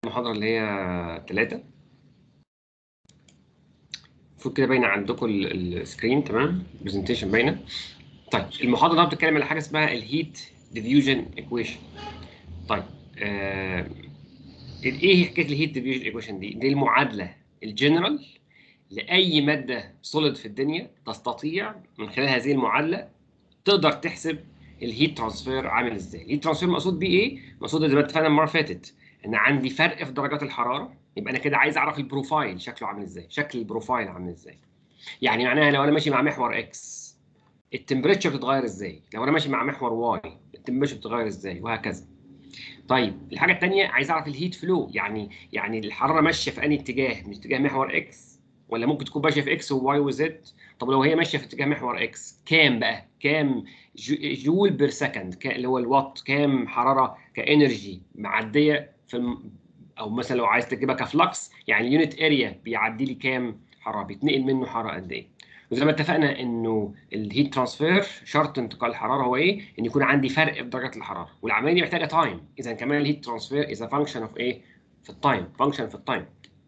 المحاضرة اللي هي ثلاثة المفروض كده باينة عندكم ال- السكرين تمام البرزنتيشن باينة طيب المحاضرة النهارده بتتكلم على حاجة اسمها الهيت ديفيوجن ايكويشن طيب آه ايه حكاية الهيت ديفيوجن ايكويشن دي؟ دي المعادلة الجنرال لأي مادة سوليد في الدنيا تستطيع من خلال هذه المعادلة تقدر تحسب الهيت ترانسفير عامل ازاي الهيت ترانسفير مقصود بيه ايه مقصود زي ما اتفقنا المره اللي فاتت ان عندي فرق في درجات الحراره يبقى انا كده عايز اعرف البروفايل شكله عامل ازاي شكل البروفايل عامل ازاي يعني معناها لو انا ماشي مع محور اكس التمبريتشر بتتغير ازاي لو انا ماشي مع محور واي التمبريتشر بتتغير ازاي وهكذا طيب الحاجه الثانيه عايز اعرف الهيت فلو يعني يعني الحراره ماشيه في انهي اتجاه مش اتجاه محور اكس ولا ممكن تكون ماشيه في اكس وواي وزد طب لو هي ماشيه في اتجاه محور اكس كام بقى كام جول بير سكند اللي هو الوات كام حراره كانرجي معديه في الم... او مثلا لو عايز تجيبها كفلكس يعني اليونت اريا بيعدي لي كام حراره بيتنقل منه حراره قد ايه وزي ما اتفقنا انه الهيت ترانسفير شرط انتقال الحراره هو ايه ان يكون عندي فرق في درجه الحراره والعمليه دي محتاجه تايم اذا كمان الهيت ترانسفير از فانكشن اوف ايه في التايم فانكشن في التايم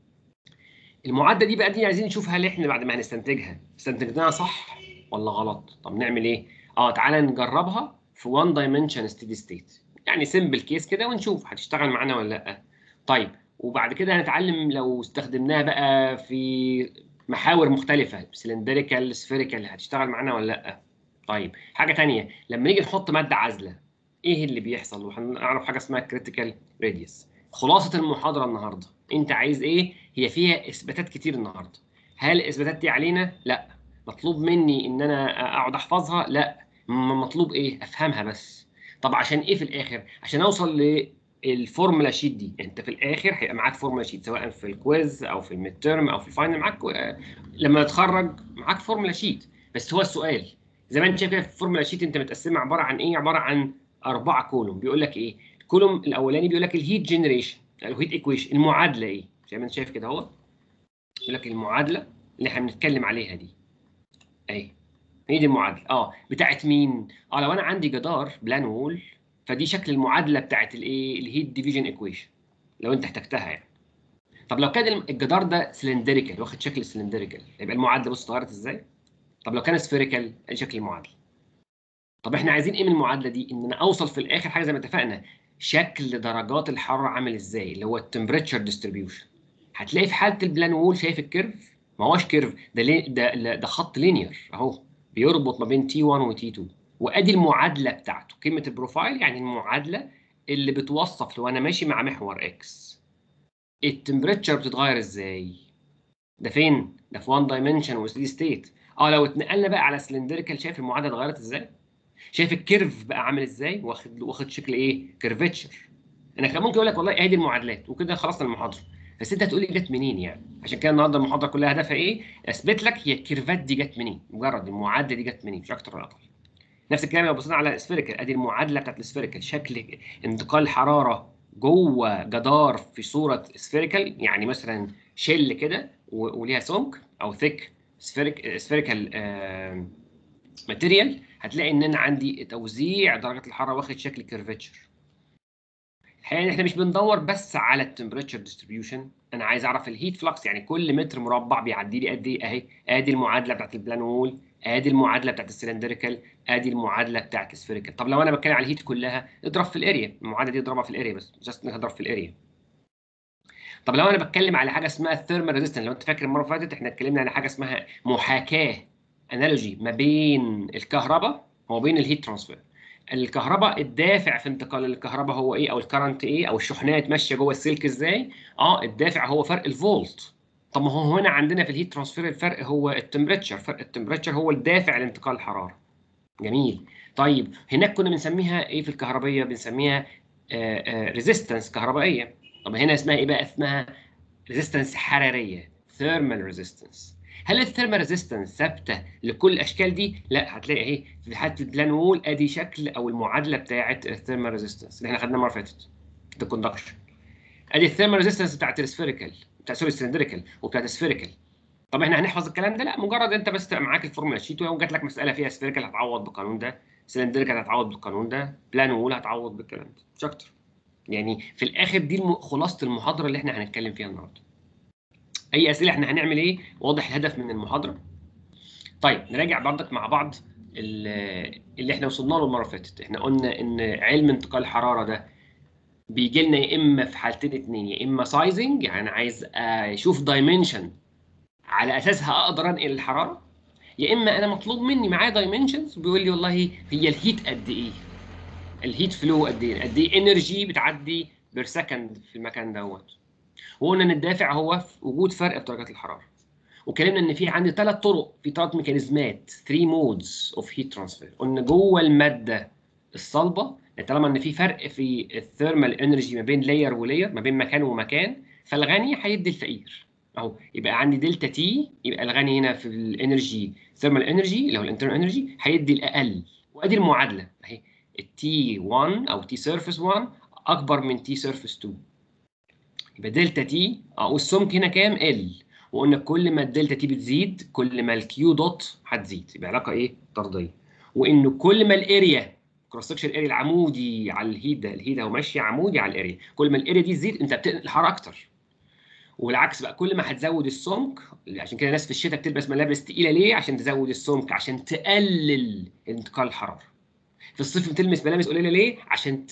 المعادله دي بقى دي عايزين نشوف هل احنا بعد ما هنستنتجها استنتجناها صح ولا غلط طب نعمل ايه اه تعالى نجربها في 1 دايمنشن ستيدي ستيت يعني سيمبل كيس كده ونشوف هتشتغل معانا ولا لا طيب وبعد كده هنتعلم لو استخدمناها بقى في محاور مختلفه سلندريكال سفيريكال هتشتغل معانا ولا لا طيب حاجه ثانيه لما نيجي نحط ماده عازله ايه اللي بيحصل وهنعرف حاجه اسمها كريتيكال راديوس خلاصه المحاضره النهارده انت عايز ايه هي فيها اثباتات كتير النهارده هل الاثباتات دي علينا لا مطلوب مني ان انا اقعد احفظها لا مطلوب ايه افهمها بس طب عشان ايه في الاخر عشان اوصل للفورمولا شيت دي انت في الاخر هيبقى معاك فورمولا شيت سواء في الكويز او في الميد تيرم او في الفاينل معاك لما تتخرج معاك فورمولا شيت بس هو السؤال زي ما انت شايف كده في الفورمولا شيت انت متقسمه عباره عن ايه عباره عن اربعه كولوم بيقول لك ايه الكولوم الاولاني بيقول لك الهيت جنريشن الهيت ايكويشن المعادله ايه زي ما انت شايف كده اهو يقول لك المعادله اللي احنا بنتكلم عليها دي اهي هي دي المعادله اه بتاعت مين اه لو انا عندي جدار بلان وول فدي شكل المعادله بتاعت الايه الهيت ديفيجن ايكويشن لو انت احتجتها يعني طب لو كان الجدار ده سلندريكال واخد شكل سلندريكال يبقى المعادله بص اتغيرت ازاي طب لو كان سفيريكال ادي شكل المعادله طب احنا عايزين ايه من المعادله دي ان انا اوصل في الاخر حاجه زي ما اتفقنا شكل درجات الحراره عامل ازاي اللي هو التمبريتشر ديستريبيوشن هتلاقي في حاله البلان وول شايف الكيرف ما هوش كيرف ده لي ده ده خط لينير اهو بيربط ما بين تي 1 وتي 2 وادي المعادله بتاعته كلمه البروفايل يعني المعادله اللي بتوصف لو انا ماشي مع محور اكس التمبريتشر بتتغير ازاي ده فين ده في 1 دايمنشن وستيدي ستيت اه لو اتنقلنا بقى على سلندريكال شايف المعادله اتغيرت ازاي شايف الكيرف بقى عامل ازاي واخد واخد شكل ايه كيرفتشر انا كان ممكن اقول لك والله ادي المعادلات وكده خلصنا المحاضره بس انت هتقولي جت منين يعني عشان كده النهارده المحاضره كلها هدفها ايه اثبت لك هي الكيرفات دي جت منين مجرد المعادله دي جت منين مش اكتر ولا اقل نفس الكلام لو بصينا على السفيريكال ادي المعادله بتاعت السفيريكال شكل انتقال الحراره جوه جدار في صوره سفيريكال يعني مثلا شل كده وليها سمك او ثيك سفيريكال ماتيريال هتلاقي ان انا عندي توزيع درجه الحراره واخد شكل كيرفتشر الحقيقه احنا مش بندور بس على التمبريتشر ديستريبيوشن انا عايز اعرف الهيت فلكس يعني كل متر مربع بيعدي لي قد ايه اهي ادي المعادله بتاعت البلان وول ادي المعادله بتاعت السلندريكال ادي المعادله بتاعت السفيريكال طب لو انا بتكلم على الهيت كلها اضرب في الاريا المعادله دي اضربها في الاريا بس جاست انك اضرب في الاريا طب لو انا بتكلم على حاجه اسمها الثيرمال ريزيستنس لو انت فاكر المره اللي فاتت احنا اتكلمنا على حاجه اسمها محاكاه انالوجي ما بين الكهرباء وما بين الهيت ترانسفير الكهرباء الدافع في انتقال الكهرباء هو ايه او الكرنت ايه او الشحنات ماشيه جوه السلك ازاي اه الدافع هو فرق الفولت طب ما هو هنا عندنا في الهيت ترانسفير الفرق هو التمبريتشر فرق التمبريتشر هو الدافع لانتقال الحراره جميل طيب هناك كنا بنسميها ايه في الكهربيه بنسميها ريزيستنس كهربائيه طب هنا اسمها ايه بقى اسمها ريزيستنس حراريه ثيرمال ريزيستنس هل الثيرمال ريزيستنس ثابته لكل الاشكال دي؟ لا هتلاقي اهي في حاله البلان وول ادي شكل او المعادله بتاعه الثيرمال ريزيستنس اللي احنا خدناها المره اللي فاتت الكوندكشن ادي الثيرمال ريزيستنس بتاعت السفيريكال بتاع سوري السلندريكال وبتاعت السفيريكال طب احنا هنحفظ الكلام ده لا مجرد انت بس تبقى معاك الفورمولا شيت ولو جات لك مساله فيها سفيريكال هتعوض بالقانون ده سلندريكال هتعوض بالقانون ده بلان وول هتعوض بالكلام ده مش اكتر يعني في الاخر دي الم- خلاصه المحاضره اللي احنا هنتكلم فيها النهارده اي اسئله احنا هنعمل ايه واضح الهدف من المحاضره طيب نراجع برضك مع بعض ال- اللي احنا وصلنا له المره اللي فاتت احنا قلنا ان علم انتقال الحراره ده بيجي لنا يا اما في حالتين اتنين يا اما سايزنج يعني انا عايز اشوف دايمنشن على اساسها اقدر انقل الحراره يا اما انا مطلوب مني معايا دايمنشنز بيقول لي والله هي الهيت قد ايه الهيت فلو قد ايه قد ايه انرجي بتعدي بير سكند في المكان دوت وقلنا ان الدافع هو في وجود فرق في درجات الحراره وكلمنا ان في عندي ثلاث طرق في ثلاث ميكانيزمات 3 مودز اوف هيت ترانسفير قلنا جوه الماده الصلبه طالما ان في فرق في الثيرمال انرجي ما بين لاير ولاير ما بين مكان ومكان فالغني هيدي الفقير اهو يبقى عندي دلتا تي يبقى الغني هنا في الانرجي ثيرمال انرجي اللي هو الانترنال انرجي هيدي الاقل وادي المعادله اهي التي 1 او تي سيرفيس 1 اكبر من تي سيرفيس 2 يبقى دلتا تي اه والسمك هنا كام ال وقلنا كل ما الدلتا تي بتزيد كل ما الكيو دوت هتزيد يبقى علاقه ايه طرديه وانه كل ما الاريا كروس سكشن اريا العمودي على الهيت ده الهيت اهو ماشي عمودي على الاريا كل ما الاريا دي تزيد انت بتنقل الحراره اكتر والعكس بقى كل ما هتزود السمك عشان كده الناس في الشتاء بتلبس ملابس تقيله ليه عشان تزود السمك عشان تقلل انتقال الحراره في الصيف بتلبس ملابس قليله ليه عشان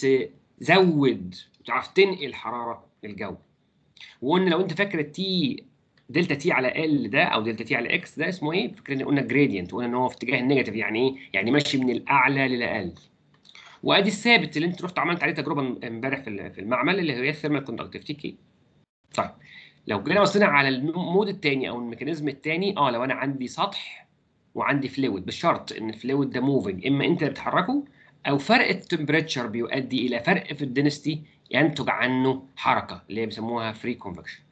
تزود وتعرف تنقل الحراره للجو وقلنا لو انت فاكر التي دلتا تي على ال ده او دلتا تي على اكس ده اسمه ايه؟ فاكرين قلنا جريدينت وقلنا ان هو في اتجاه النيجاتيف يعني ايه؟ يعني ماشي من الاعلى للاقل. وادي الثابت اللي انت رحت عملت عليه تجربه امبارح في في المعمل اللي هي الثيرمال كوندكتيفيتي كي. طيب لو جينا بصينا على المود الثاني او الميكانيزم الثاني اه لو انا عندي سطح وعندي فلويد بالشرط ان الفلويد ده موفنج اما انت اللي بتحركه او فرق التمبريتشر بيؤدي الى فرق في الدنستي ينتج عنه حركه اللي هي بيسموها فري كونفكشن.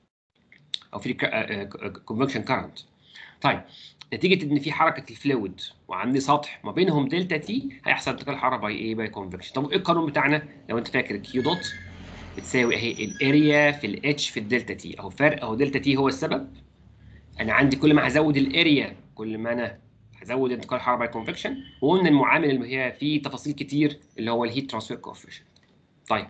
او في كونفكشن كارنت طيب نتيجه ان في حركه الفلويد وعندي سطح ما بينهم دلتا تي هيحصل انتقال حراره باي ايه باي كونفكشن طب ايه القانون بتاعنا لو انت فاكر كيو دوت بتساوي اهي الاريا في الاتش في الدلتا تي اهو فرق اهو دلتا تي هو السبب انا عندي كل ما هزود الاريا كل ما انا هزود انتقال حراره باي كونفكشن وقلنا المعامل اللي هي فيه تفاصيل كتير اللي هو الهيت ترانسفير كوفيشنت طيب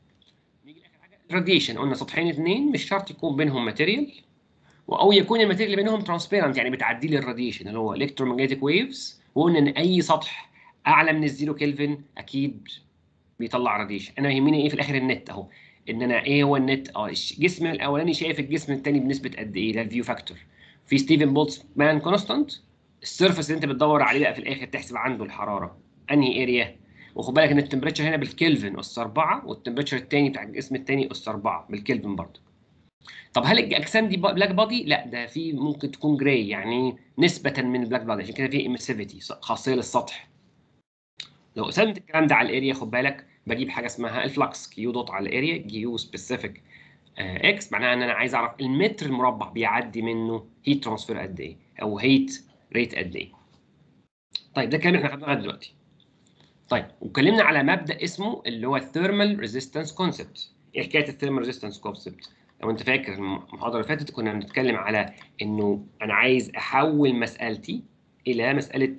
راديشن قلنا سطحين اثنين مش شرط يكون بينهم ماتيريال او يكون الماتيريال اللي بينهم ترانسبيرنت يعني بتعدي لي الراديشن اللي هو الكترومagnetic ويفز وقلنا ان اي سطح اعلى من الزيرو كلفن اكيد بيطلع راديشن انا يهمني ايه في الاخر النت اهو ان انا ايه هو النت اه الجسم الاولاني شايف الجسم الثاني بنسبه قد ايه ده الفيو فاكتور في ستيفن بولتزمان كونستانت السيرفس اللي انت بتدور عليه بقى في الاخر تحسب عنده الحراره انهي اريا وخد بالك ان التمبريتشر هنا بالكلفن اس 4 والتمبريتشر الثاني بتاع الجسم الثاني اس 4 بالكلفن برضه. طب هل الاجسام دي بلاك بادي؟ لا ده في ممكن تكون جراي يعني نسبة من البلاك بادي عشان كده في امسيفيتي خاصية للسطح. لو قسمت الكلام ده على الاريا خد بالك بجيب حاجة اسمها الفلكس كيو دوت على الاريا كيو سبيسيفيك اكس معناها ان انا عايز اعرف المتر المربع بيعدي منه هيت ترانسفير قد ايه او هيت ريت قد ايه. طيب ده الكلام اللي احنا خدناه لغايه دلوقتي. طيب واتكلمنا على مبدا اسمه اللي هو الثيرمال ريزيستنس كونسبت ايه حكايه الثيرمال ريزيستنس كونسبت لو انت فاكر المحاضره اللي فاتت كنا بنتكلم على انه انا عايز احول مسالتي الى مساله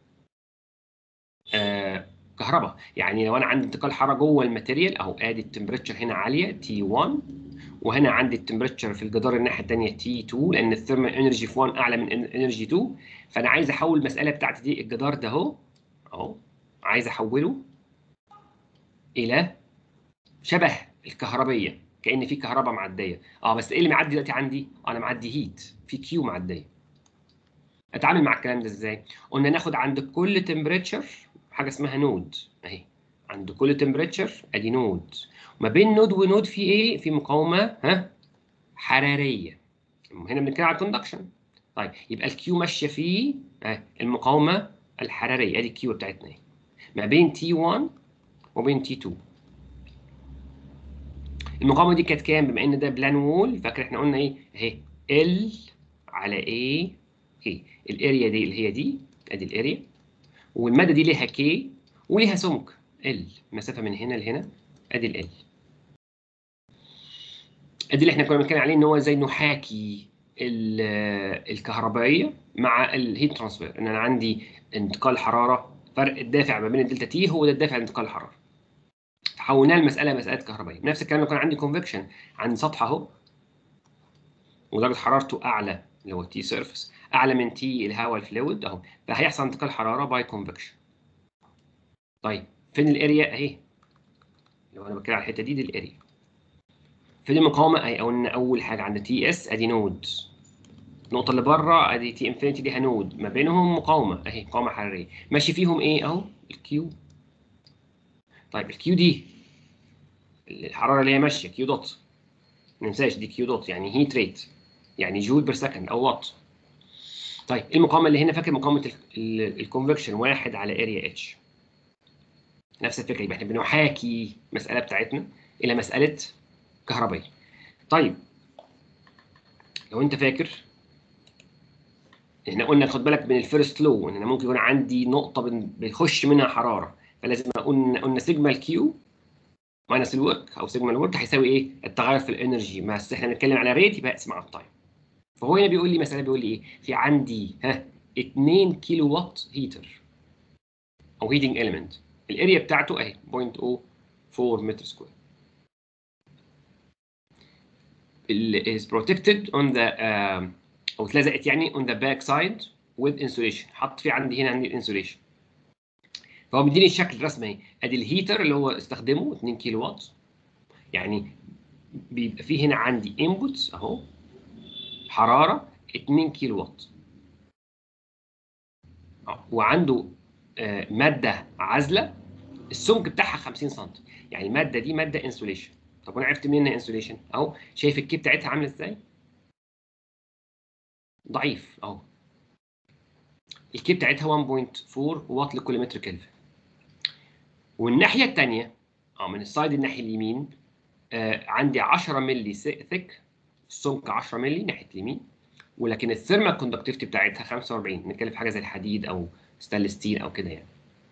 آه كهرباء يعني لو انا عندي انتقال حراره جوه الماتيريال اهو ادي التمبريتشر هنا عاليه تي 1 وهنا عندي التمبريتشر في الجدار الناحيه الثانيه تي 2 لان الثيرمال انرجي في 1 اعلى من انرجي 2 فانا عايز احول المساله بتاعتي دي الجدار ده اهو اهو عايز احوله الى شبه الكهربيه كان في كهرباء معديه اه بس ايه اللي معدي دلوقتي عندي انا معدي هيت في كيو معديه اتعامل مع الكلام ده ازاي قلنا ناخد عند كل تمبريتشر حاجه اسمها نود اهي عند كل تمبريتشر ادي نود ما بين نود ونود في ايه في مقاومه ها حراريه هنا بنتكلم على الكوندكشن طيب يبقى الكيو ماشيه في المقاومه الحراريه ادي الكيو بتاعتنا اهي ما بين تي 1 وبين تي 2 المقاومه دي كانت كام بما ان ده بلان وول فاكر احنا قلنا ايه اهي ال على ايه ايه الاريا دي اللي هي دي ادي الاريا والماده دي ليها كي وليها سمك ال مسافه من هنا لهنا ادي ال ادي اللي احنا كنا بنتكلم عليه ان هو زي نحاكي الكهربائيه مع الهيت ترانسفير ان انا عندي انتقال حراره فرق الدافع ما بين الدلتا تي هو ده الدافع لانتقال الحراره حولناها لمساله مساله كهربائيه نفس الكلام لو كان عندي كونفكشن عند سطح اهو ودرجه حرارته اعلى اللي هو تي سيرفيس اعلى من تي الهواء الفلويد اهو فهيحصل انتقال حراره باي كونفكشن طيب فين الاريا اهي لو انا بتكلم على الحته دي دي الاريا فين المقاومه اهي قلنا اول حاجه عند تي اس ادي نود النقطه اللي بره ادي تي انفينيتي دي نود ما بينهم مقاومه اهي مقاومه حراريه ماشي فيهم ايه اهو الكيو طيب الكيو دي الحراره اللي هي ماشيه كيو دوت ما ننساش دي كيو دوت يعني هيت ريت يعني جول بير سكند او وات طيب المقاومه اللي هنا فاكر مقاومه الكونفكشن واحد على اريا اتش نفس الفكره يبقى احنا بنحاكي المساله بتاعتنا الى مساله كهربائيه طيب لو انت فاكر احنا قلنا خد بالك من الفيرست لو ان انا ممكن يكون عندي نقطه بيخش منها حراره فلازم قلنا قلنا سيجما الكيو ماينس الورك او سيجما الورك هيساوي ايه؟ التغير في الانرجي بس احنا بنتكلم على ريت يبقى اقسم على التايم فهو هنا بيقول لي مثلا بيقول لي ايه؟ في عندي ها 2 كيلو وات هيتر او هيتنج اليمنت الاريا بتاعته اهي 0.04 متر سكوير is protected on the uh, او اتلزقت يعني on the back side with insulation حط في عندي هنا عندي الانسوليشن فهو بيديني الشكل الرسمي اهي ادي الهيتر اللي هو استخدمه 2 كيلو وات يعني بيبقى في هنا عندي انبوتس اهو حراره 2 كيلو وات وعنده آه ماده عازله السمك بتاعها 50 سم يعني الماده دي ماده انسوليشن طب وانا عرفت منين انها انسوليشن اهو شايف الكي بتاعتها عامله ازاي ضعيف اهو الكي بتاعتها 1.4 واط لكل متر كلفن والناحيه الثانيه اه من السايد الناحيه اليمين آه عندي 10 مللي ثيك السمك 10 مللي ناحيه اليمين ولكن الثيرمال كوندكتيفيتي بتاعتها 45 نتكلم في حاجه زي الحديد او ستانلس ستيل او كده يعني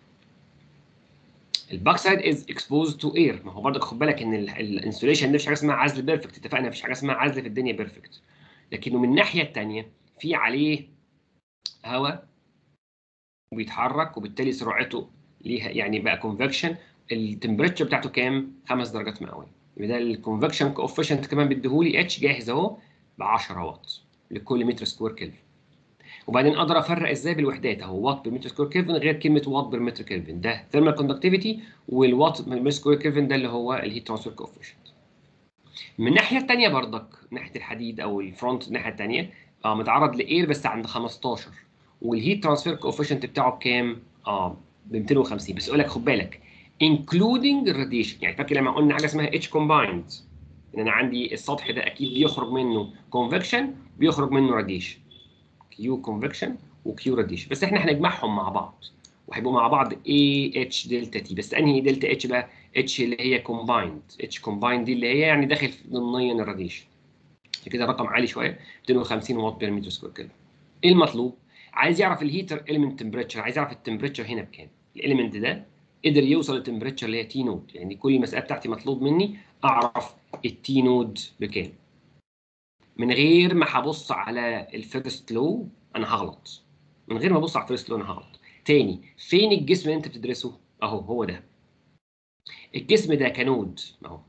الباك سايد از اكسبوزد تو اير ما هو برضك خد بالك ان الانسوليشن ده مفيش حاجه اسمها عزل بيرفكت اتفقنا مفيش حاجه اسمها عزل في الدنيا بيرفكت لكنه من الناحيه الثانيه في عليه هواء وبيتحرك وبالتالي سرعته ليها يعني بقى كونفكشن التمبريتشر بتاعته كام؟ 5 درجات مئويه يبقى ده الكونفكشن كوفيشنت كمان بيديهولي اتش جاهز اهو ب 10 واط لكل متر سكوير كلفن وبعدين اقدر افرق ازاي بالوحدات اهو وات بمتر سكوير كلفن غير كلمه وات بالمتر كلفن ده ثيرمال كوندكتيفيتي والوات بالمتر سكوير كلفن ده اللي هو الهيت ترانسفير كوفيشنت من الناحيه الثانيه بردك ناحيه الحديد او الفرونت الناحيه الثانيه اه متعرض لاير بس عند 15 والهيت ترانسفير كوفيشنت بتاعه بكام؟ اه ب 250 بس اقول لك خد بالك including الراديشن يعني فاكر لما قلنا حاجه اسمها اتش كومبايند ان انا عندي السطح ده اكيد بيخرج منه كونفكشن بيخرج منه راديشن كيو كونفكشن وكيو راديشن بس احنا هنجمعهم مع بعض وهيبقوا مع بعض اي اتش دلتا تي بس انهي دلتا اتش بقى اتش اللي هي كومبايند اتش كومبايند دي اللي هي يعني داخل ضمنيا الراديشن كده رقم عالي شويه 250 واط بير متر سكوير كده ايه المطلوب عايز يعرف الهيتر اليمنت تمبريتشر عايز يعرف التمبريتشر هنا بكام الاليمنت ده قدر يوصل للتمبريتشر اللي هي تي نود يعني كل المساله بتاعتي مطلوب مني اعرف التي نود بكام من غير ما هبص على الفيرست لو انا هغلط من غير ما ابص على الفيرست لو انا هغلط تاني فين الجسم اللي انت بتدرسه اهو هو ده الجسم ده كنود اهو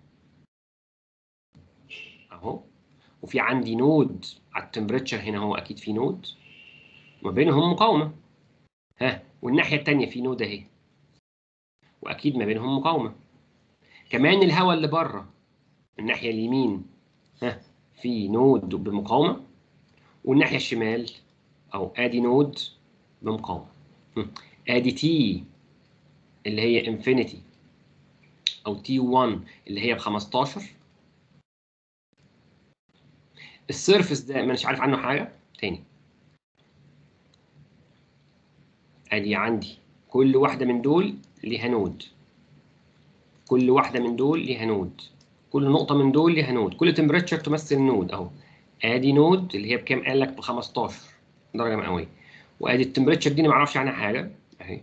اهو وفي عندي نود على التمبريتشر هنا هو اكيد في نود ما بينهم مقاومه ها والناحيه الثانيه في نود اهي واكيد ما بينهم مقاومه كمان الهواء اللي بره الناحيه اليمين ها في نود بمقاومه والناحيه الشمال او ادي نود بمقاومه ادي تي اللي هي انفينيتي او تي 1 اللي هي ب 15 السيرفس ده مش عارف عنه حاجه تاني ادي عندي كل واحده من دول ليها نود كل واحده من دول ليها نود كل نقطه من دول ليها نود كل تمبريتشر تمثل نود اهو ادي نود اللي هي بكام قال لك ب 15 درجه مئويه وادي التمبريتشر دي انا ما اعرفش عنها حاجه اهي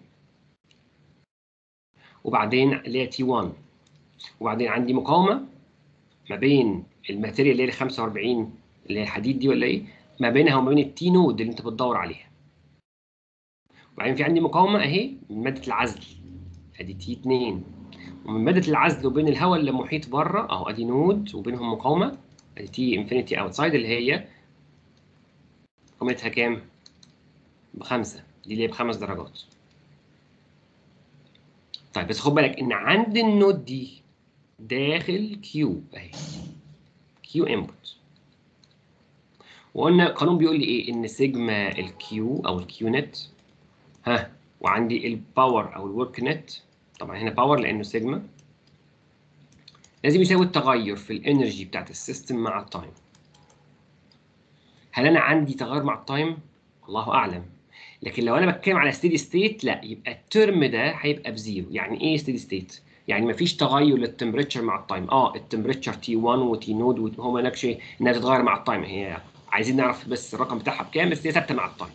وبعدين اللي هي تي 1 وبعدين عندي مقاومه ما بين الماتيريال اللي هي 45 اللي هي الحديد دي ولا ايه ما بينها وما بين التي نود اللي انت بتدور عليها وبعدين في عندي مقاومه اهي من ماده العزل ادي تي 2 ومن ماده العزل وبين الهواء اللي محيط بره اهو ادي نود وبينهم مقاومه ادي تي انفينيتي اوتسايد اللي هي قيمتها كام؟ بخمسه دي اللي هي بخمس درجات طيب بس خد بالك ان عند النود دي داخل كيو اهي كيو انبوت وقلنا القانون بيقول لي ايه ان سيجما الكيو او الكيو نت ها وعندي الباور او الورك نت طبعا هنا باور لانه سيجما لازم يساوي التغير في الانرجي بتاعت السيستم مع التايم هل انا عندي تغير مع التايم الله اعلم لكن لو انا بتكلم على ستيدي ستيت لا يبقى الترم ده هيبقى بزيرو يعني ايه ستيدي ستيت يعني مفيش تغير للتمبريتشر مع التايم اه التمبريتشر تي 1 وتي نود وهو مالكش انها تتغير مع التايم هي عايزين نعرف بس الرقم بتاعها بكام بس هي ثابته مع التايم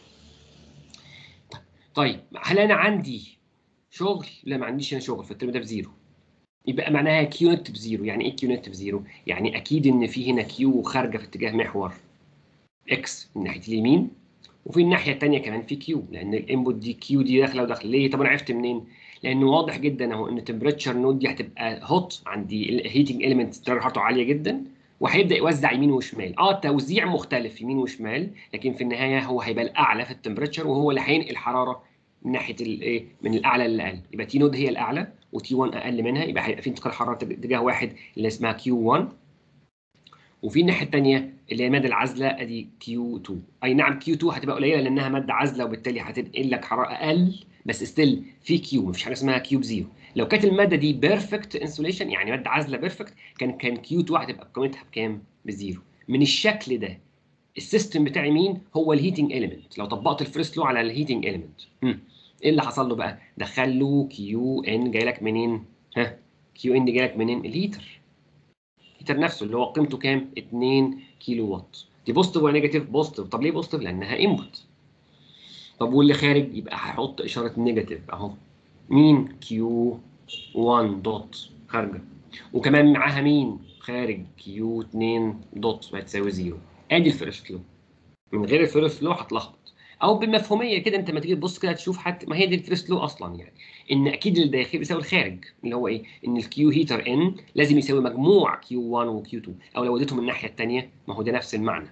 طيب هل انا عندي شغل لا ما عنديش انا شغل فالترم ده بزيرو يبقى معناها كيو نت بزيرو يعني ايه كيو نت بزيرو يعني اكيد ان في هنا كيو خارجه في اتجاه محور اكس من ناحيه اليمين وفي الناحيه الثانيه كمان في كيو لان الانبوت دي كيو دي داخله وداخله ليه طب انا عرفت منين لانه واضح جدا اهو ان تمبريتشر نود دي هتبقى هوت عندي الهيتنج اليمنت درجه حرارته عاليه جدا وهيبدا يوزع يمين وشمال اه توزيع مختلف يمين وشمال لكن في النهايه هو هيبقى الاعلى في التمبريتشر وهو اللي هينقل حراره من ناحيه الايه من الاعلى للاقل يبقى تي نود هي الاعلى وتي 1 اقل منها يبقى هيبقى في انتقال حراره اتجاه واحد اللي اسمها كيو 1 وفي الناحيه الثانيه اللي هي الماده العازله ادي كيو 2 اي نعم كيو 2 هتبقى قليله لانها ماده عازله وبالتالي هتنقل لك حراره اقل بس ستيل في كيو مفيش حاجه اسمها كيو بزيرو لو كانت الماده دي بيرفكت انسوليشن يعني ماده عازله بيرفكت كان كان كيو 2 هتبقى قيمتها بكام؟ بزيرو من الشكل ده السيستم بتاعي مين؟ هو الهيتنج اليمنت لو طبقت الفيرست لو على الهيتنج اليمنت ايه اللي حصل له بقى؟ دخل له كيو ان جاي لك منين؟ ها كيو ان جاي لك منين؟ الهيتر الهيتر نفسه اللي هو قيمته كام؟ 2 كيلو وات دي بوزيتيف ولا نيجاتيف؟ بوزيتيف طب ليه بوزيتيف؟ لانها انبوت طب واللي خارج يبقى هحط اشاره نيجاتيف اهو مين؟ كيو 1 دوت خارجه وكمان معاها مين؟ خارج كيو 2 دوت هتساوي زيرو ادي الفيرست لو من غير الفيرست لو هتلخبط او بمفهوميه كده انت لما تيجي تبص كده تشوف حتى ما هي دي الفيرست لو اصلا يعني ان اكيد الداخلي بيساوي الخارج اللي هو ايه ان الكيو هيتر ان لازم يساوي مجموع كيو 1 وكيو 2 او لو وديتهم الناحيه الثانيه ما هو ده نفس المعنى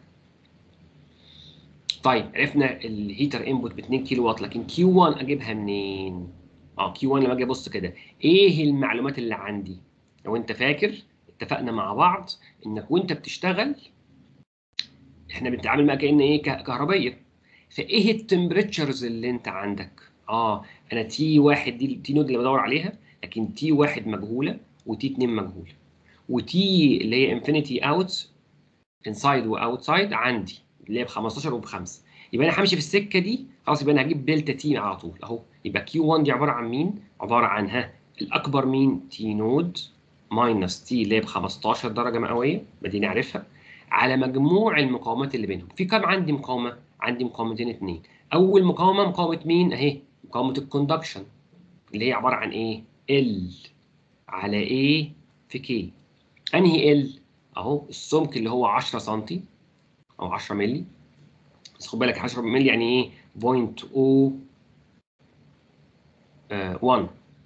طيب عرفنا الهيتر انبوت ب 2 كيلو وات لكن كيو 1 اجيبها منين اه كيو 1 لما اجي ابص كده ايه المعلومات اللي عندي لو انت فاكر اتفقنا مع بعض انك وانت بتشتغل احنا بنتعامل معاك كان ايه كهربيه فايه التمبريتشرز اللي انت عندك اه انا تي واحد دي تي نود اللي بدور عليها لكن تي واحد مجهوله وتي 2 مجهوله وتي اللي هي انفينيتي اوت انسايد واوتسايد عندي اللي هي ب 15 وب 5 يبقى انا همشي في السكه دي خلاص يبقى انا هجيب دلتا تي على طول اهو يبقى كيو 1 دي عباره عن مين؟ عباره عن ها الاكبر مين؟ تي نود ماينس تي اللي هي ب 15 درجه مئويه بديني اعرفها على مجموع المقاومات اللي بينهم في كام عندي مقاومه؟ عندي مقاومتين اثنين اول مقاومه مقاومه مين؟ اهي مقاومه الكوندكشن اللي هي عباره عن ايه؟ ال على ايه في كي انهي ال؟ اهو السمك اللي هو 10 سم او 10 مللي بس خد بالك 10 مللي يعني ايه؟ بوينت او 1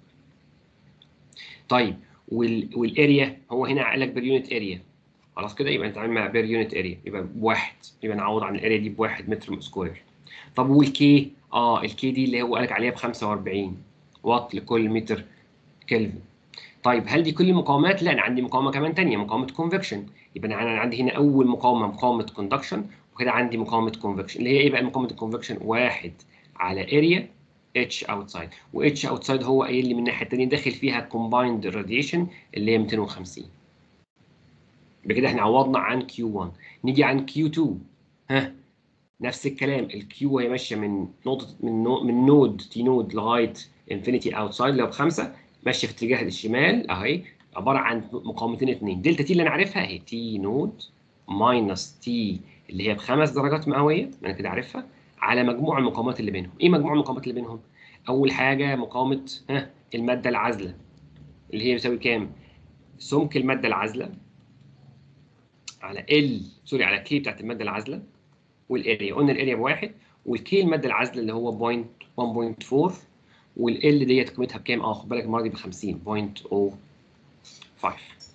طيب وال والاريا هو هنا قال لك بير يونت اريا خلاص كده يبقى نتعامل مع بير يونت اريا يبقى بواحد يبقى نعوض عن الاريا دي بواحد متر سكوير طب والكي اه الكي دي اللي هو قال لك عليها ب 45 واط لكل متر كلفن طيب هل دي كل المقاومات؟ لا انا عندي مقاومه كمان ثانيه مقاومه كونفكشن يبقى انا عندي هنا اول مقاومه مقاومه كوندكشن وكده عندي مقاومه كونفكشن اللي هي ايه بقى مقاومه الكونفكشن؟ واحد على اريا اتش اوتسايد واتش اوتسايد هو قايل لي من الناحيه الثانيه داخل فيها كومبايند راديشن اللي هي 250 يبقى كده احنا عوضنا عن كيو 1 نيجي عن كيو 2 ها نفس الكلام الكيو وهي ماشيه من نقطه من نو من نود تي نود لغايه انفينيتي اوتسايد لو بخمسه ماشيه في اتجاه الشمال اهي عباره عن مقاومتين اثنين دلتا تي اللي انا عارفها اهي تي نود ماينس تي اللي هي بخمس درجات مئويه انا كده عارفها على مجموع المقاومات اللي بينهم ايه مجموع المقاومات اللي بينهم اول حاجه مقاومه ها الماده العازله اللي هي بتساوي كام سمك الماده العازله على ال سوري على كي بتاعت الماده العازله والاريا قلنا الاريا بواحد والكي الماده العازله اللي هو بوينت 1.4 والال ديت قيمتها بكام؟ اه خد بالك المره دي ب 50 0.05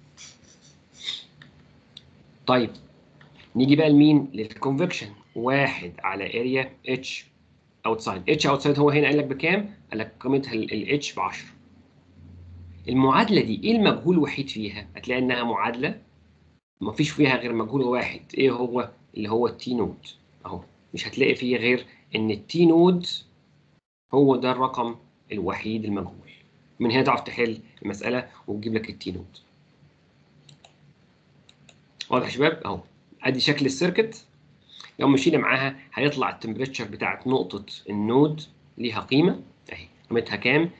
طيب نيجي بقى لمين؟ للكونفكشن واحد على اريا اتش اوتسايد اتش اوتسايد هو هنا قال لك بكام؟ قال لك قيمتها الاتش ب 10 المعادله دي ايه المجهول الوحيد فيها؟ هتلاقي انها معادله ما فيش فيها غير مجهول واحد ايه هو؟ اللي هو التي نود اهو مش هتلاقي فيه غير ان التي نود هو ده الرقم الوحيد المجهول من هنا تعرف تحل المساله وتجيب لك التي نود واضح يا شباب اهو ادي شكل السيركت لو مشينا معاها هيطلع التمبريتشر بتاعت نقطه النود ليها قيمه اهي قيمتها كام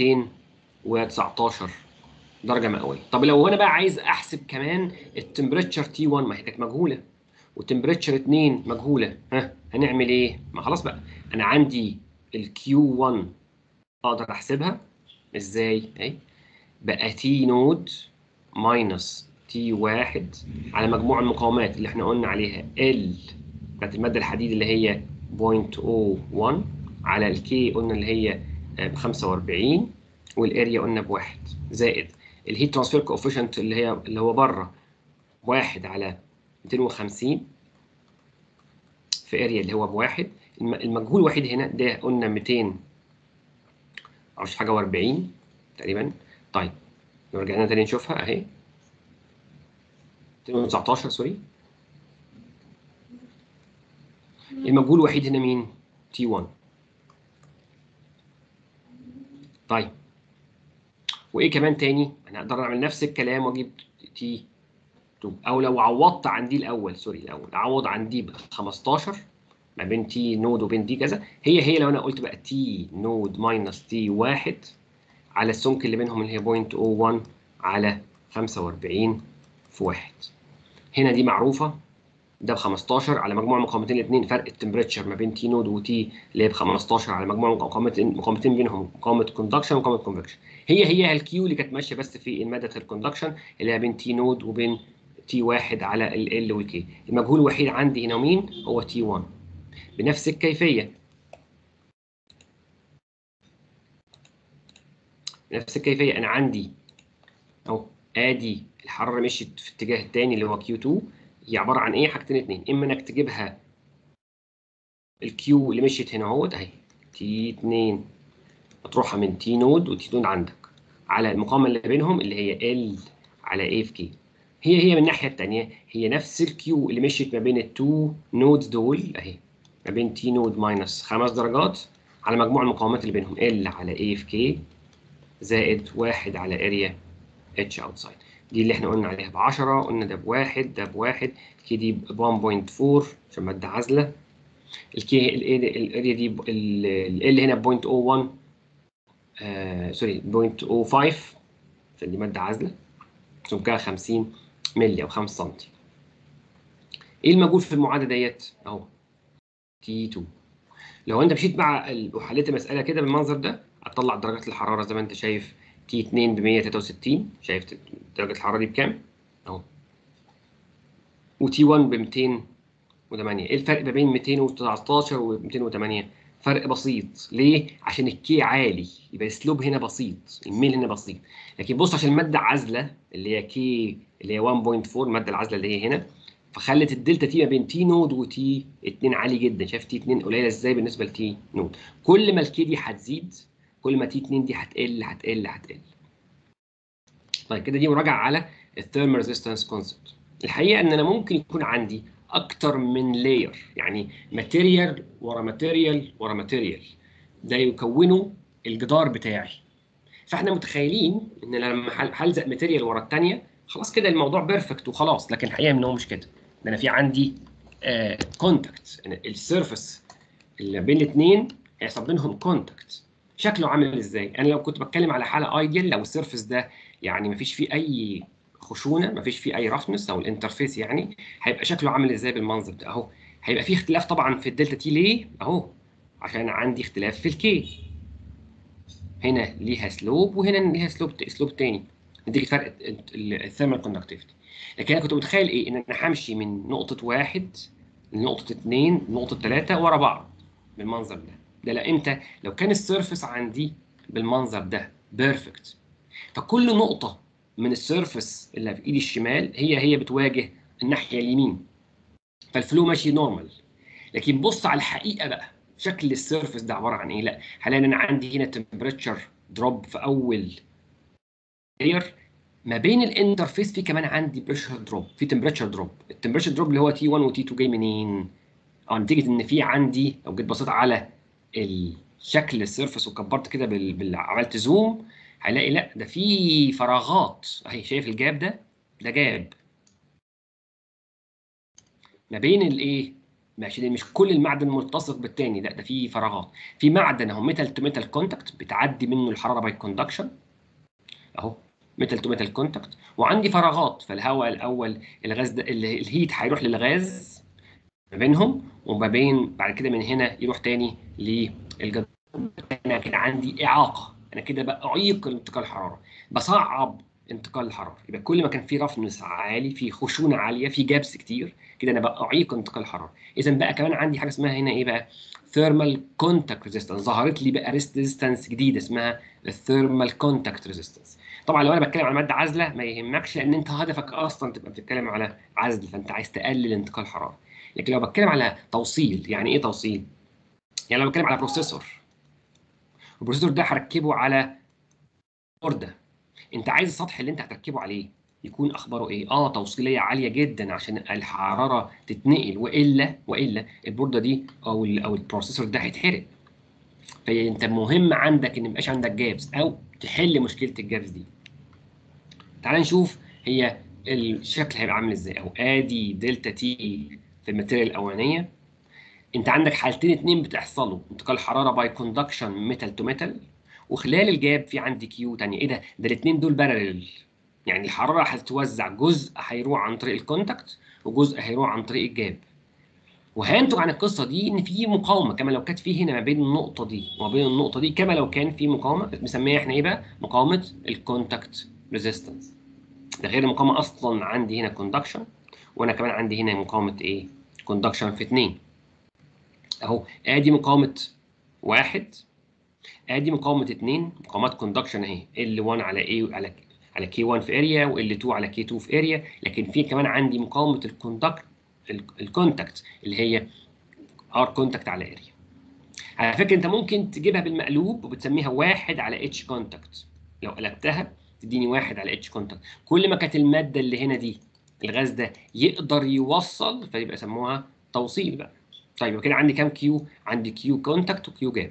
219 درجه مئويه طب لو انا بقى عايز احسب كمان التمبريتشر تي 1 ما هي كانت مجهوله والتمبريتشر 2 مجهوله ها هنعمل ايه ما خلاص بقى انا عندي الكيو 1 اقدر احسبها ازاي اهي بقى تي نود ماينس تي 1 على مجموع المقاومات اللي احنا قلنا عليها ال بتاعت الماده الحديد اللي هي 0.01 على الكي قلنا اللي هي ب 45 والاريا قلنا بواحد زائد الهيت ترانسفير كوفيشنت اللي هي اللي هو بره واحد على 250 في اريا اللي هو بواحد المجهول الوحيد هنا ده قلنا 200 معرفش حاجه و40 تقريبا طيب لو رجعنا تاني نشوفها اهي 219 سوري المجهول الوحيد هنا مين؟ تي 1 طيب وايه كمان تاني؟ انا اقدر اعمل نفس الكلام واجيب تي 2 او لو عوضت عن دي الاول سوري الاول اعوض عن دي ب 15 ما بين تي نود وبين دي كذا هي هي لو انا قلت بقى تي نود ماينس تي 1 على السمك اللي بينهم اللي هي 0.01 على 45 في 1 هنا دي معروفه ده ب 15 على مجموع مقاومتين الاثنين فرق التمبريتشر ما بين تي نود وتي اللي هي ب 15 على مجموع مقاومتين مقاومتين بينهم مقاومه كوندكشن ومقاومه كونفكشن هي هي الكيو اللي كانت ماشيه بس في الماده الكوندكشن اللي هي بين تي نود وبين تي 1 على ال ال والكي المجهول الوحيد عندي هنا مين هو تي 1 بنفس الكيفيه نفس الكيفيه انا عندي اهو ادي الحراره مشيت في الاتجاه الثاني اللي هو كيو 2 هي عباره عن ايه حاجتين اتنين اما انك تجيبها الكيو اللي مشيت هنا اهوت اهي تي 2 هتروحها من تي نود وتي نود عندك على المقاومه اللي بينهم اللي هي ال على اي في كي هي هي من الناحيه الثانيه هي نفس الكيو اللي مشيت ما بين التو نودز دول اهي ما بين تي نود ماينس خمس درجات على مجموع المقاومات اللي بينهم ال على اي في كي زائد واحد على اريا اتش اوتسايد دي اللي احنا قلنا عليها ب 10 قلنا ده بواحد ده بواحد كي دي ب 1.4 عشان ماده عازله الكي الاريا دي ال هنا ب 0.01 آه سوري 0.05 عشان دي ماده عازله سمكها 50 مللي او 5 سم ايه الموجود في المعادله ديت اهو تي 2 لو انت مشيت مع وحليت المساله كده بالمنظر ده هتطلع درجات الحراره زي ما انت شايف تي 2 ب 163 شايف درجه الحراره دي بكام اهو وتي 1 ب 208 ايه الفرق ما بين 219 و 208 فرق بسيط ليه عشان الكي عالي يبقى السلوب هنا بسيط الميل هنا بسيط لكن بص عشان الماده عازله اللي هي كي اللي هي 1.4 الماده العازله اللي هي هنا فخلت الدلتا تي ما بين تي نود وتي 2 عالي جدا شايف تي 2 قليله ازاي بالنسبه لتي نود كل ما الكي دي هتزيد كل ما تي 2 دي هتقل هتقل هتقل طيب كده دي مراجعه على الثيرمال ريزيستنس كونسبت الحقيقه ان انا ممكن يكون عندي اكتر من لاير يعني ماتيريال ورا ماتيريال ورا ماتيريال ده يكونوا الجدار بتاعي فاحنا متخيلين ان لما هلزق ماتيريال ورا الثانيه خلاص كده الموضوع بيرفكت وخلاص لكن الحقيقه ان هو مش كده ده انا في عندي كونتاكت آه السيرفس اللي بين الاثنين هيحصل بينهم كونتاكت شكله عامل ازاي انا لو كنت بتكلم على حاله ايديال لو السيرفس ده يعني ما فيش فيه اي خشونه ما فيش فيه اي رفنس او الانترفيس يعني هيبقى شكله عامل ازاي بالمنظر ده اهو هيبقى فيه اختلاف طبعا في الدلتا تي ليه اهو عشان عندي اختلاف في الكي هنا ليها سلوب وهنا ليها سلوب سلوب تاني نديك فرق الثيرمال كوندكتيفيتي لكن انا كنت متخيل ايه ان انا همشي من نقطه واحد لنقطه اثنين لنقطه ثلاثه ورا بعض بالمنظر ده ده لا امتى لو كان السيرفس عندي بالمنظر ده بيرفكت فكل نقطه من السيرفس اللي في ايدي الشمال هي هي بتواجه الناحيه اليمين فالفلو ماشي نورمال لكن بص على الحقيقه بقى شكل السيرفس ده عباره عن ايه لا هلاقي انا عندي هنا تمبريتشر دروب في اول لاير ما بين الانترفيس في كمان عندي بريشر دروب في تمبريتشر دروب التمبريتشر دروب اللي هو تي 1 وتي 2 جاي منين اه نتيجه ان في عندي لو جيت بصيت على الشكل السيرفس وكبرت كده بال... بال... عملت زوم هلاقي لا ده في فراغات اهي شايف الجاب ده ده جاب ما بين الايه ماشي مش كل المعدن ملتصق بالتاني لا ده في فراغات في معدن اهو ميتال تو ميتال كونتاكت بتعدي منه الحراره باي كوندكشن اهو ميتال تو ميتال كونتاكت وعندي فراغات فالهواء الاول الغاز ده الهيت هيروح للغاز ما بينهم وما بين بعد كده من هنا يروح تاني للجدار انا كده عندي اعاقه انا كده بعيق انتقال الحراره بصعب انتقال الحراره يبقى كل ما كان في رفنس عالي في خشونه عاليه في جابس كتير كده انا بعيق انتقال الحراره اذا بقى كمان عندي حاجه اسمها هنا ايه بقى ثيرمال كونتاكت ريزيستنس ظهرت لي بقى ريزيستنس جديده اسمها الثيرمال كونتاكت ريزيستنس طبعا لو انا بتكلم على ماده عازله ما يهمكش لان انت هدفك اصلا تبقى بتتكلم على عزل فانت عايز تقلل انتقال الحراره لكن لو بتكلم على توصيل يعني ايه توصيل يعني لو بتكلم على بروسيسور البروسيسور ده هركبه على بورده انت عايز السطح اللي انت هتركبه عليه يكون اخباره ايه اه توصيليه عاليه جدا عشان الحراره تتنقل والا والا البورده دي او ال او البروسيسور ده هيتحرق فانت مهم عندك ان ميبقاش عندك جابس او تحل مشكله الجابس دي تعال نشوف هي الشكل هيبقى عامل ازاي او ادي دلتا تي في الماتيريال الاولانيه انت عندك حالتين اتنين بتحصلوا انتقال حراره باي كوندكشن ميتال تو ميتال وخلال الجاب في عندي كيو تانية ايه ده ده الاثنين دول بارلل يعني الحراره هتتوزع جزء هيروح عن طريق الكونتاكت وجزء هيروح عن طريق الجاب وهينتج عن القصه دي ان في مقاومه كما لو كانت في هنا ما بين النقطه دي وما بين النقطه دي كما لو كان في مقاومه بنسميها احنا ايه بقى مقاومه الكونتاكت ريزيستنس ده غير المقاومه اصلا عندي هنا كوندكشن وانا كمان عندي هنا مقاومه ايه كوندكشن في 2 اهو ادي مقاومه واحد ادي مقاومه 2 مقاومات كوندكشن اهي L1 على A على على K1 في اريا وال2 على K2 في اريا لكن في كمان عندي مقاومه الكوندكت الكونتاكت اللي هي ار كونتاكت على اريا على فكره انت ممكن تجيبها بالمقلوب وبتسميها واحد على اتش كونتاكت لو قلبتها تديني واحد على اتش كونتاكت كل ما كانت الماده اللي هنا دي الغاز ده يقدر يوصل فيبقى يسموها توصيل بقى طيب كده عندي كام كيو عندي كيو كونتاكت وكيو جاب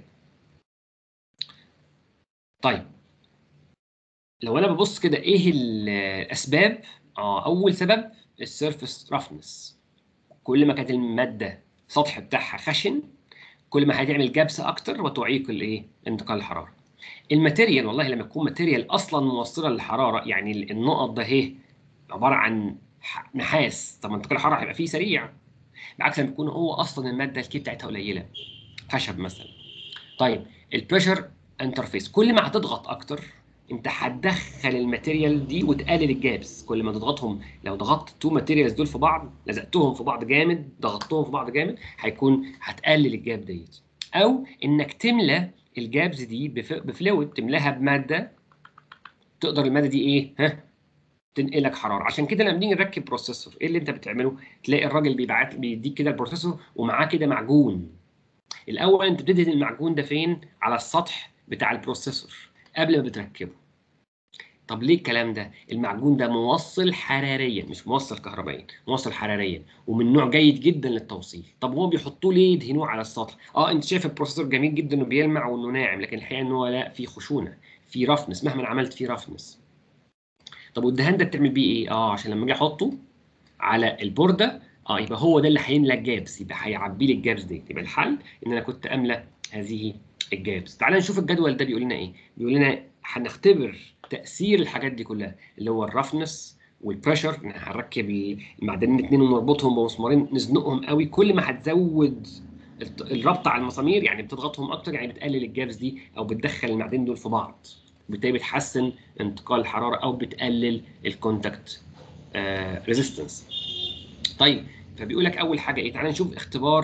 طيب لو انا ببص كده ايه الاسباب اه اول سبب السيرفس رفنس كل ما كانت الماده السطح بتاعها خشن كل ما هتعمل جبس اكتر وتعيق الايه انتقال الحراره الماتيريال والله لما يكون ماتيريال اصلا موصله للحراره يعني النقط ده اهي عباره عن نحاس طب انتقال الحراره هيبقى فيه سريع بعكس لما يكون هو اصلا الماده الكي بتاعتها قليله خشب مثلا طيب البريشر انترفيس كل ما هتضغط اكتر انت هتدخل الماتيريال دي وتقلل الجابس كل ما تضغطهم لو ضغطت التو ماتيريالز دول في بعض لزقتهم في بعض جامد ضغطتهم في بعض جامد هيكون هتقلل الجاب ديت او انك تملى الجابز دي بفلويد تملاها بماده تقدر الماده دي ايه ها تنقلك حراره عشان كده لما بنيجي نركب بروسيسور ايه اللي انت بتعمله تلاقي الراجل بيبعت بيديك كده البروسيسور ومعاه كده معجون الاول انت بتدهن المعجون ده فين على السطح بتاع البروسيسور قبل ما بتركبه طب ليه الكلام ده المعجون ده موصل حراريا مش موصل كهربائيا موصل حراريا ومن نوع جيد جدا للتوصيل طب هو بيحطوه ليه يدهنوه على السطح اه انت شايف البروسيسور جميل جدا انه بيلمع وانه ناعم لكن الحقيقه ان هو لا في خشونه في رفنس مهما عملت فيه رفنس طب والدهان ده بتعمل بيه ايه اه عشان لما اجي احطه على البورده اه يبقى هو ده اللي هيملى الجابس يبقى هيعبي لي الجابس دي يبقى الحل ان انا كنت املى هذه الجابس تعال نشوف الجدول ده بيقول لنا ايه بيقول لنا هنختبر تاثير الحاجات دي كلها اللي هو الرفنس والبريشر هنركب المعدنين الاثنين ونربطهم بمسمارين نزنقهم قوي كل ما هتزود الربط على المسامير يعني بتضغطهم اكتر يعني بتقلل الجابس دي او بتدخل المعدنين دول في بعض وبالتالي بتحسن انتقال الحراره او بتقلل الكونتاكت ريزيستنس طيب فبيقول لك اول حاجه ايه تعالى نشوف اختبار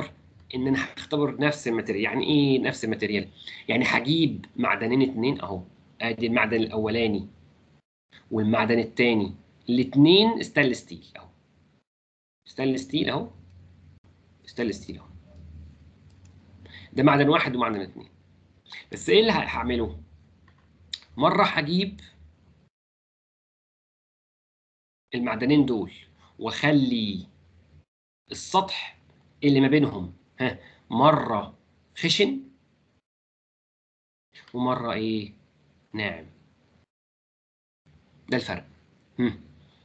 ان انا هختبر نفس الماتيريال يعني ايه نفس الماتيريال يعني هجيب معدنين اتنين اهو ادي المعدن الاولاني والمعدن الثاني الاثنين ستانلس ستيل اهو ستانلس ستيل اهو ستانلس ستيل اهو ده معدن واحد ومعدن اثنين بس ايه اللي هعمله مره هجيب المعدنين دول واخلي السطح اللي ما بينهم ها مره خشن ومره ايه ناعم ده الفرق هم.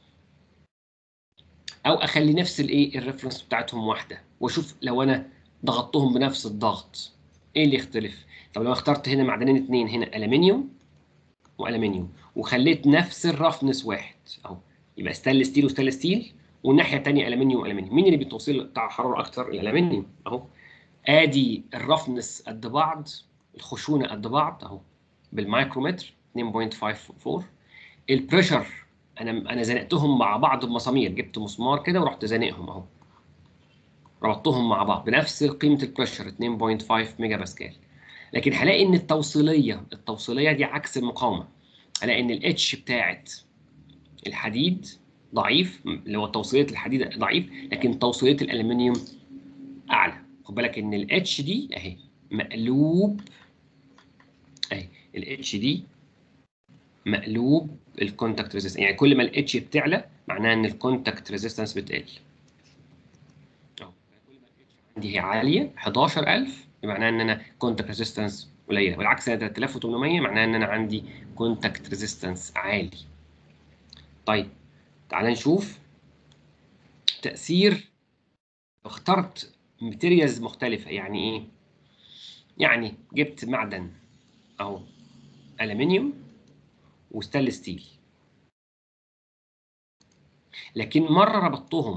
او اخلي نفس الايه الريفرنس بتاعتهم واحده واشوف لو انا ضغطتهم بنفس الضغط ايه اللي يختلف طب لو اخترت هنا معدنين اتنين هنا الومنيوم والومنيوم وخليت نفس الرفنس واحد اهو يبقى ستانلس ستيل وستانلس ستيل والناحيه الثانيه الومنيوم والومنيوم مين اللي بيتوصل بتاع حراره اكتر الالومنيوم اهو ادي الرفنس قد بعض الخشونه قد بعض اهو بالمايكرومتر 2.54 البريشر انا انا زنقتهم مع بعض بمسامير جبت مسمار كده ورحت زانقهم اهو ربطتهم مع بعض بنفس قيمه البريشر 2.5 ميجا باسكال لكن هلاقي ان التوصيليه التوصيليه دي عكس المقاومه هلاقي ان الاتش بتاعت الحديد ضعيف اللي هو توصيليه الحديد ضعيف لكن توصيليه الالومنيوم اعلى خد بالك ان الاتش دي اهي مقلوب اهي الاتش دي مقلوب الكونتاكت ريزيستنس يعني كل ما الاتش بتعلى معناه ان الكونتاكت ريزيستنس بتقل اهو كل ما الاتش عندي هي عاليه 11000 معناه ان انا كونتاكت ريزيستنس قليله والعكس 3800 معناه ان انا عندي كونتاكت ريزيستنس عالي طيب تعال نشوف تأثير لو اخترت ماتيريالز مختلفة يعني ايه؟ يعني جبت معدن اهو ألمنيوم وستانلس ستيل لكن مرة ربطتهم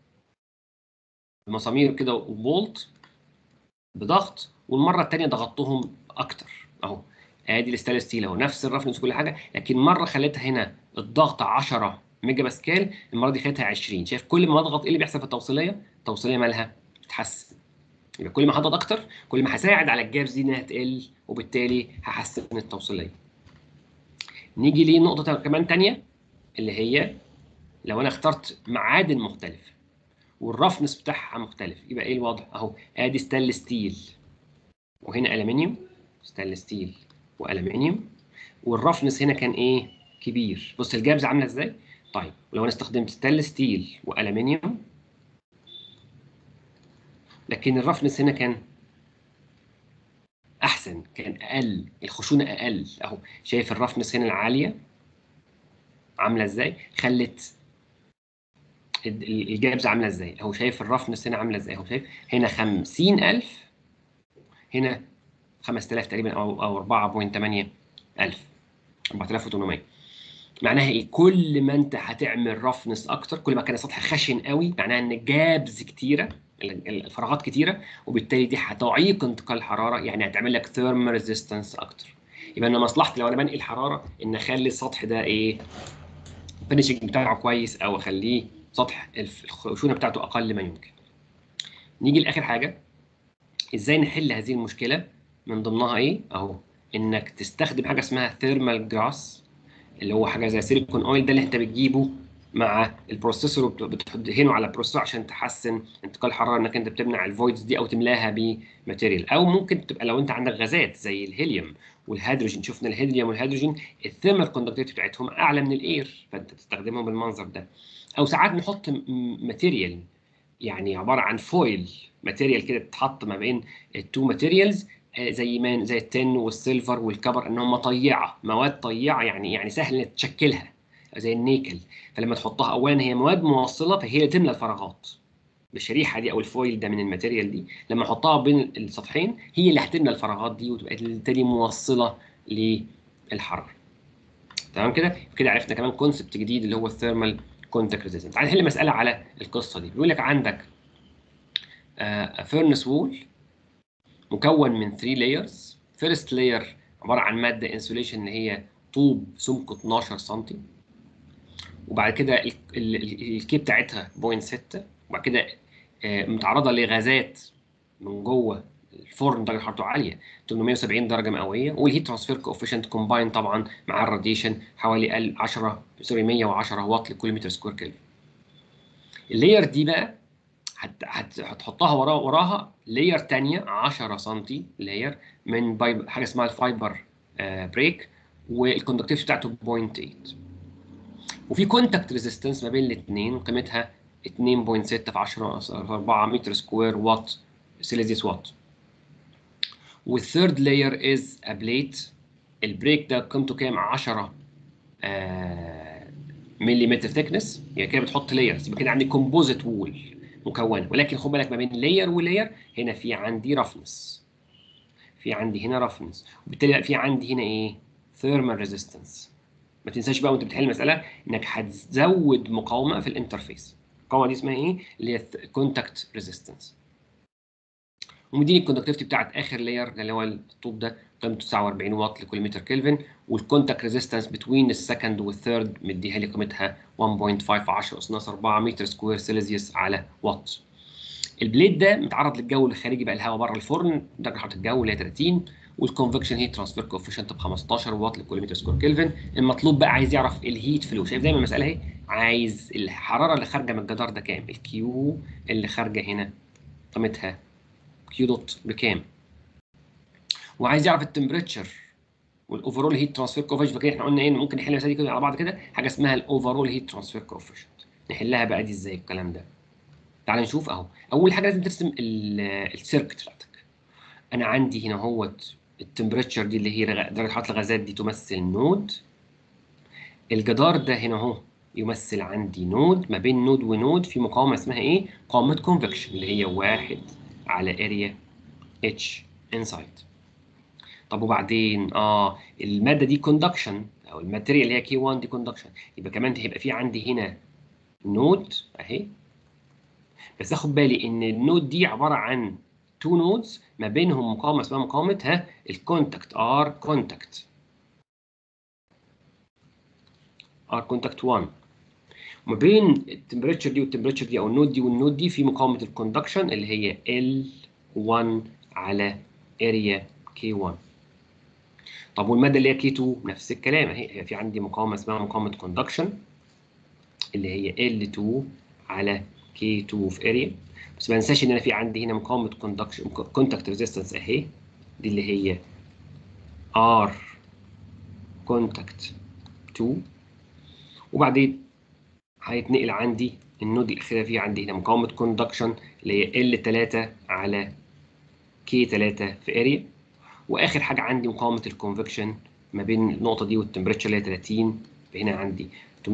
بمسامير كده وبولت بضغط والمرة التانية ضغطتهم أكتر أهو ادي الستانلس ستيل اهو نفس الرفنس وكل حاجة لكن مرة خليتها هنا الضغط 10 ميجا باسكال المره دي خدتها 20 شايف كل ما اضغط ايه اللي بيحصل في التوصيليه التوصيليه مالها بتتحسن يبقى كل ما هضغط اكتر كل ما هساعد على الجابس دي انها تقل وبالتالي هحسن التوصيليه نيجي لنقطه كمان تانية اللي هي لو انا اخترت معادن مختلفه والرفنس بتاعها مختلف يبقى ايه الوضع اهو ادي ستانلس ستيل وهنا الومنيوم ستانلس ستيل والومنيوم والرفنس هنا كان ايه كبير بص الجابز عامله ازاي طيب ولو انا استخدمت ستانلس ستيل والومنيوم لكن الرفنس هنا كان احسن كان اقل الخشونه اقل اهو شايف الرفنس هنا العاليه عامله ازاي خلت الجابز عامله ازاي اهو شايف الرفنس هنا عامله ازاي اهو شايف هنا 50000 هنا 5000 تقريبا او او 4.8 الف 4800 معناها ايه كل ما انت هتعمل رفنس اكتر كل ما كان السطح خشن قوي معناها ان جابز كتيره الفراغات كتيره وبالتالي دي هتعيق انتقال الحراره يعني هتعمل لك ثيرم ريزيستنس اكتر يبقى انا مصلحتي لو انا بنقل حراره ان اخلي السطح ده ايه الفينشنج بتاعه كويس او اخليه سطح الخشونه بتاعته اقل ما يمكن نيجي لاخر حاجه ازاي نحل هذه المشكله من ضمنها ايه اهو انك تستخدم حاجه اسمها ثيرمال جراس اللي هو حاجه زي سيليكون اويل ده اللي انت بتجيبه مع البروسيسور وبتدهنه على البروسيسور عشان تحسن انتقال الحراره انك انت بتمنع الفويدز دي او تملاها بماتيريال او ممكن تبقى لو انت عندك غازات زي الهيليوم والهيدروجين شفنا الهيليوم والهيدروجين الثيرمال كوندكتيفيتي بتاعتهم اعلى من الاير فانت تستخدمهم بالمنظر ده او ساعات نحط ماتيريال يعني عباره عن فويل ماتيريال كده تتحط ما بين التو ماتيريالز زي ما زي التن والسيلفر والكبر ان هم طيعه مواد طيعه يعني يعني سهل تشكلها زي النيكل فلما تحطها اولا هي مواد موصله فهي اللي تملى الفراغات بالشريحه دي او الفويل ده من الماتيريال دي لما احطها بين السطحين هي اللي هتملى الفراغات دي وتبقى بالتالي موصله للحراره تمام كده كده عرفنا كمان كونسبت جديد اللي هو الثيرمال كونتاكت ريزيستنس تعال نحل مساله على القصه دي بيقول لك عندك فيرنس وول مكون من 3 لايرز فيرست لاير عباره عن ماده انسوليشن اللي هي طوب سمكه 12 سم وبعد كده الكي بتاعتها 0.6 وبعد كده متعرضه لغازات من جوه الفرن درجه حرارته عاليه 870 درجه مئويه والهيت ترانسفير كوفيشنت كومباين طبعا مع الراديشن حوالي 10 سوري 110 واط لكل متر سكوير كيلفن اللاير دي بقى هت- هت- هتحطها ورا وراها لاير ثانيه 10 سم لاير من بايب حاجه اسمها الفايبر بريك والكوندكتيفيتي بتاعته 0.8 وفي كونتاكت ريزيستنس ما بين الاثنين قيمتها 2.6 في 10 في 4 متر سكوير وات سيليزيوس وات والثيرد لاير از ا بليت البريك ده قيمته كام 10 مليمتر ثيكنس يعني كده بتحط لايرز يبقى كده عندي كومبوزيت وول مكونه ولكن خد بالك ما بين لاير ولاير هنا في عندي رفنس في عندي هنا رفنس وبالتالي في عندي هنا ايه ثيرمال ريزيستنس ما تنساش بقى وانت بتحل المساله انك هتزود مقاومه في الانترفيس المقاومه دي اسمها ايه اللي هي كونتاكت ريزيستنس ومديني الكوندكتيفيتي بتاعت اخر لاير اللي هو الطوب ده قيمته 49 واط لكل متر كلفن والكونتاكت ريزيستنس بتوين السكند والثيرد مديها لي قيمتها 1.5 10 اس ناقص 4 متر سكوير سيليزيوس على وات البليد ده متعرض للجو الخارجي بقى الهواء بره الفرن درجه حراره الجو اللي هي 30 والكونفكشن هيت ترانسفير كوفيشنت ب 15 واط لكل متر سكوير كلفن المطلوب بقى عايز يعرف الهيت فلو شايف دايما المساله اهي عايز الحراره اللي خارجه من الجدار ده كام الكيو اللي خارجه هنا قيمتها كيو دوت بكام وعايز يعرف التمبريتشر والاوفرول هيت ترانسفير كوفيشنت فاكرين احنا قلنا ايه ممكن نحل المساله دي كده على بعض كده حاجه اسمها الاوفرول هيت ترانسفير كوفيشنت نحلها بقى دي ازاي الكلام ده تعال نشوف اهو اول حاجه لازم ترسم السيركت بتاعتك انا عندي هنا اهوت التمبريتشر دي اللي هي رغ- درجه حراره الغازات دي تمثل نود الجدار ده هنا اهو يمثل عندي نود ما بين نود ونود في مقاومه اسمها ايه مقاومه كونفكشن اللي هي واحد على اريا اتش انسايد طب وبعدين اه الماده دي كوندكشن او الماتيريال اللي هي كي 1 دي كوندكشن يبقى كمان هيبقى في عندي هنا نود اهي بس اخد بالي ان النود دي عباره عن تو نودز ما بينهم مقاومه اسمها مقاومه ها الكونتاكت ار كونتاكت ار كونتاكت 1 وما بين التمبريتشر دي والتمبريتشر دي او النود دي والنود دي في مقاومه الكوندكشن اللي هي L1 على اريا K1 طب والماده اللي هي K2 نفس الكلام اهي هي في عندي مقاومه اسمها مقاومه كوندكشن اللي هي L2 على K2 في اريا بس ما انساش ان انا في عندي هنا مقاومه كوندكشن كونتاكت ريزيستنس اهي دي اللي هي R كونتاكت 2 وبعدين هيتنقل عندي النود الاخيره فيه عندي هنا مقاومه كوندكشن اللي هي L3 على K3 في اريا واخر حاجه عندي مقاومه الكونفكشن ما بين النقطه دي والتمبريتشر اللي هي 30 هنا عندي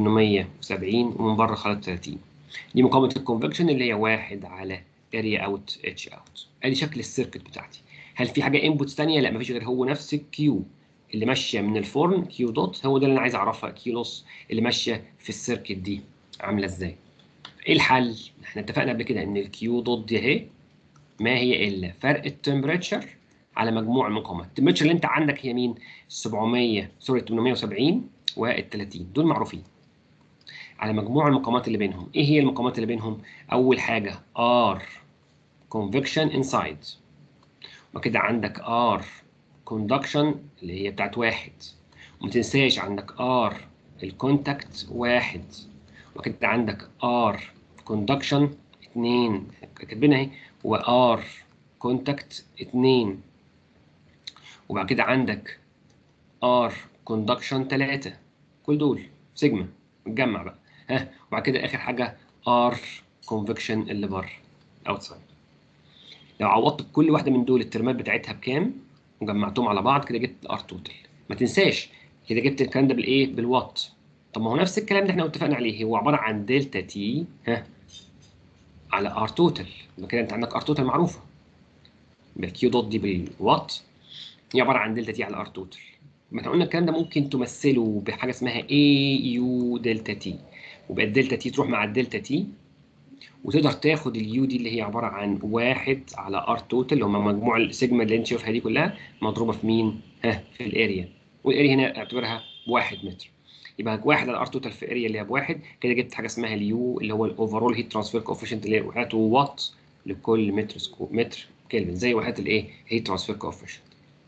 870 ومن بره خالص 30 دي مقاومه الكونفكشن اللي هي 1 على اريا اوت اتش اوت ادي شكل السيركت بتاعتي هل في حاجه انبوتس ثانيه لا مفيش غير هو نفس الكيو اللي ماشيه من الفرن كيو دوت هو ده اللي انا عايز اعرفها كيو لوس اللي ماشيه في السيركت دي عامله ازاي ايه الحل احنا اتفقنا قبل كده ان الكيو دوت دي اهي ما هي الا فرق التمبريتشر على مجموع المقاومات التمبريتشر اللي انت عندك هي مين 700 سوري 870 وال 30 دول معروفين على مجموع المقاومات اللي بينهم ايه هي المقاومات اللي بينهم اول حاجه R convection inside وكده عندك R conduction اللي هي بتاعت واحد وما تنساش عندك R الكونتاكت واحد وكده عندك R conduction اتنين كاتبينها اهي و R contact اتنين وبعد كده عندك R conduction تلاتة كل دول سيجما نجمع بقى ها وبعد كده اخر حاجه R convection اللي بره outside لو عوضت كل واحده من دول الترمات بتاعتها بكام وجمعتهم على بعض كده جبت ار توتال ما تنساش كده جبت الكلام ده بالايه بالوات طب ما هو نفس الكلام ده احنا اتفقنا عليه هو عباره عن دلتا تي ها على ار توتال يبقى كده انت عندك ار توتال معروفه يبقى الكيو دوت دي بالوات هي عباره عن دلتا تي على ار توتال ما احنا قلنا الكلام ده ممكن تمثله بحاجه اسمها اي يو دلتا تي وبقى الدلتا تي تروح مع الدلتا تي وتقدر تاخد اليو دي اللي هي عباره عن واحد على ار توتال اللي هم مجموع السيجما اللي انت شايفها دي كلها مضروبه في مين؟ ها في الاريا والاريا هنا اعتبرها بواحد متر يبقى واحد على ار توتال في اريا اللي هي بواحد كده جبت حاجه اسمها اليو اللي هو الاوفرول هيت ترانسفير كوفيشنت اللي هي وقعته وات لكل متر سكو متر كلفن زي وحدات الايه هيت ترانسفير كوفيشنت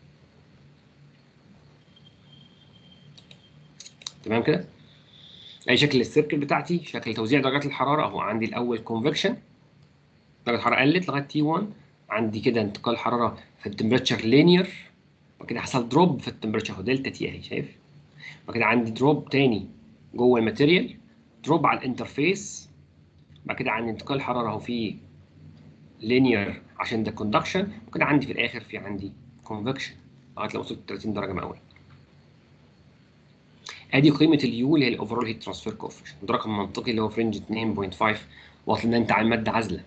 تمام كده اي شكل السيركل بتاعتي شكل توزيع درجات الحراره اهو عندي الاول كونفكشن درجه الحراره قلت لغايه تي 1 عندي كده انتقال حراره في التمبريتشر لينير وبعد كده حصل دروب في التمبريتشر اهو دلتا تي اهي شايف وبعد كده عندي دروب تاني جوه الماتيريال دروب على الانترفيس بعد كده عندي انتقال حراره اهو في لينير عشان ده كوندكشن وكده عندي في الاخر في عندي كونفكشن لغايه لو وصلت 30 درجه مئويه ادي قيمه اليو اللي هي الاوفرول هيت ترانسفير كوفيشنت ده رقم منطقي اللي هو في رينج 2.5 واصل ان انت على ماده عازله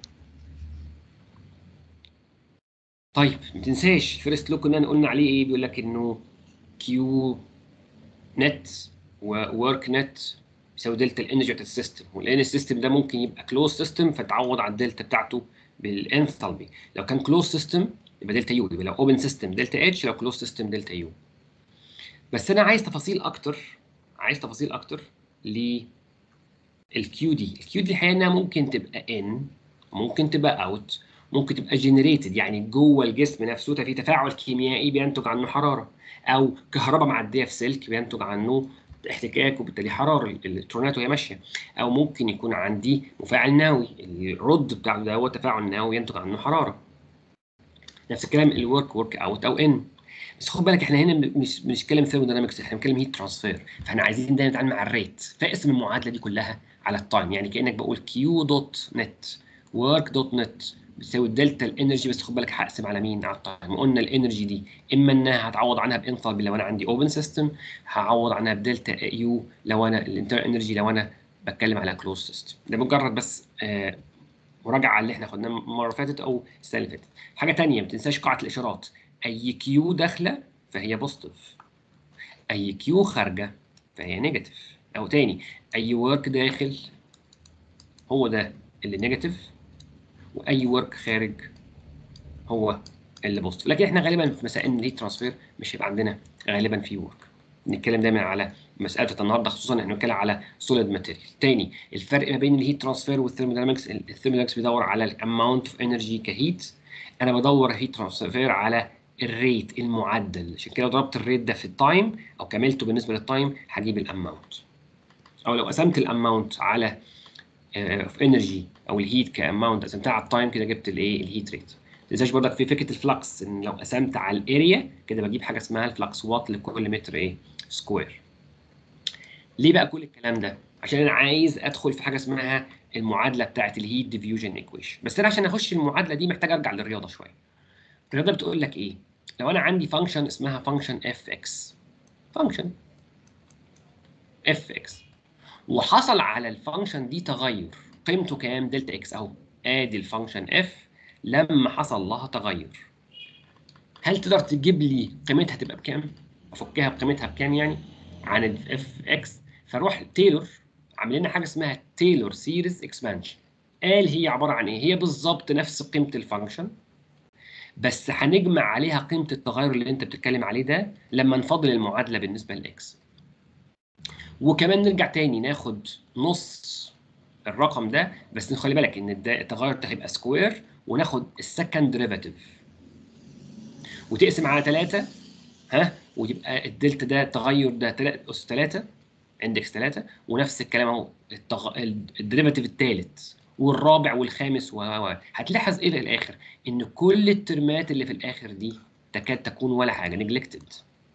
طيب ما تنساش الفيرست لو كنا قلنا عليه ايه بيقول لك انه كيو نت وورك نت يساوي دلتا الانرجي بتاعت السيستم والان السيستم ده ممكن يبقى كلوز سيستم فتعوض على الدلتا بتاعته بالانثالبي لو كان كلوز سيستم يبقى دلتا يو يبقى لو اوبن سيستم دلتا اتش لو كلوز سيستم دلتا يو بس انا عايز تفاصيل اكتر عايز تفاصيل اكتر للكيو دي الكيو دي الحقيقه انها ممكن تبقى ان ممكن تبقى اوت ممكن تبقى جنريتد يعني جوه الجسم نفسه في تفاعل كيميائي بينتج عنه حراره او كهرباء معديه في سلك بينتج عنه احتكاك وبالتالي حراره الالكترونات وهي ماشيه او ممكن يكون عندي مفاعل نووي الرد بتاعه ده هو تفاعل نووي ينتج عنه حراره نفس الكلام الورك ورك اوت او ان بس خد بالك احنا هنا مش بنتكلم ثيرموداينامكس احنا بنتكلم هيت ترانسفير فاحنا عايزين دايما نتعامل مع الريت فاقسم المعادله دي كلها على التايم يعني كانك بقول كيو دوت نت ورك دوت نت بتساوي الدلتا الانرجي بس خد بالك هقسم على مين على التايم قلنا الانرجي دي اما انها هتعوض عنها بانثالبي لو انا عندي اوبن سيستم هعوض عنها بدلتا يو لو انا الانتر انرجي لو انا بتكلم على كلوز سيستم ده مجرد بس آه مراجعه على اللي احنا خدناه المره اللي فاتت او السنه اللي فاتت حاجه ثانيه ما تنساش قاعده الاشارات اي كيو داخله فهي بوزيتيف اي كيو خارجه فهي نيجاتيف او تاني اي ورك داخل هو ده اللي نيجاتيف واي ورك خارج هو اللي بوزيتيف لكن احنا غالبا في مسائل الهيت ترانسفير مش هيبقى عندنا غالبا في ورك بنتكلم دايما على مساله النهارده خصوصا احنا بنتكلم على سوليد ماتيريال تاني الفرق ما بين الهيت ترانسفير والثيرموداينامكس الثيرموداينامكس بيدور على الاماونت اوف انرجي كهيت انا بدور هيت ترانسفير على الريت المعدل عشان كده لو ضربت الريت ده في التايم او كملته بالنسبه للتايم هجيب الاماونت او لو قسمت الاماونت على اوف انرجي او الهيت كاماونت قسمتها على التايم كده جبت الايه الهيت ريت ما تنساش برضك في فكره الفلكس ان لو قسمت على الاريا كده بجيب حاجه اسمها الفلكس وات لكل متر ايه سكوير ليه بقى كل الكلام ده عشان انا عايز ادخل في حاجه اسمها المعادله بتاعه الهيت ديفيوجن ايكويشن بس انا عشان اخش المعادله دي محتاج ارجع للرياضه شويه الرياضه بتقول لك ايه لو انا عندي فانكشن اسمها فانكشن اف اكس فانكشن اف اكس وحصل على الفانكشن دي تغير قيمته كام دلتا اكس اهو ادي الفانكشن اف لما حصل لها تغير هل تقدر تجيب لي قيمتها تبقى بكام افكها بقيمتها بكام يعني عن الاف اكس فروح تايلور عامل لنا حاجه اسمها تايلور سيريز اكسبانشن قال هي عباره عن ايه هي بالظبط نفس قيمه الفانكشن بس هنجمع عليها قيمه التغير اللي انت بتتكلم عليه ده لما نفضل المعادله بالنسبه لاكس وكمان نرجع تاني ناخد نص الرقم ده بس خلي بالك ان التغير ده هيبقى سكوير وناخد السكند ديريفاتيف وتقسم على 3 ها ويبقى الدلتا ده التغير ده 3 اس 3 اندكس 3 ونفس الكلام اهو التغ... الديريفاتيف الثالث والرابع والخامس و هتلاحظ ايه في الاخر ان كل الترمات اللي في الاخر دي تكاد تكون ولا حاجه نجلكتد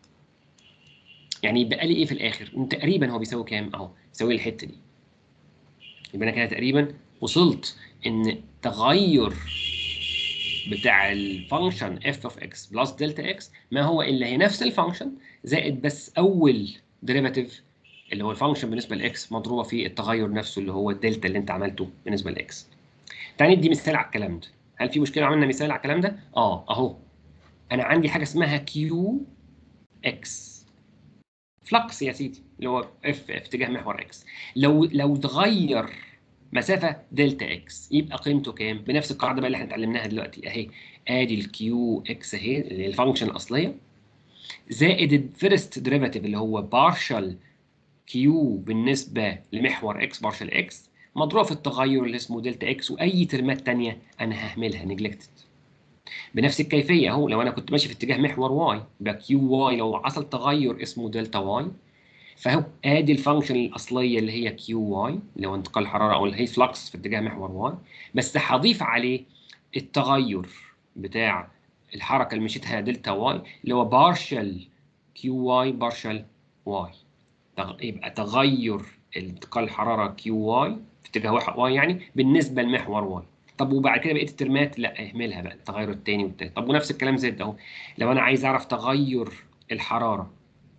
يعني يبقى لي ايه في الاخر ان تقريبا هو بيساوي كام اهو بيساوي الحته دي يبقى انا كده تقريبا وصلت ان تغير بتاع الفانكشن اف اوف اكس بلس دلتا اكس ما هو الا هي نفس الفانكشن زائد بس اول ديريفاتيف اللي هو الفانكشن بالنسبه لاكس مضروبه في التغير نفسه اللي هو الدلتا اللي انت عملته بالنسبه لاكس. تعالى ندي مثال على الكلام ده. هل في مشكله عملنا مثال على الكلام ده؟ اه اهو. انا عندي حاجه اسمها كيو اكس. فلكس يا سيدي اللي هو اف في اتجاه محور اكس. لو لو اتغير مسافه دلتا اكس يبقى قيمته كام؟ بنفس القاعده بقى اللي احنا اتعلمناها دلوقتي اهي ادي الكيو اكس اهي اللي هي الفانكشن الاصليه زائد الفيرست ديريفاتيف اللي هو بارشال كيو بالنسبه لمحور اكس بارشل اكس مضروب في التغير اللي اسمه دلتا اكس واي ترمات ثانيه انا ههملها نجلكتد بنفس الكيفيه اهو لو انا كنت ماشي في اتجاه محور واي يبقى كيو واي لو حصل تغير اسمه دلتا واي فهو ادي الفانكشن الاصليه اللي هي كيو واي اللي هو انتقال الحراره او اللي هي فلكس في اتجاه محور واي بس هضيف عليه التغير بتاع الحركه اللي مشيتها دلتا واي اللي هو بارشل كيو واي بارشل واي يبقى تغير انتقال الحراره كيو واي في اتجاه واي يعني بالنسبه لمحور واي طب وبعد كده بقيه الترمات لا اهملها بقى التغير الثاني والثالث طب ونفس الكلام زد اهو لو انا عايز اعرف تغير الحراره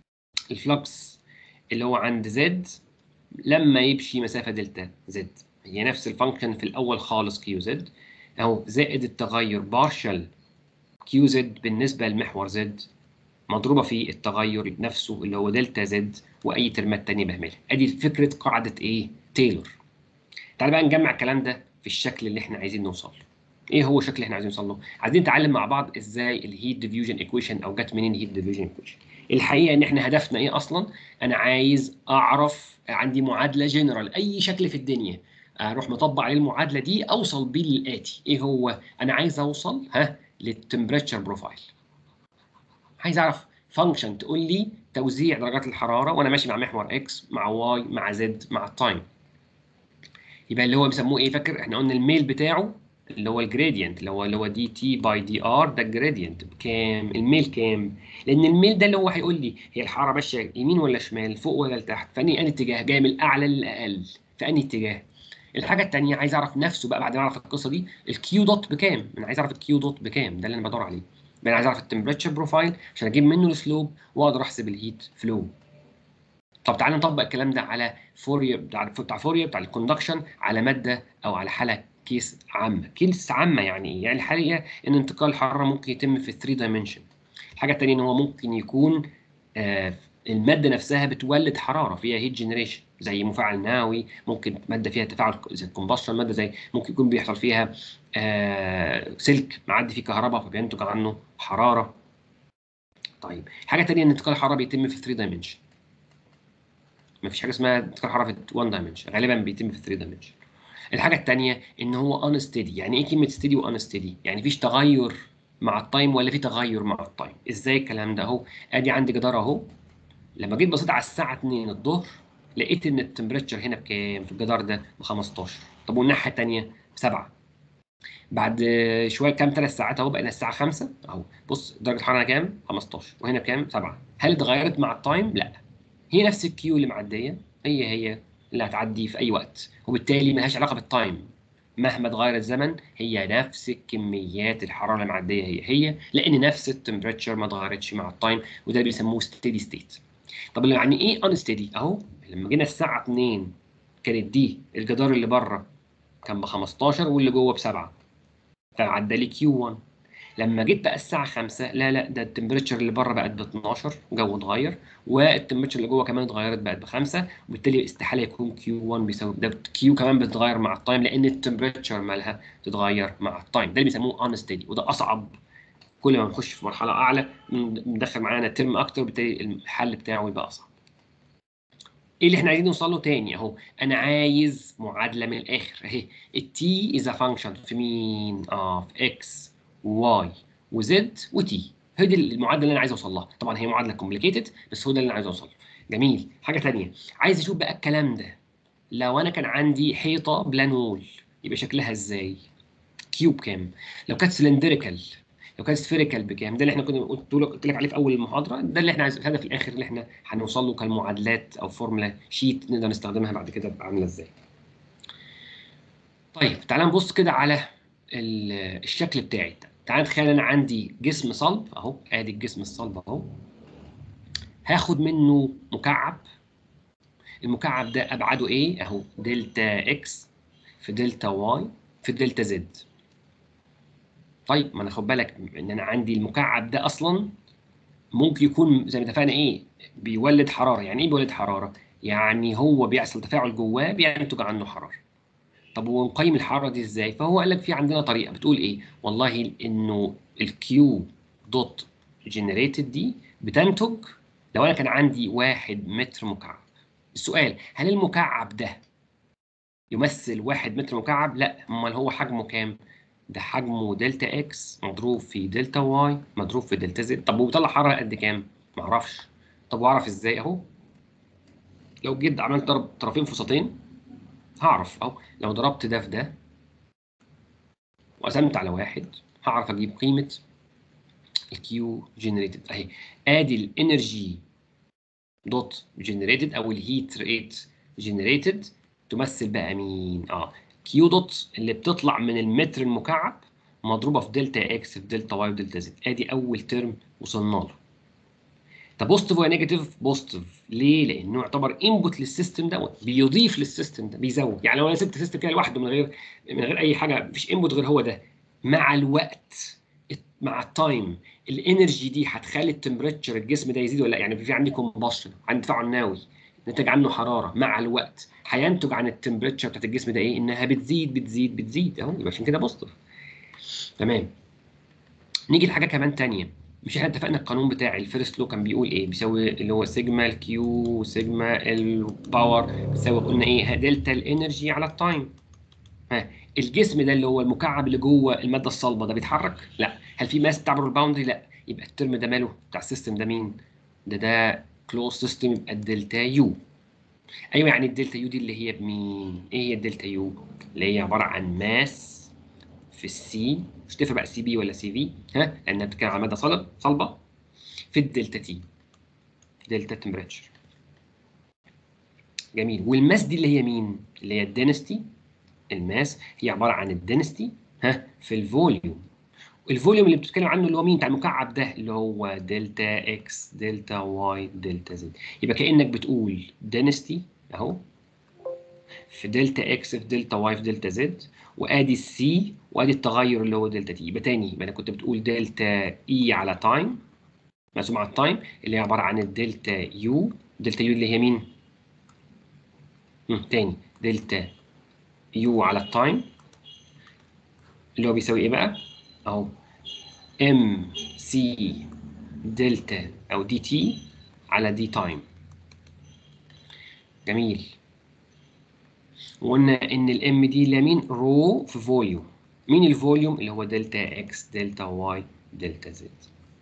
الفلكس اللي هو عند زد لما يمشي مسافه دلتا زد هي نفس الفانكشن في الاول خالص كيو زد اهو زائد التغير بارشل كيو زد بالنسبه لمحور زد مضروبه في التغير نفسه اللي هو دلتا زد واي ترمات ثانيه بهملها ادي فكره قاعده ايه تايلور تعال بقى نجمع الكلام ده في الشكل اللي احنا عايزين نوصل له ايه هو الشكل اللي احنا عايزين نوصل له عايزين نتعلم مع بعض ازاي الهيت ديفيوجن ايكويشن او جت منين الهيت ديفيوجن ايكويشن الحقيقه ان احنا هدفنا ايه اصلا انا عايز اعرف عندي معادله جنرال اي شكل في الدنيا اروح مطبق عليه المعادله دي اوصل بيه للاتي ايه هو انا عايز اوصل ها للتمبريتشر بروفايل عايز اعرف فانكشن تقول لي توزيع درجات الحراره وانا ماشي مع محور اكس مع واي مع زد مع التايم يبقى اللي هو بيسموه ايه فاكر احنا قلنا الميل بتاعه اللي هو الجريدينت اللي هو اللي هو دي تي باي دي ار ده الجريدينت بكام الميل كام لان الميل ده اللي هو هيقول لي هي الحراره ماشيه يمين ولا شمال فوق ولا لتحت فاني انهي اتجاه جاي من الاعلى للاقل في انهي اتجاه الحاجه الثانيه عايز اعرف نفسه بقى بعد ما اعرف القصه دي الكيو دوت بكام انا عايز اعرف الكيو دوت بكام ده اللي انا بدور عليه انا عايز اعرف التمبريتشر بروفايل عشان اجيب منه السلوب واقدر احسب الهيت فلو طب تعالى نطبق الكلام ده على فوريا بتاع بتاع فوريا بتاع الكوندكشن على ماده او على حاله كيس عامه كيس عامه يعني ايه يعني الحقيقه ان انتقال الحراره ممكن يتم في 3 دايمنشن الحاجه الثانيه ان هو ممكن يكون آه الماده نفسها بتولد حراره فيها هيت جنريشن زي مفاعل نووي ممكن ماده فيها تفاعل زي الكومبشن ماده زي ممكن يكون بيحصل فيها آه سلك معدي فيه كهرباء فبينتج عنه حراره طيب حاجه ثانيه ان انتقال الحراره بيتم في 3 دايمنشن مفيش حاجه اسمها انتقال حراره في 1 دايمنشن غالبا بيتم في 3 دايمنشن الحاجه الثانيه ان هو ان ستيدي يعني ايه كلمه ستيدي وان ستيدي يعني مفيش تغير مع التايم ولا في تغير مع التايم ازاي الكلام ده اهو ادي عندي جدار اهو لما جيت بصيت على الساعه 2 الظهر لقيت ان التمبريتشر هنا بكام في الجدار ده ب 15 طب والناحيه الثانيه بسبعه بعد شويه كام ثلاث ساعات اهو بقينا الساعه 5 اهو بص درجه الحراره كام 15 وهنا بكام 7 هل اتغيرت مع التايم لا هي نفس الكيو اللي معديه هي هي اللي هتعدي في اي وقت وبالتالي ملهاش علاقه بالتايم مهما اتغير الزمن هي نفس كميات الحراره اللي معديه هي هي لان نفس التمبريتشر ما اتغيرتش مع التايم وده بيسموه ستيدي ستيت طب يعني ايه ان ستيدي اهو لما جينا الساعه 2 كانت دي الجدار اللي بره كان ب 15 واللي جوه بسبعه فعدى لي كيو 1 لما جيت بقى الساعه 5 لا لا ده التمبريتشر اللي بره بقت ب 12 جو اتغير والتمبريتشر اللي جوه كمان اتغيرت بقت بخمسه وبالتالي استحاله يكون كيو 1 بيساوي ده كيو كمان بتتغير مع التايم لان التمبريتشر مالها تتغير مع التايم ده اللي بيسموه ان ستيدي وده اصعب كل ما نخش في مرحله اعلى ندخل معانا ترم اكتر بالتالي الحل بتاعه يبقى اصعب ايه اللي احنا عايزين نوصل له تاني اهو انا عايز معادله من الاخر اهي التي از فانكشن في مين اه في اكس وواي وزد وتي هي دي المعادله اللي انا عايز اوصل لها طبعا هي معادله كومبليكيتد بس هو ده اللي انا عايز اوصل له جميل حاجه ثانيه عايز اشوف بقى الكلام ده لو انا كان عندي حيطه بلان وول يبقى شكلها ازاي كيوب كام لو كانت سلندريكال لو كانت سفيريكال بكام ده اللي احنا كنا قلت لك قلت لك عليه في اول المحاضره ده اللي احنا عايز الهدف الاخر اللي احنا هنوصل له كالمعادلات او فورمولا شيت نقدر نستخدمها بعد كده تبقى عامله ازاي طيب تعال نبص كده على الشكل بتاعي تعال نتخيل انا عندي جسم صلب اهو ادي الجسم الصلب اهو هاخد منه مكعب المكعب ده ابعاده ايه اهو دلتا اكس في دلتا واي في دلتا زد طيب ما انا خد بالك ان انا عندي المكعب ده اصلا ممكن يكون زي ما اتفقنا ايه بيولد حراره يعني ايه بيولد حراره يعني هو بيحصل تفاعل جواه بينتج عنه حراره طب ونقيم الحراره دي ازاي فهو قال لك في عندنا طريقه بتقول ايه والله انه الكيو دوت جنريتد دي بتنتج لو انا كان عندي واحد متر مكعب السؤال هل المكعب ده يمثل واحد متر مكعب لا امال هو حجمه كام ده حجمه دلتا اكس مضروب في دلتا واي مضروب في دلتا زد طب وبيطلع حراره قد كام؟ معرفش طب واعرف ازاي اهو لو جيت عملت ضرب طرفين في سطين هعرف اهو لو ضربت ده في ده وقسمت على واحد هعرف اجيب قيمه الكيو جنريتد اهي ادي الانرجي دوت جنريتد او الهيت ريت جنريتد تمثل بقى مين؟ اه كيو دوت اللي بتطلع من المتر المكعب مضروبه في دلتا اكس في دلتا واي ودلتا زد ادي اول ترم وصلنا له طب بوزيتيف ولا نيجاتيف؟ بوزيتيف ليه؟ لانه يعتبر انبوت للسيستم دوت بيضيف للسيستم ده بيزود يعني لو انا سبت السيستم كده لوحده من غير من غير اي حاجه مفيش انبوت غير هو ده مع الوقت مع التايم الانرجي دي هتخلي التمبريتشر الجسم ده يزيد ولا لا يعني في عندي كومبشن عندي تفاعل نووي نتج عنه حراره مع الوقت هينتج عن التمبريتشر بتاعت الجسم ده ايه؟ انها بتزيد بتزيد بتزيد اهو يبقى عشان كده بوزيتيف تمام نيجي لحاجه كمان ثانيه مش احنا اتفقنا القانون بتاع الفيرست لو كان بيقول ايه؟ بيساوي اللي هو سيجما الكيو سيجما الباور بيساوي قلنا ايه؟ دلتا الانرجي على التايم ها الجسم ده اللي هو المكعب اللي جوه الماده الصلبه ده بيتحرك؟ لا هل في ماس تعبر الباوندري؟ لا يبقى الترم ده ماله؟ بتاع السيستم ده مين؟ ده ده كلوز سيستم يبقى الدلتا يو ايوه يعني الدلتا يو دي اللي هي بمين؟ ايه هي الدلتا يو؟ اللي هي عباره عن ماس في السي مش تفرق بقى سي بي ولا سي في ها لانها بتتكلم على ماده صلب صلبه في الدلتا تي دلتا تمبريتشر جميل والماس دي اللي هي مين؟ اللي هي الدنستي الماس هي عباره عن الدنستي ها في الفوليوم الفوليوم اللي بتتكلم عنه اللي هو مين بتاع المكعب ده اللي هو دلتا اكس دلتا واي دلتا زد يبقى كانك بتقول دنستي اهو في دلتا اكس في دلتا واي في دلتا زد وادي السي وادي التغير اللي هو دلتا تي يبقى تاني يبقى انا كنت بتقول دلتا اي على تايم مقسوم على التايم اللي هي عباره عن الدلتا يو دلتا يو اللي هي مين؟ مم. تاني دلتا يو على التايم اللي هو بيساوي ايه بقى؟ اهو ام سي دلتا او دي تي على دي تايم جميل وقلنا ان الام دي لمين رو في فوليوم مين الفوليوم اللي هو دلتا اكس دلتا واي دلتا زد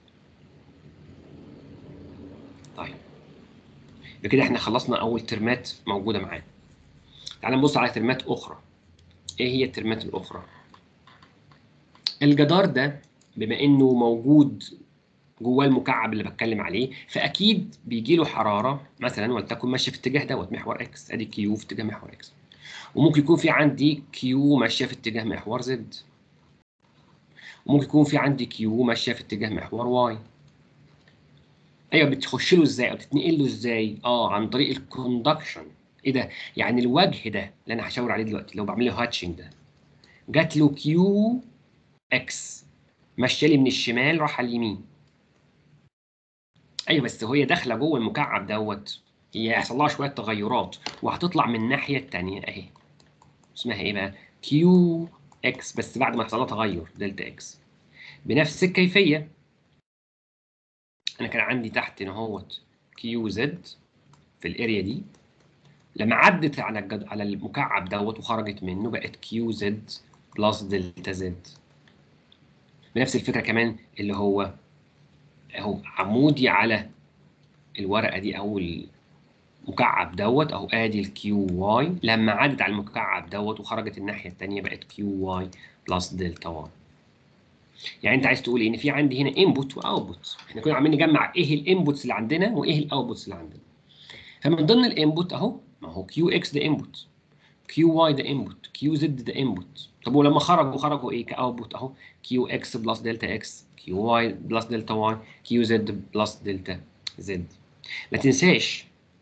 طيب بكده احنا خلصنا اول ترمات موجوده معانا تعال نبص على ترمات اخرى ايه هي الترمات الاخرى الجدار ده بما انه موجود جواه المكعب اللي بتكلم عليه فاكيد بيجي له حراره مثلا ولتكن ماشيه في اتجاه دوت محور اكس ادي كيو في اتجاه محور اكس وممكن يكون في عندي كيو ماشيه في اتجاه محور زد وممكن يكون في عندي كيو ماشيه في اتجاه محور واي ايوه بتخش له ازاي او تتنقل له ازاي اه عن طريق الكوندكشن ايه ده يعني الوجه ده اللي انا هشاور عليه دلوقتي لو بعمل له هاتشنج ده جات له كيو اكس ماشيه لي من الشمال راح على اليمين ايوه بس وهي داخله جوه المكعب دوت هي هيحصل لها شويه تغيرات وهتطلع من الناحيه الثانيه اهي اسمها ايه بقى كيو اكس بس بعد ما يحصل لها تغير دلتا اكس بنفس الكيفيه انا كان عندي تحت هنا اهوت كيو زد في الاريا دي لما عدت على الجد... على المكعب دوت وخرجت منه بقت كيو زد بلس دلتا زد بنفس الفكره كمان اللي هو اهو عمودي على الورقه دي او المكعب دوت اهو ادي الكيو واي لما عدت على المكعب دوت وخرجت الناحيه الثانيه بقت كيو واي بلس دلتا واي يعني انت عايز تقول ان في عندي هنا انبوت واوتبوت احنا كنا عمالين نجمع ايه الانبوتس اللي عندنا وايه الاوتبوتس اللي عندنا فمن ضمن الانبوت اهو ما هو كيو اكس ده انبوت كيو واي ده انبوت كيو زد ده انبوت طب ولما خرجوا خرجوا ايه كاوتبوت اهو كيو اكس بلس دلتا اكس كيو واي بلس دلتا واي كيو زد بلس دلتا زد ما تنساش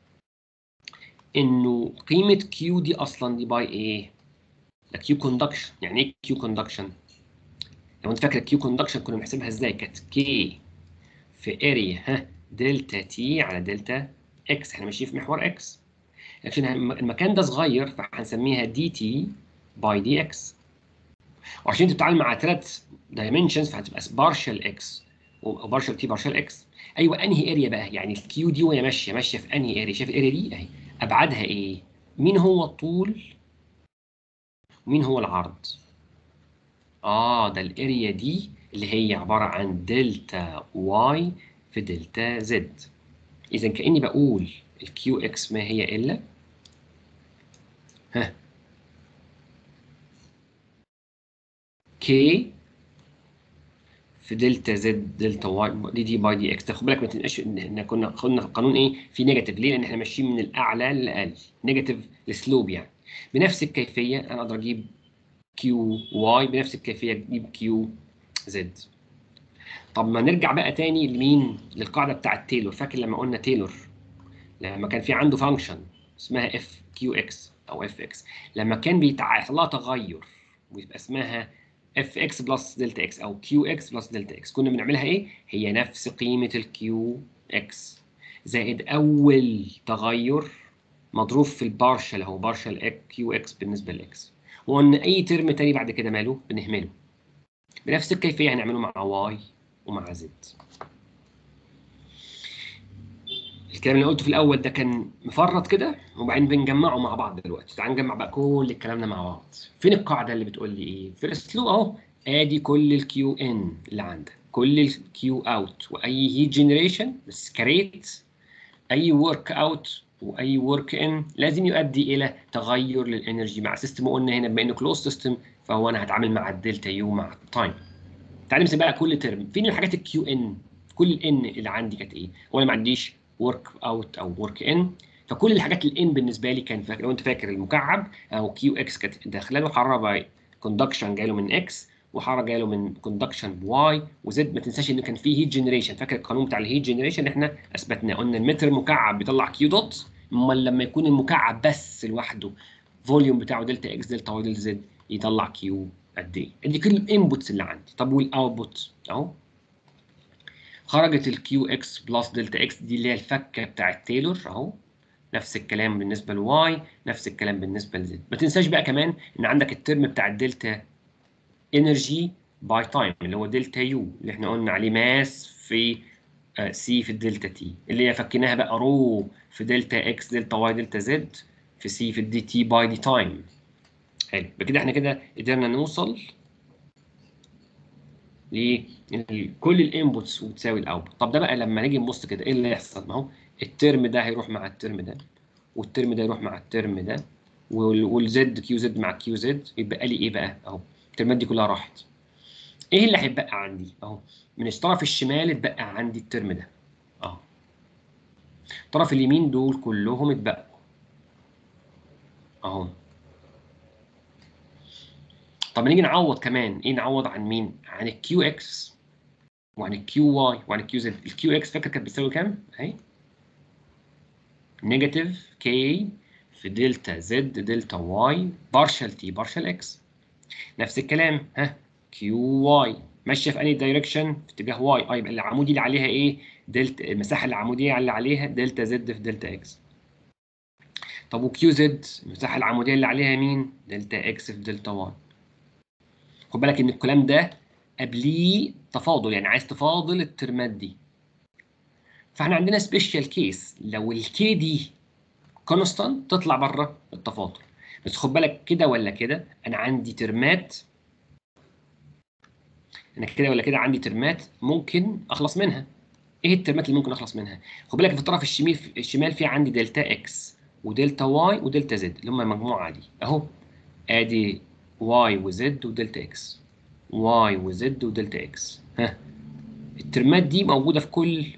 انه قيمه كيو دي اصلا دي باي ايه ده كيو كوندكشن يعني ايه كيو كوندكشن لو انت فاكر الكيو كوندكشن كنا بنحسبها ازاي كانت كي في اريا ها دلتا تي على دلتا اكس احنا ماشيين في محور اكس لكن المكان ده صغير فهنسميها دي تي باي دي اكس وعشان انت بتتعامل مع ثلاث دايمنشنز فهتبقى بارشال اكس وبارشال تي بارشال اكس ايوه انهي اريا بقى يعني الكيو دي وهي ماشيه ماشيه في انهي اريا شايف الاريا دي اهي ابعادها ايه مين هو الطول ومين هو العرض اه ده الاريا دي اللي هي عباره عن دلتا واي في دلتا زد اذا كاني بقول الكيو اكس ما هي الا ها كي في دلتا زد دلتا واي دي دي باي دي اكس خد بالك ما تنقاش ان احنا كنا قلنا في القانون ايه في نيجاتيف ليه؟ لان احنا ماشيين من الاعلى للاقل نيجاتيف السلوب يعني بنفس الكيفيه انا اقدر اجيب كيو واي بنفس الكيفيه اجيب كيو زد طب ما نرجع بقى تاني لمين؟ للقاعده بتاعت تايلور فاكر لما قلنا تايلور لما كان في عنده فانكشن اسمها اف كيو اكس او اف اكس لما كان بيحصل لها تغير ويبقى اسمها اف اكس بلس دلتا اكس او كيو اكس بلس دلتا اكس كنا بنعملها ايه؟ هي نفس قيمه الكيو اكس زائد اول تغير مضروب في البارشل اهو بارشل كيو اكس بالنسبه لاكس وان اي ترم تاني بعد كده ماله بنهمله بنفس الكيفيه هنعمله مع واي ومع زد الكلام اللي قلته في الاول ده كان مفرط كده وبعدين بنجمعه مع بعض دلوقتي تعال نجمع بقى كل الكلام ده مع بعض فين القاعده اللي بتقول لي ايه في الاسلوب اهو ادي كل الكيو ان اللي عندك كل الكيو اوت واي هيت جنريشن بس كريت اي ورك اوت واي ورك ان لازم يؤدي الى تغير للانرجي مع سيستم وقلنا هنا بما انه كلوز سيستم فهو انا هتعامل مع الدلتا يو مع التايم تعال نمسك بقى كل ترم فين الحاجات الكيو ان كل الان اللي عندي كانت ايه وانا ما عنديش ورك اوت او ورك ان فكل الحاجات الان بالنسبه لي كان فاكر لو انت فاكر المكعب او كيو اكس كانت داخله له حراره باي كوندكشن جاي له من اكس وحراره جاي له من كوندكشن بواي وزد ما تنساش ان كان في هيت جنريشن فاكر القانون بتاع الهيت جنريشن احنا اثبتناه قلنا المتر مكعب بيطلع كيو دوت امال لما يكون المكعب بس لوحده فوليوم بتاعه دلتا اكس دلتا واي دلتا زد يطلع كيو قد ايه دي كل الانبوتس اللي عندي طب والاوتبوت اهو خرجت الكيو اكس بلس دلتا اكس دي اللي هي الفكه بتاعت تايلور اهو نفس الكلام بالنسبه لواي نفس الكلام بالنسبه لزد ما تنساش بقى كمان ان عندك الترم بتاع الدلتا انرجي باي تايم اللي هو دلتا يو اللي احنا قلنا عليه ماس في سي في الدلتا تي اللي هي فكيناها بقى رو في دلتا اكس دلتا واي دلتا زد في سي في الدي تي باي دي تايم حلو بكده احنا كده قدرنا نوصل لكل الانبوتس وتساوي الاوتبوت طب ده بقى لما نيجي نبص كده ايه اللي هيحصل ما هو الترم ده هيروح مع الترم ده والترم ده يروح مع الترم ده والزد كيو زد مع كيو زد يبقى لي ايه بقى اهو الترمات دي كلها راحت ايه اللي هيتبقى عندي اهو من الطرف الشمال اتبقى عندي الترم ده اهو الطرف اليمين دول كلهم اتبقوا اهو طب نيجي نعوض كمان ايه نعوض عن مين عن الكيو اكس وعن الكيو واي وعن الكيو زد الكيو اكس فاكر كانت بتساوي كام اهي نيجاتيف كي في دلتا زد دلتا واي بارشل تي بارشل اكس نفس الكلام ها كيو واي ماشيه في انهي دايركشن في اتجاه واي اه يبقى العمودي اللي عليها ايه دلتا المساحه العموديه اللي عليها دلتا زد في دلتا اكس طب وكيو زد المساحه العموديه اللي عليها مين دلتا اكس في دلتا واي خد بالك ان الكلام ده قبليه تفاضل يعني عايز تفاضل الترمات دي فاحنا عندنا سبيشال كيس لو الكي دي كونستانت تطلع بره التفاضل بس خد بالك كده ولا كده انا عندي ترمات انا كده ولا كده عندي ترمات ممكن اخلص منها ايه الترمات اللي ممكن اخلص منها خد بالك في الطرف الشمال الشمال في عندي دلتا اكس ودلتا واي ودلتا زد اللي هم المجموعه دي اهو ادي واي وزد ودلتا اكس واي وزد ودلتا اكس ها الترمات دي موجوده في كل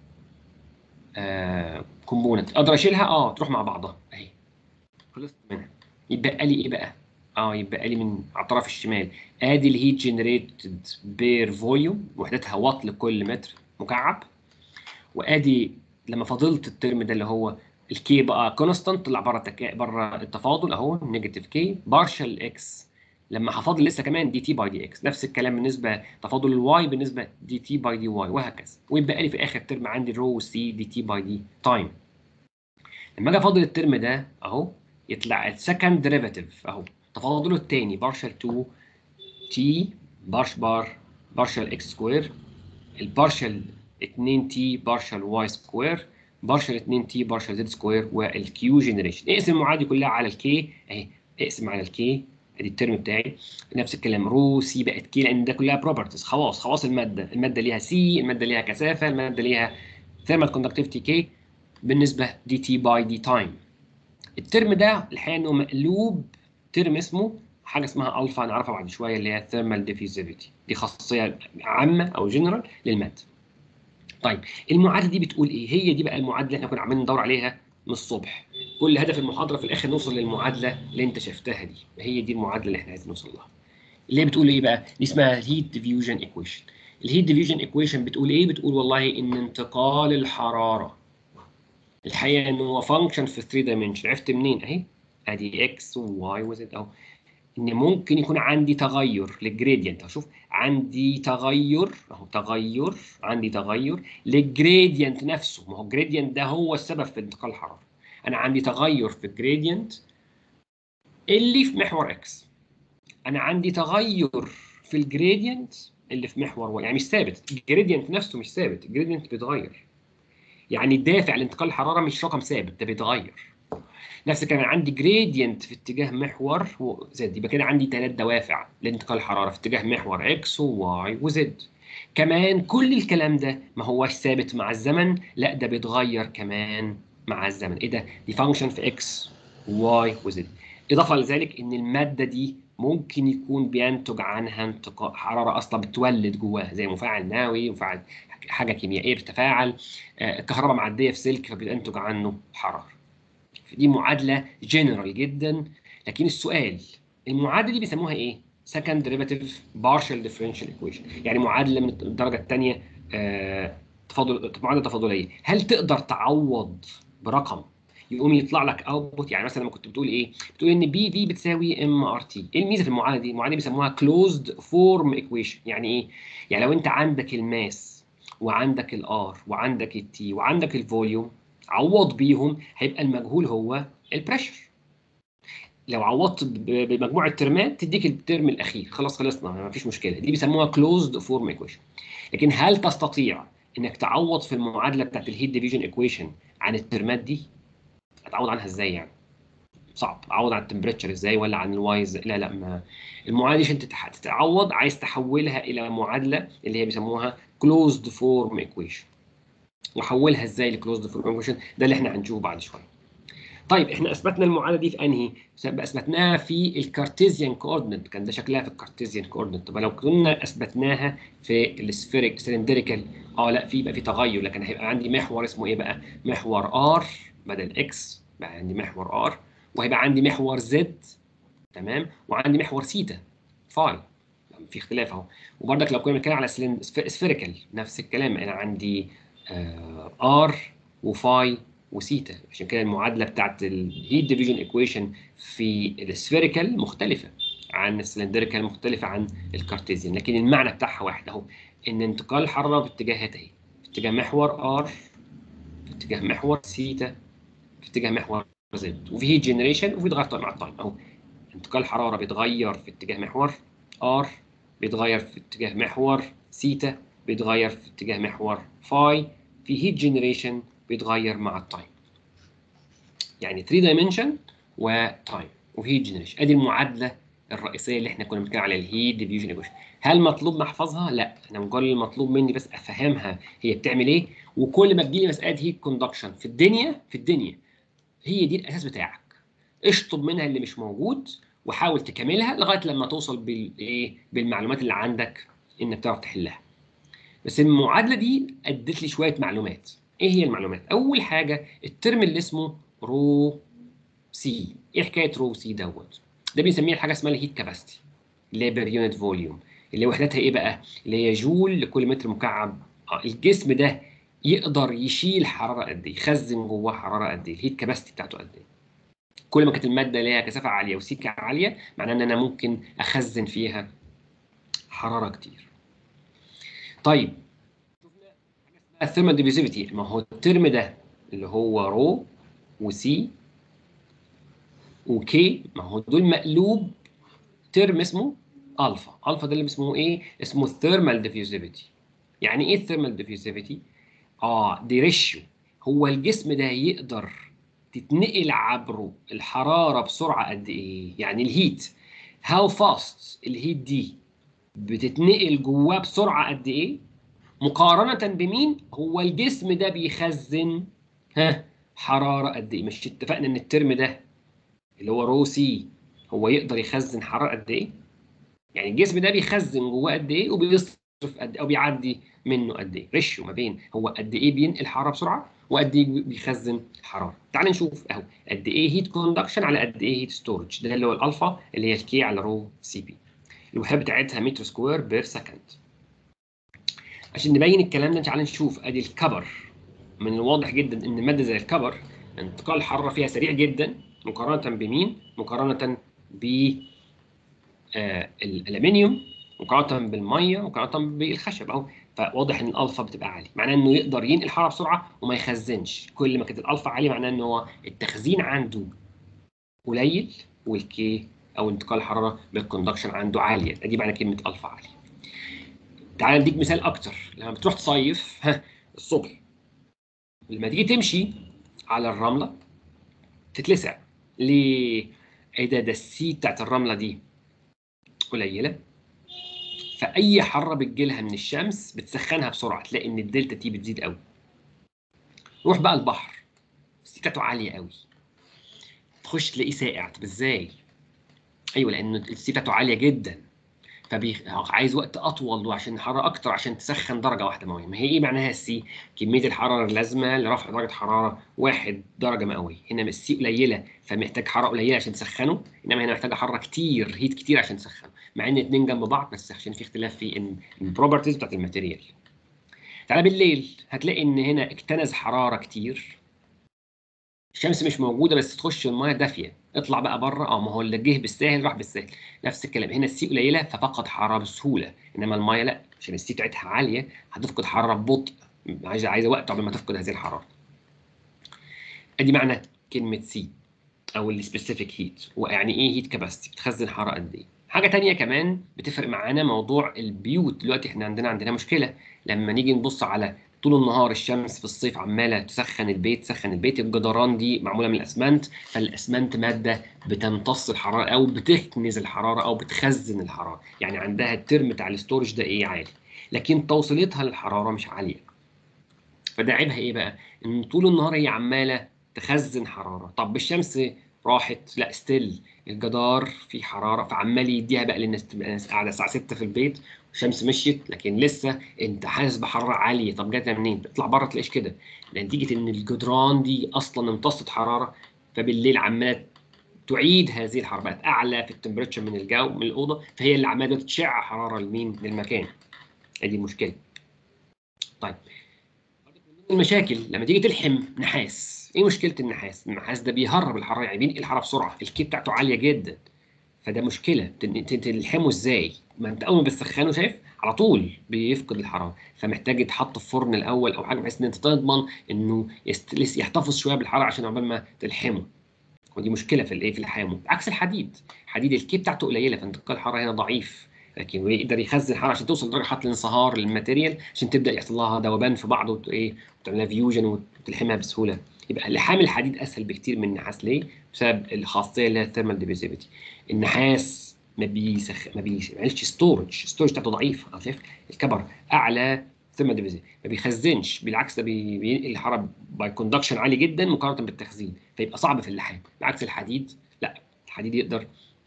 آه كومبوننت اقدر اشيلها اه تروح مع بعضها اهي خلصت منها يبقى لي ايه بقى اه يبقى لي من على الطرف الشمال ادي الهيت جنريتد بير فوليوم وحدتها واط لكل متر مكعب وادي لما فضلت الترم ده اللي هو الكي بقى كونستانت طلع بره التكا... بره التفاضل اهو نيجاتيف كي بارشل اكس لما هفاضل لسه كمان دي تي باي دي اكس نفس الكلام بالنسبه تفاضل الواي بالنسبه دي تي باي دي واي وهكذا ويبقى لي في اخر ترم عندي رو سي دي تي باي دي تايم لما اجي افاضل الترم ده اهو يطلع السكند ديريفاتيف اهو تفاضله الثاني بارشل 2 تي بارش بار بارشل اكس سكوير البارشل 2 تي بارشل واي سكوير بارشل 2 تي بارشل زد سكوير والكيو جنريشن اقسم المعادله كلها على الكي اهي اقسم على الكي ادي الترم بتاعي نفس الكلام رو سي بقت كي لان ده كلها بروبرتيز خواص خواص الماده الماده ليها سي الماده ليها كثافه الماده ليها ثيرمال كوندكتيفيتي كي بالنسبه دي تي باي دي تايم الترم ده الحقيقه انه مقلوب ترم اسمه حاجه اسمها الفا نعرفها بعد شويه اللي هي ثيرمال ديفيوزيفيتي دي خاصيه عامه او جنرال للماده طيب المعادله دي بتقول ايه هي دي بقى المعادله اللي احنا كنا عمالين ندور عليها من الصبح كل هدف المحاضره في الاخر نوصل للمعادله اللي انت شفتها دي هي دي المعادله اللي احنا عايزين نوصل لها اللي هي بتقول ايه بقى دي اسمها الهيت ديفيوجن ايكويشن الهيت ديفيوجن ايكويشن بتقول ايه بتقول والله ان انتقال الحراره الحقيقه ان هو فانكشن في 3 دايمنشن عرفت منين اهي ادي اكس وواي وزد اهو ان ممكن يكون عندي تغير للجريدينت شوف عندي تغير اهو تغير عندي تغير للجريدينت نفسه ما هو الجريدينت ده هو السبب في انتقال الحراره انا عندي تغير في الجريدينت اللي في محور اكس انا عندي تغير في الجريدينت اللي في محور واي يعني مش ثابت الجريدينت نفسه مش ثابت الجريدينت بيتغير يعني الدافع لانتقال الحراره مش رقم ثابت ده بيتغير نفس الكلام عندي جريدينت في اتجاه محور زد يبقى كده عندي ثلاث دوافع لانتقال الحراره في اتجاه محور اكس وواي وزد كمان كل الكلام ده ما هوش ثابت مع الزمن لا ده بيتغير كمان مع الزمن ايه ده دي فانكشن في اكس وواي وزد اضافه لذلك ان الماده دي ممكن يكون بينتج عنها انتقال حراره اصلا بتولد جواها زي مفاعل نووي مفاعل حاجه كيميائيه بتتفاعل الكهرباء معديه في سلك فبينتج عنه حراره دي معادله جنرال جدا لكن السؤال المعادله دي بيسموها ايه second derivative partial differential equation يعني معادله من الدرجه الثانيه آه تفاضل معادله تفاضليه هل تقدر تعوض برقم يقوم يطلع لك اوتبوت يعني مثلا لما كنت بتقول ايه بتقول ان بي في بتساوي ام ار تي ايه الميزه في المعادله دي المعادله دي بيسموها كلوزد فورم ايكويشن يعني ايه يعني لو انت عندك الماس وعندك الار وعندك التي وعندك الفوليوم عوض بيهم هيبقى المجهول هو البريشر لو عوضت بمجموعه ترمات تديك الترم الاخير خلاص خلصنا ما فيش مشكله دي بيسموها كلوزد فورم ايكويشن لكن هل تستطيع انك تعوض في المعادله بتاعت الهيت ديفيجن ايكويشن عن الترمات دي هتعوض عنها ازاي يعني صعب اعوض عن التمبريتشر ازاي ولا عن الوايز لا لا ما المعادله عشان تتعوض عايز تحولها الى معادله اللي هي بيسموها كلوزد فورم ايكويشن واحولها ازاي لكلوزد فورم ايكويشن ده اللي احنا هنشوفه بعد شويه طيب احنا اثبتنا المعادله دي في انهي اثبتناها في الكارتيزيان كوردينت كان ده شكلها في الكارتيزيان كوردينت طب لو كنا اثبتناها في السفيريك سلندريكال اه لا في يبقى في تغير لكن هيبقى عندي محور اسمه ايه بقى محور ار بدل اكس بقى عندي محور ار وهيبقى عندي محور زد تمام وعندي محور سيتا فاي في اختلاف اهو وبرضك لو كنا بنتكلم على سفيريكال نفس الكلام انا عندي ار وفاي وسيتا عشان كده المعادله بتاعت الهيت ديفيجن ايكويشن في السفيريكال مختلفه عن السلندريكال مختلفه عن الكارتيزيان لكن المعنى بتاعها واحد اهو ان انتقال الحراره باتجاهات اهي في اتجاه محور ار في اتجاه محور سيتا في اتجاه محور زد وفي هيت جنريشن وفي اتغير مع التايم اهو انتقال الحراره بيتغير في اتجاه محور ار بيتغير في اتجاه محور سيتا بيتغير في اتجاه محور فاي في هيت جنريشن بيتغير مع التايم يعني 3 دايمنشن وتايم وهيت جنريشن ادي المعادله الرئيسيه اللي احنا كنا بنتكلم على الهيت ديفيوجن ايكويشن هل مطلوب نحفظها لا انا مجرد المطلوب مني بس افهمها هي بتعمل ايه وكل ما تجيلي مساله هيت كوندكشن في الدنيا في الدنيا هي دي الاساس بتاعك اشطب منها اللي مش موجود وحاول تكملها لغايه لما توصل بالايه بالمعلومات اللي عندك انك تعرف تحلها بس المعادله دي ادت لي شويه معلومات ايه هي المعلومات اول حاجه الترم اللي اسمه رو سي ايه حكايه رو سي دوت ده بنسميه حاجه اسمها الهيت كاباسيتي اللي هي بير يونت فوليوم اللي وحدتها ايه بقى اللي هي جول لكل متر مكعب آه الجسم ده يقدر يشيل حراره قد ايه يخزن جواه حراره قد ايه الهيت كاباسيتي بتاعته قد ايه كل ما كانت الماده ليها كثافه عاليه وسيكه عاليه معناه ان انا ممكن اخزن فيها حراره كتير طيب الثيرمال ديفيزيفيتي ما هو الترم ده اللي هو رو وسي وكي ما هو دول مقلوب ترم اسمه الفا الفا ده اللي اسمه ايه اسمه الثيرمال ديفيوزيفيتي يعني ايه الثيرمال ديفيوزيفيتي اه دي ريشيو هو الجسم ده يقدر تتنقل عبره الحراره بسرعه قد ايه يعني الهيت هاو فاست الهيت دي بتتنقل جواه بسرعه قد ايه مقارنه بمين هو الجسم ده بيخزن ها حراره قد ايه مش اتفقنا ان الترم ده اللي هو رو سي هو يقدر يخزن حراره قد ايه يعني الجسم ده بيخزن جواه قد ايه وبيصرف قد او بيعدي منه قد ايه ريشيو ما بين هو قد ايه بينقل حراره بسرعه وقد ايه بيخزن حراره تعال نشوف اهو قد ايه هيت كوندكشن على قد ايه هيت ستورج ده اللي هو الالفا اللي هي الكي على رو سي بي الوحده بتاعتها متر سكوير بير سكند عشان نبين الكلام ده تعال نشوف ادي الكبر من الواضح جدا ان ماده زي الكبر انتقال الحراره فيها سريع جدا مقارنه بمين مقارنه ب آه الالومنيوم مقارنه بالميه مقارنه بالخشب اهو فواضح ان الالفا بتبقى عاليه معناه انه يقدر ينقل الحراره بسرعه وما يخزنش كل ما كانت الالفا عاليه معناه ان هو التخزين عنده قليل والكي او انتقال الحراره بالكوندكشن عنده عاليه ادي معنى كلمه الفا عاليه تعال نديك مثال اكتر لما بتروح تصيف ها الصبح لما تيجي تمشي على الرمله تتلسع ليه ايه ده ده السي بتاعت الرمله دي قليله فاي حره بتجيلها من الشمس بتسخنها بسرعه تلاقي ان الدلتا تي بتزيد قوي روح بقى البحر السي بتاعته عاليه قوي تخش تلاقيه ساقع طب ازاي ايوه لان السي بتاعته عاليه جدا فعايز وقت اطول وعشان حراره اكتر عشان تسخن درجه واحده مئويه ما هي ايه معناها السي كميه الحراره اللازمه لرفع درجه حراره واحد درجه مئويه هنا السي قليله فمحتاج حراره قليله عشان تسخنه انما هنا محتاجه حراره كتير هيت كتير عشان تسخنه مع ان الاثنين جنب بعض بس عشان في اختلاف في البروبرتيز بتاعت الماتيريال تعالى بالليل هتلاقي ان هنا اكتنز حراره كتير الشمس مش موجوده بس تخش المايه دافيه اطلع بقى بره اه ما هو اللي جه بالساهل راح بالساهل نفس الكلام هنا السي قليله ففقد حراره بسهوله انما المايه لا عشان السي بتاعتها عاليه هتفقد حراره ببطء عايزه عايزه وقت قبل ما تفقد هذه الحراره ادي معنى كلمه سي او السبيسيفيك هيت ويعني ايه هيت كاباسيتي بتخزن حراره قد ايه حاجه تانية كمان بتفرق معانا موضوع البيوت دلوقتي احنا عندنا عندنا مشكله لما نيجي نبص على طول النهار الشمس في الصيف عماله تسخن البيت تسخن البيت الجدران دي معموله من الاسمنت فالاسمنت ماده بتمتص الحراره او بتكنز الحراره او بتخزن الحراره يعني عندها الترم بتاع الاستورج ده ايه عالي لكن توصيلتها للحراره مش عاليه فده عيبها ايه بقى ان طول النهار هي عماله تخزن حراره طب الشمس راحت لا ستيل الجدار فيه حراره فعمال يديها بقى للناس تبقى الناس قاعده الساعه 6 في البيت الشمس مشيت لكن لسه انت حاسس بحراره عاليه طب جاتها منين؟ تطلع بره تلاقيش كده نتيجه ان الجدران دي اصلا امتصت حراره فبالليل عماله تعيد هذه الحراره بقت اعلى في التمبريتشر من الجو من الاوضه فهي اللي عماله تشع حراره لمين؟ للمكان ادي مشكله طيب المشاكل لما تيجي تلحم نحاس ايه مشكله النحاس؟ النحاس ده بيهرب الحراره يعني بينقل الحراره بسرعه الكي بتاعته عاليه جدا فده مشكله تلحمه ازاي؟ ما انت اول ما بتسخنه شايف على طول بيفقد الحراره فمحتاج يتحط في فرن الاول او حاجه بحيث ان انت تضمن انه يحتفظ شويه بالحراره عشان عقبال ما تلحمه ودي مشكله في الايه في الحامه عكس الحديد الحديد الكي بتاعته قليله فانتقال الحراره هنا ضعيف لكن يقدر يخزن الحراره عشان توصل لدرجه حتى الانصهار للماتيريال عشان تبدا يحصل لها ذوبان في بعض وايه وتعملها فيوجن وتلحمها بسهوله يبقى لحام الحديد اسهل بكتير من النحاس ليه؟ بسبب الخاصيه اللي هي الثيرمال ديفيزيفيتي النحاس ما بيسخ ما بيعملش ستورج ستورج بتاعته ضعيف عارف الكبر اعلى ثم ديفيزن ما بيخزنش بالعكس ده بينقل الحراره باي كوندكشن عالي جدا مقارنه بالتخزين فيبقى صعب في اللحام بعكس الحديد لا الحديد يقدر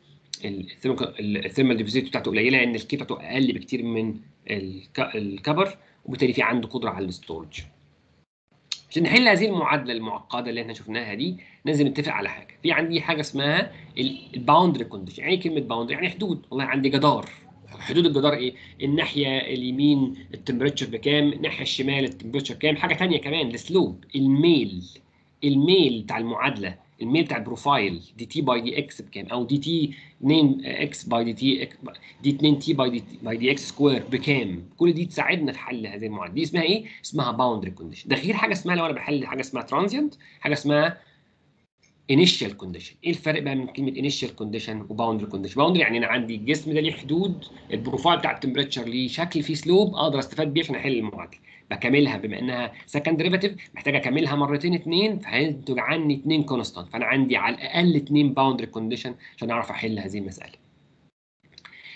الثيرمال ديفيزيتي بتاعته قليله لان الكي بتاعته اقل بكتير من الكبر وبالتالي في عنده قدره على الستورج عشان نحل هذه المعادله المعقده اللي احنا شفناها دي لازم نتفق على حاجه في عندي حاجه اسمها الباوندري كونديشن يعني كلمه باوندري يعني حدود والله عندي جدار حدود الجدار ايه الناحيه اليمين التمبريتشر بكام الناحيه الشمال التمبريتشر كام حاجه ثانيه كمان السلوب الميل الميل بتاع المعادله الميل بتاع البروفايل دي تي باي دي اكس بكام او دي تي 2 اكس باي دي تي دي 2 تي باي دي باي دي اكس سكوير بكام كل دي تساعدنا في حل هذه المعادله دي اسمها ايه اسمها باوندري كونديشن ده غير حاجه اسمها لو انا بحل حاجه اسمها ترانزيانت حاجه اسمها انيشال كونديشن ايه الفرق بقى من كلمه انيشال كونديشن وباوندري كونديشن باوندري يعني انا عندي الجسم ده ليه حدود البروفايل بتاع التمبريتشر ليه شكل فيه سلوب اقدر استفاد بيه عشان احل المعادله بكملها بما انها سكند ديريفاتيف محتاج اكملها مرتين اثنين فهينتج عني اثنين كونستانت فانا عندي على الاقل اثنين باوندري كونديشن عشان اعرف احل هذه المساله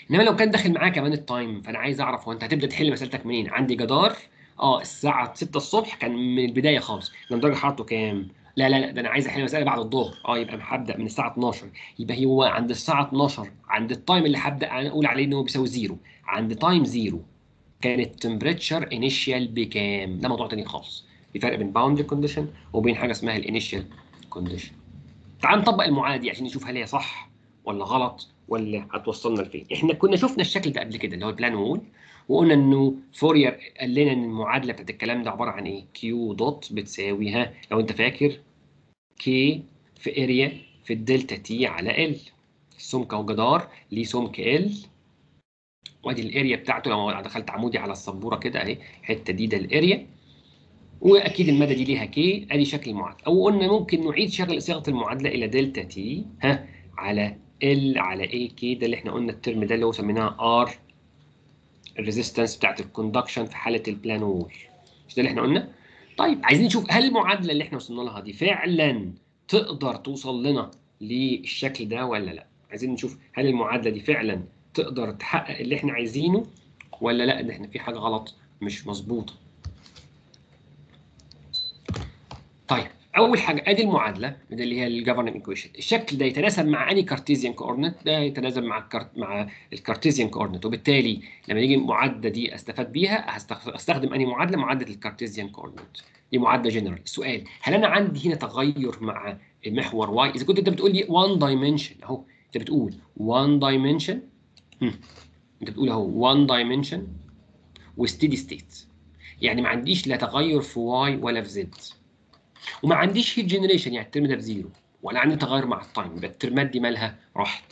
انما لو كان داخل معاه كمان التايم فانا عايز اعرف هو انت هتبدا تحل مسألتك منين عندي جدار اه الساعه 6 الصبح كان من البدايه خالص كان درجه حرارته كام لا لا لا ده انا عايز احل مساله بعد الظهر اه يبقى هبدا من الساعه 12 يبقى هو عند الساعه 12 عند التايم اللي هبدا اقول عليه ان هو بيساوي زيرو عند تايم زيرو كان التمبريتشر انيشال بكام ده موضوع تاني خالص في فرق بين باوندري كونديشن وبين حاجه اسمها الانيشال كونديشن تعال نطبق المعادله دي عشان نشوف هل هي صح ولا غلط ولا هتوصلنا لفين احنا كنا شفنا الشكل ده قبل كده اللي هو البلان وول وقلنا انه فورير قال لنا ان المعادله بتاعت الكلام ده عباره عن ايه كيو دوت بتساوي ها لو انت فاكر كي في اريا في الدلتا تي على ال السمك او جدار ليه سمك ال وادي الاريا بتاعته لو دخلت عمودي على السبوره كده اهي الحته دي ده الاريا واكيد المدى دي ليها كي ادي شكل المعادله او قلنا ممكن نعيد شغل صيغه المعادله الى دلتا تي ها على ال على اي كي ده اللي احنا قلنا الترم ده اللي هو سميناه ار الريزيستنس بتاعت الكوندكشن في حاله البلان وول مش ده اللي احنا قلنا طيب عايزين نشوف هل المعادله اللي احنا وصلنا لها دي فعلا تقدر توصل لنا للشكل ده ولا لا عايزين نشوف هل المعادله دي فعلا تقدر تحقق اللي احنا عايزينه ولا لا ان احنا في حاجه غلط مش مظبوطه طيب اول حاجه ادي المعادله ده اللي هي الجفرنج ايكويشن الشكل ده يتناسب مع اني كارتيزيان كوردينيت ده يتناسب مع الكارت مع الكارتيزيان كوردينيت وبالتالي لما يجي المعادله دي استفاد بيها هستخدم اني معادله معادله الكارتيزيان كوردينيت دي معادله جنرال السؤال هل انا عندي هنا تغير مع محور واي اذا كنت انت بتقول لي 1 دايمنشن اهو انت بتقول 1 دايمنشن انت بتقول اهو 1 دايمنشن وستيدي ستيت يعني ما عنديش لا تغير في واي ولا في زد وما عنديش هيت جنريشن يعني الترم ده بزيرو ولا عندي تغير مع التايم يبقى الترمات دي مالها راحت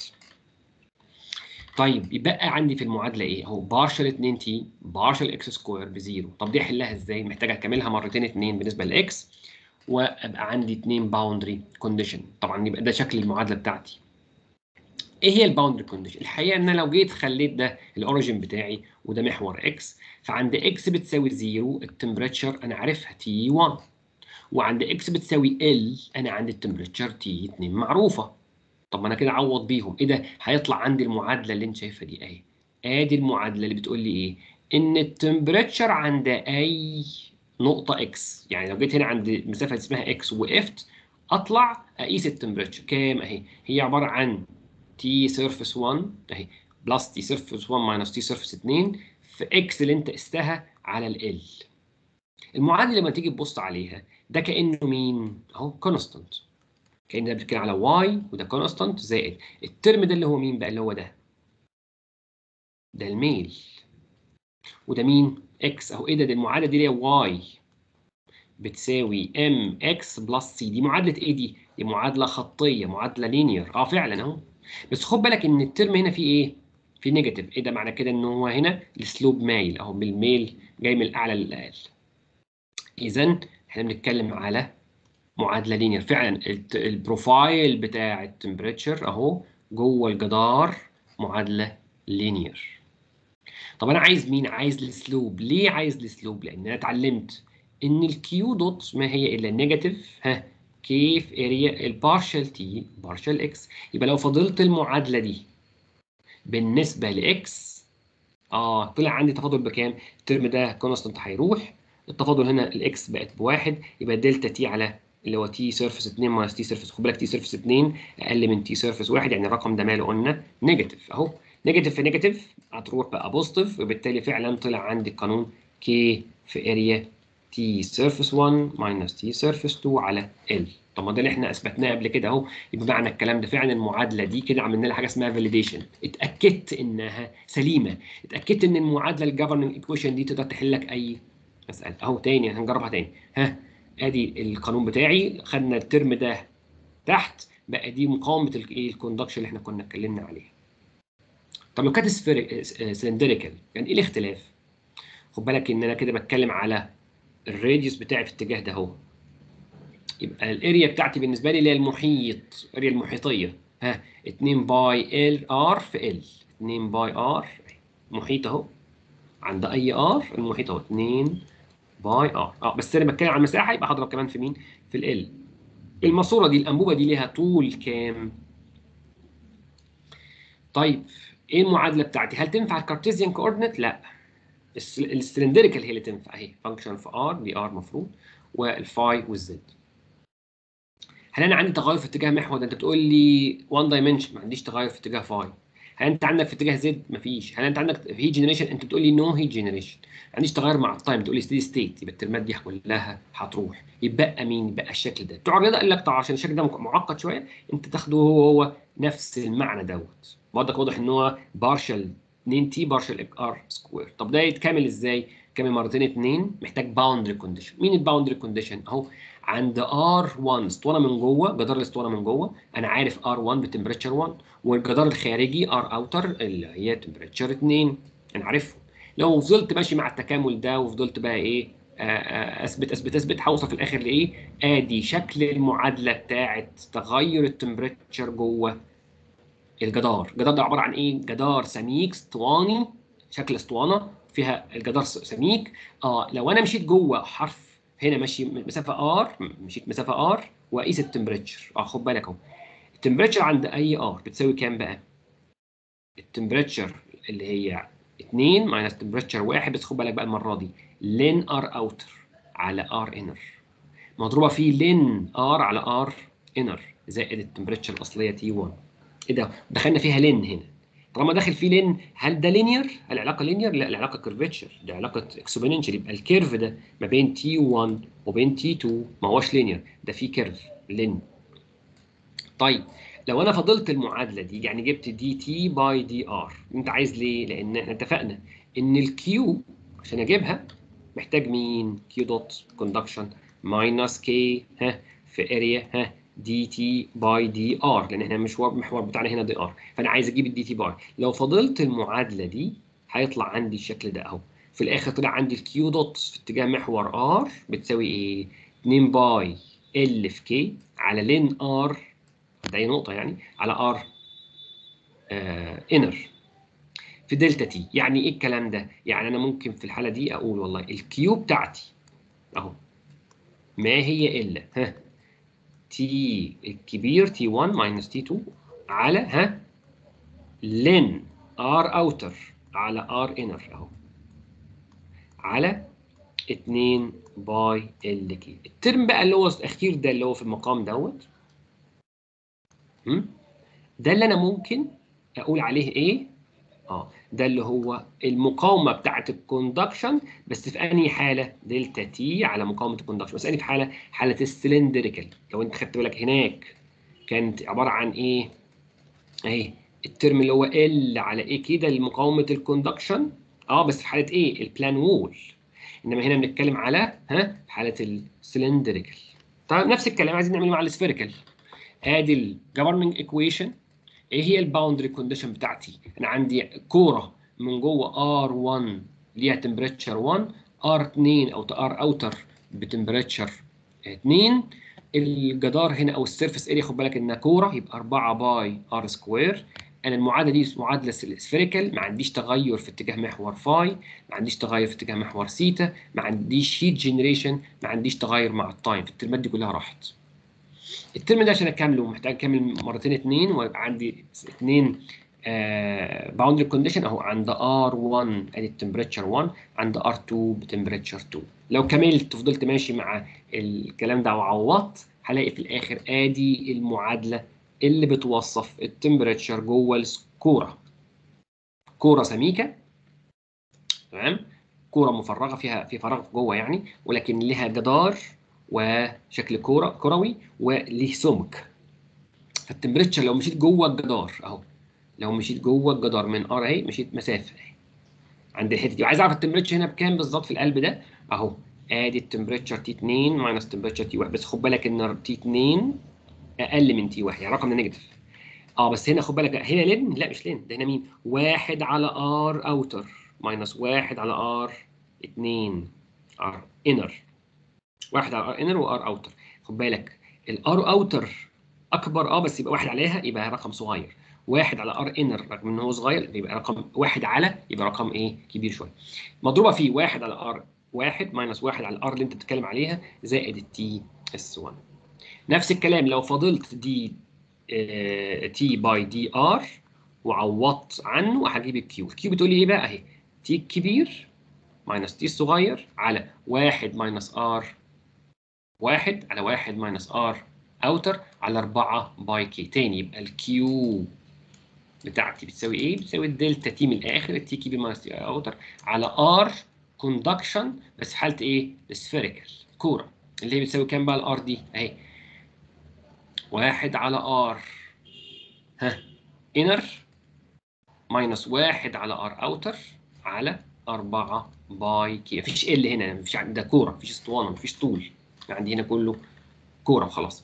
طيب يبقى عندي في المعادله ايه اهو بارشل 2 تي بارشل اكس سكوير بزيرو طب دي احلها ازاي محتاج اكملها مرتين 2 بالنسبه لاكس وابقى عندي 2 باوندري كونديشن طبعا يبقى ده شكل المعادله بتاعتي ايه هي الباوندري كونديشن الحقيقه ان انا لو جيت خليت ده الاوريجن بتاعي وده محور اكس فعند اكس بتساوي زيرو التمبريتشر انا عارفها تي 1 وعند اكس بتساوي ال انا عندي التمبريتشر تي 2 معروفه طب ما انا كده اعوض بيهم ايه ده هيطلع عندي المعادله اللي انت شايفها دي اهي ادي المعادله اللي بتقول لي ايه ان التمبريتشر عند اي نقطه اكس يعني لو جيت هنا عند مسافه اسمها اكس وقفت اطلع اقيس التمبريتشر كام اهي هي عباره عن تي سيرفيس 1 اهي بلس تي سيرفيس 1 ماينس تي سيرفيس 2 في اكس اللي انت قستها على ال المعادله لما تيجي تبص عليها ده كانه مين اهو كونستانت كان ده بيتكلم على واي وده كونستانت زائد الترم ده اللي هو مين بقى اللي هو ده ده الميل وده مين اكس اهو ايه ده دي المعادله دي اللي هي واي بتساوي ام اكس بلس سي دي معادله ايه دي دي معادله خطيه معادله لينير اه فعلا اهو بس خد بالك ان الترم هنا فيه ايه في نيجاتيف ايه ده معنى كده ان هو هنا السلوب مايل اهو بالميل جاي من الاعلى للاقل اذا احنا بنتكلم على معادله لينير فعلا البروفايل بتاع التمبريتشر اهو جوه الجدار معادله لينير طب انا عايز مين عايز السلوب ليه عايز السلوب لان انا اتعلمت ان الكيو دوت ما هي الا النيجاتيف ها كيف اريا البارشال تي بارشال اكس يبقى لو فضلت المعادله دي بالنسبه لاكس اه طلع عندي تفاضل بكام الترم ده كونستانت هيروح التفاضل هنا الاكس بقت بواحد يبقى دلتا تي على اللي هو تي سيرفيس 2 ماينس تي سيرفيس خد بالك تي سيرفيس 2 اقل من تي سيرفيس 1 يعني الرقم ده ماله قلنا نيجاتيف اهو نيجاتيف في نيجاتيف هتروح بقى بوزيتيف وبالتالي فعلا طلع عندي القانون كي في اريا تي سيرفيس 1 ماينس تي سيرفيس 2 على ال طب ما ده اللي احنا اثبتناه قبل كده اهو يبقى معنى الكلام ده فعلا المعادله دي كده عملنا لها حاجه اسمها فاليديشن اتاكدت انها سليمه اتاكدت ان المعادله الجفرنج ايكويشن دي تقدر تحل لك اي مساله اهو تاني هنجربها تاني ها ادي القانون بتاعي خدنا الترم ده تحت بقى دي مقاومه الايه الكوندكشن اللي احنا كنا اتكلمنا عليها طب لو كانت سلندريكال يعني ايه الاختلاف خد بالك ان انا كده بتكلم على الراديوس بتاعي في الاتجاه ده اهو يبقى الاريا بتاعتي بالنسبه لي اللي هي المحيط الاريا المحيطيه ها 2 باي ال ار في ال 2 باي ار محيط اهو عند اي ار المحيط اهو 2 باي ار اه بس انا بتكلم عن المساحه يبقى هضرب كمان في مين في ال الماسوره دي الانبوبه دي ليها طول كام طيب ايه المعادله بتاعتي هل تنفع الكارتيزيان كوردينيت لا السلندريكال هي اللي تنفع اهي فانكشن في ار دي ار مفروض والفاي والزد هل انا عندي تغير في اتجاه محور ده انت بتقول لي 1 دايمنشن ما عنديش تغير في اتجاه فاي هل انت عندك في اتجاه زد مفيش هل انت عندك هيت جنريشن انت بتقول لي نو هيت جنريشن ما عنديش تغير مع التايم بتقول لي ستيدي ستيت يبقى الترمات دي كلها هتروح يبقى مين يبقى الشكل ده بتوع الرياضه قال لك طبعا عشان الشكل ده معقد شويه انت تاخده هو هو نفس المعنى دوت برضك واضح ان هو بارشل 2 تي بارشل ار سكوير طب ده يتكامل ازاي كامل مرتين 2 محتاج باوندري كونديشن مين الباوندري كونديشن اهو عند ار1 اسطوانه من جوه جدار الاسطوانه من جوه انا عارف ار1 بتمبريتشر 1 والجدار الخارجي ار اوتر اللي هي تمبريتشر 2 انا عارفهم لو فضلت ماشي مع التكامل ده وفضلت بقى ايه اثبت اثبت اثبت هوصل في الاخر لايه؟ ادي شكل المعادله بتاعت تغير التمبريتشر جوه الجدار، الجدار ده عباره عن ايه؟ جدار سميك اسطواني شكل اسطوانه فيها الجدار سميك اه لو انا مشيت جوه حرف هنا ماشي مسافه ار مشيت مسافه ار واقيس التمبريتشر اه خد بالك اهو التمبريتشر عند اي ار بتساوي كام بقى؟ التمبريتشر اللي هي 2 ماينس تمبريتشر 1 بس خد بالك بقى المره دي لين ار اوتر على ار انر مضروبه في لين ار على ار انر زائد التمبريتشر الاصليه تي 1 ايه ده؟ دخلنا فيها لين هنا طالما داخل فيه لين هل ده لينير؟ هل العلاقه لينير؟ لا العلاقه كيرفيتشر ده علاقه اكسبوننشال يبقى الكيرف ده ما بين تي 1 وبين تي 2 ما هوش لينير ده فيه كيرف لين طيب لو انا فضلت المعادله دي يعني جبت دي تي باي دي ار انت عايز ليه؟ لان احنا اتفقنا ان الكيو عشان اجيبها محتاج مين؟ كيو دوت كوندكشن ماينس كي ها في اريا ها دي تي باي دي ار لان احنا المشوار المحور بتاعنا هنا دي ار فانا عايز اجيب الدي تي باي لو فضلت المعادله دي هيطلع عندي الشكل ده اهو في الاخر طلع عندي الكيو دوت في اتجاه محور ار بتساوي ايه 2 باي ال في كي على لين ار ده اي نقطه يعني على ار آه انر في دلتا تي يعني ايه الكلام ده يعني انا ممكن في الحاله دي اقول والله الكيو بتاعتي اهو ما هي الا ها تي الكبير تي 1 ماينس تي 2 على ها لين ار اوتر على ار انر اهو على 2 باي ال كي الترم بقى اللي هو الاخير ده اللي هو في المقام دوت ده اللي انا ممكن اقول عليه ايه اه ده اللي هو المقاومه بتاعه الكوندكشن بس في انهي حاله دلتا تي على مقاومه الكوندكشن بس انهي في حاله حاله السلندريكال لو انت خدت بالك هناك كانت عباره عن ايه اهي الترم اللي هو ال على ايه كده لمقاومه الكوندكشن اه بس في حاله ايه البلان وول انما هنا بنتكلم على ها حاله السلندريكال طيب نفس الكلام عايزين نعمله مع السفيريكال ادي الجفرننج ايكويشن ايه هي الباوندري كونديشن بتاعتي؟ انا عندي كوره من جوه R1 ليها تمبريتشر 1 R2 او R اوتر بتمبريتشر 2 الجدار هنا او السيرفيس اريا خد بالك انها كوره يبقى 4 باي ار سكوير انا المعادله دي معادله سفيريكال ما عنديش تغير في اتجاه محور فاي ما عنديش تغير في اتجاه محور سيتا ما عنديش هيت جنريشن ما عنديش تغير مع التايم الترمات دي كلها راحت الترم ده عشان اكمله محتاج اكمل مرتين اثنين ويبقى عندي اثنين باوندري كونديشن اهو عند R1 ادي التمبريتشر 1 عند R2 بتمبريتشر 2 لو كملت فضلت ماشي مع الكلام ده وعوضت هلاقي في الاخر ادي المعادله اللي بتوصف التمبريتشر جوه الكوره كوره سميكه تمام كوره مفرغه فيها في فراغ جوه يعني ولكن لها جدار وشكل كوره كروي وليه سمك فالتمبريتشر لو مشيت جوه الجدار اهو لو مشيت جوه الجدار من ار اهي مشيت مسافه اهي عند الحته دي وعايز اعرف التمبريتشر هنا بكام بالظبط في القلب ده اهو ادي التمبريتشر تي 2 ماينس تمبريتشر تي 1 بس خد بالك ان تي 2 اقل من تي 1 يعني رقم نيجاتيف اه بس هنا خد بالك هنا لين لا مش لين ده هنا مين؟ واحد على ار اوتر ماينس واحد على ار 2 ار انر واحد على ار انر وار اوتر خد بالك الار اوتر اكبر اه بس يبقى واحد عليها يبقى رقم صغير واحد على ار انر رغم ان هو صغير يبقى رقم واحد على يبقى رقم ايه كبير شويه مضروبه في واحد على ار واحد ماينس واحد على الار اللي انت بتتكلم عليها زائد التي اس 1 نفس الكلام لو فضلت دي تي باي دي ار وعوضت عنه وهجيب الكيو الكيو بتقول لي ايه بقى اهي تي الكبير ماينس تي الصغير على 1 ماينس ار 1 على 1 ماينس ار اوتر على 4 باي كي تاني يبقى الكيو بتاعتي بتساوي ايه؟ بتساوي الدلتا تي من الاخر التي كي بي ماينس تي اوتر على ار كوندكشن بس في حاله ايه؟ السفيريكال كوره اللي هي بتساوي كام بقى الار دي؟ اهي واحد على ار ها انر ماينس واحد على ار اوتر على 4 باي كي مفيش ال هنا مفيش ده كوره مفيش اسطوانه مفيش طول عندي هنا كله كوره وخلاص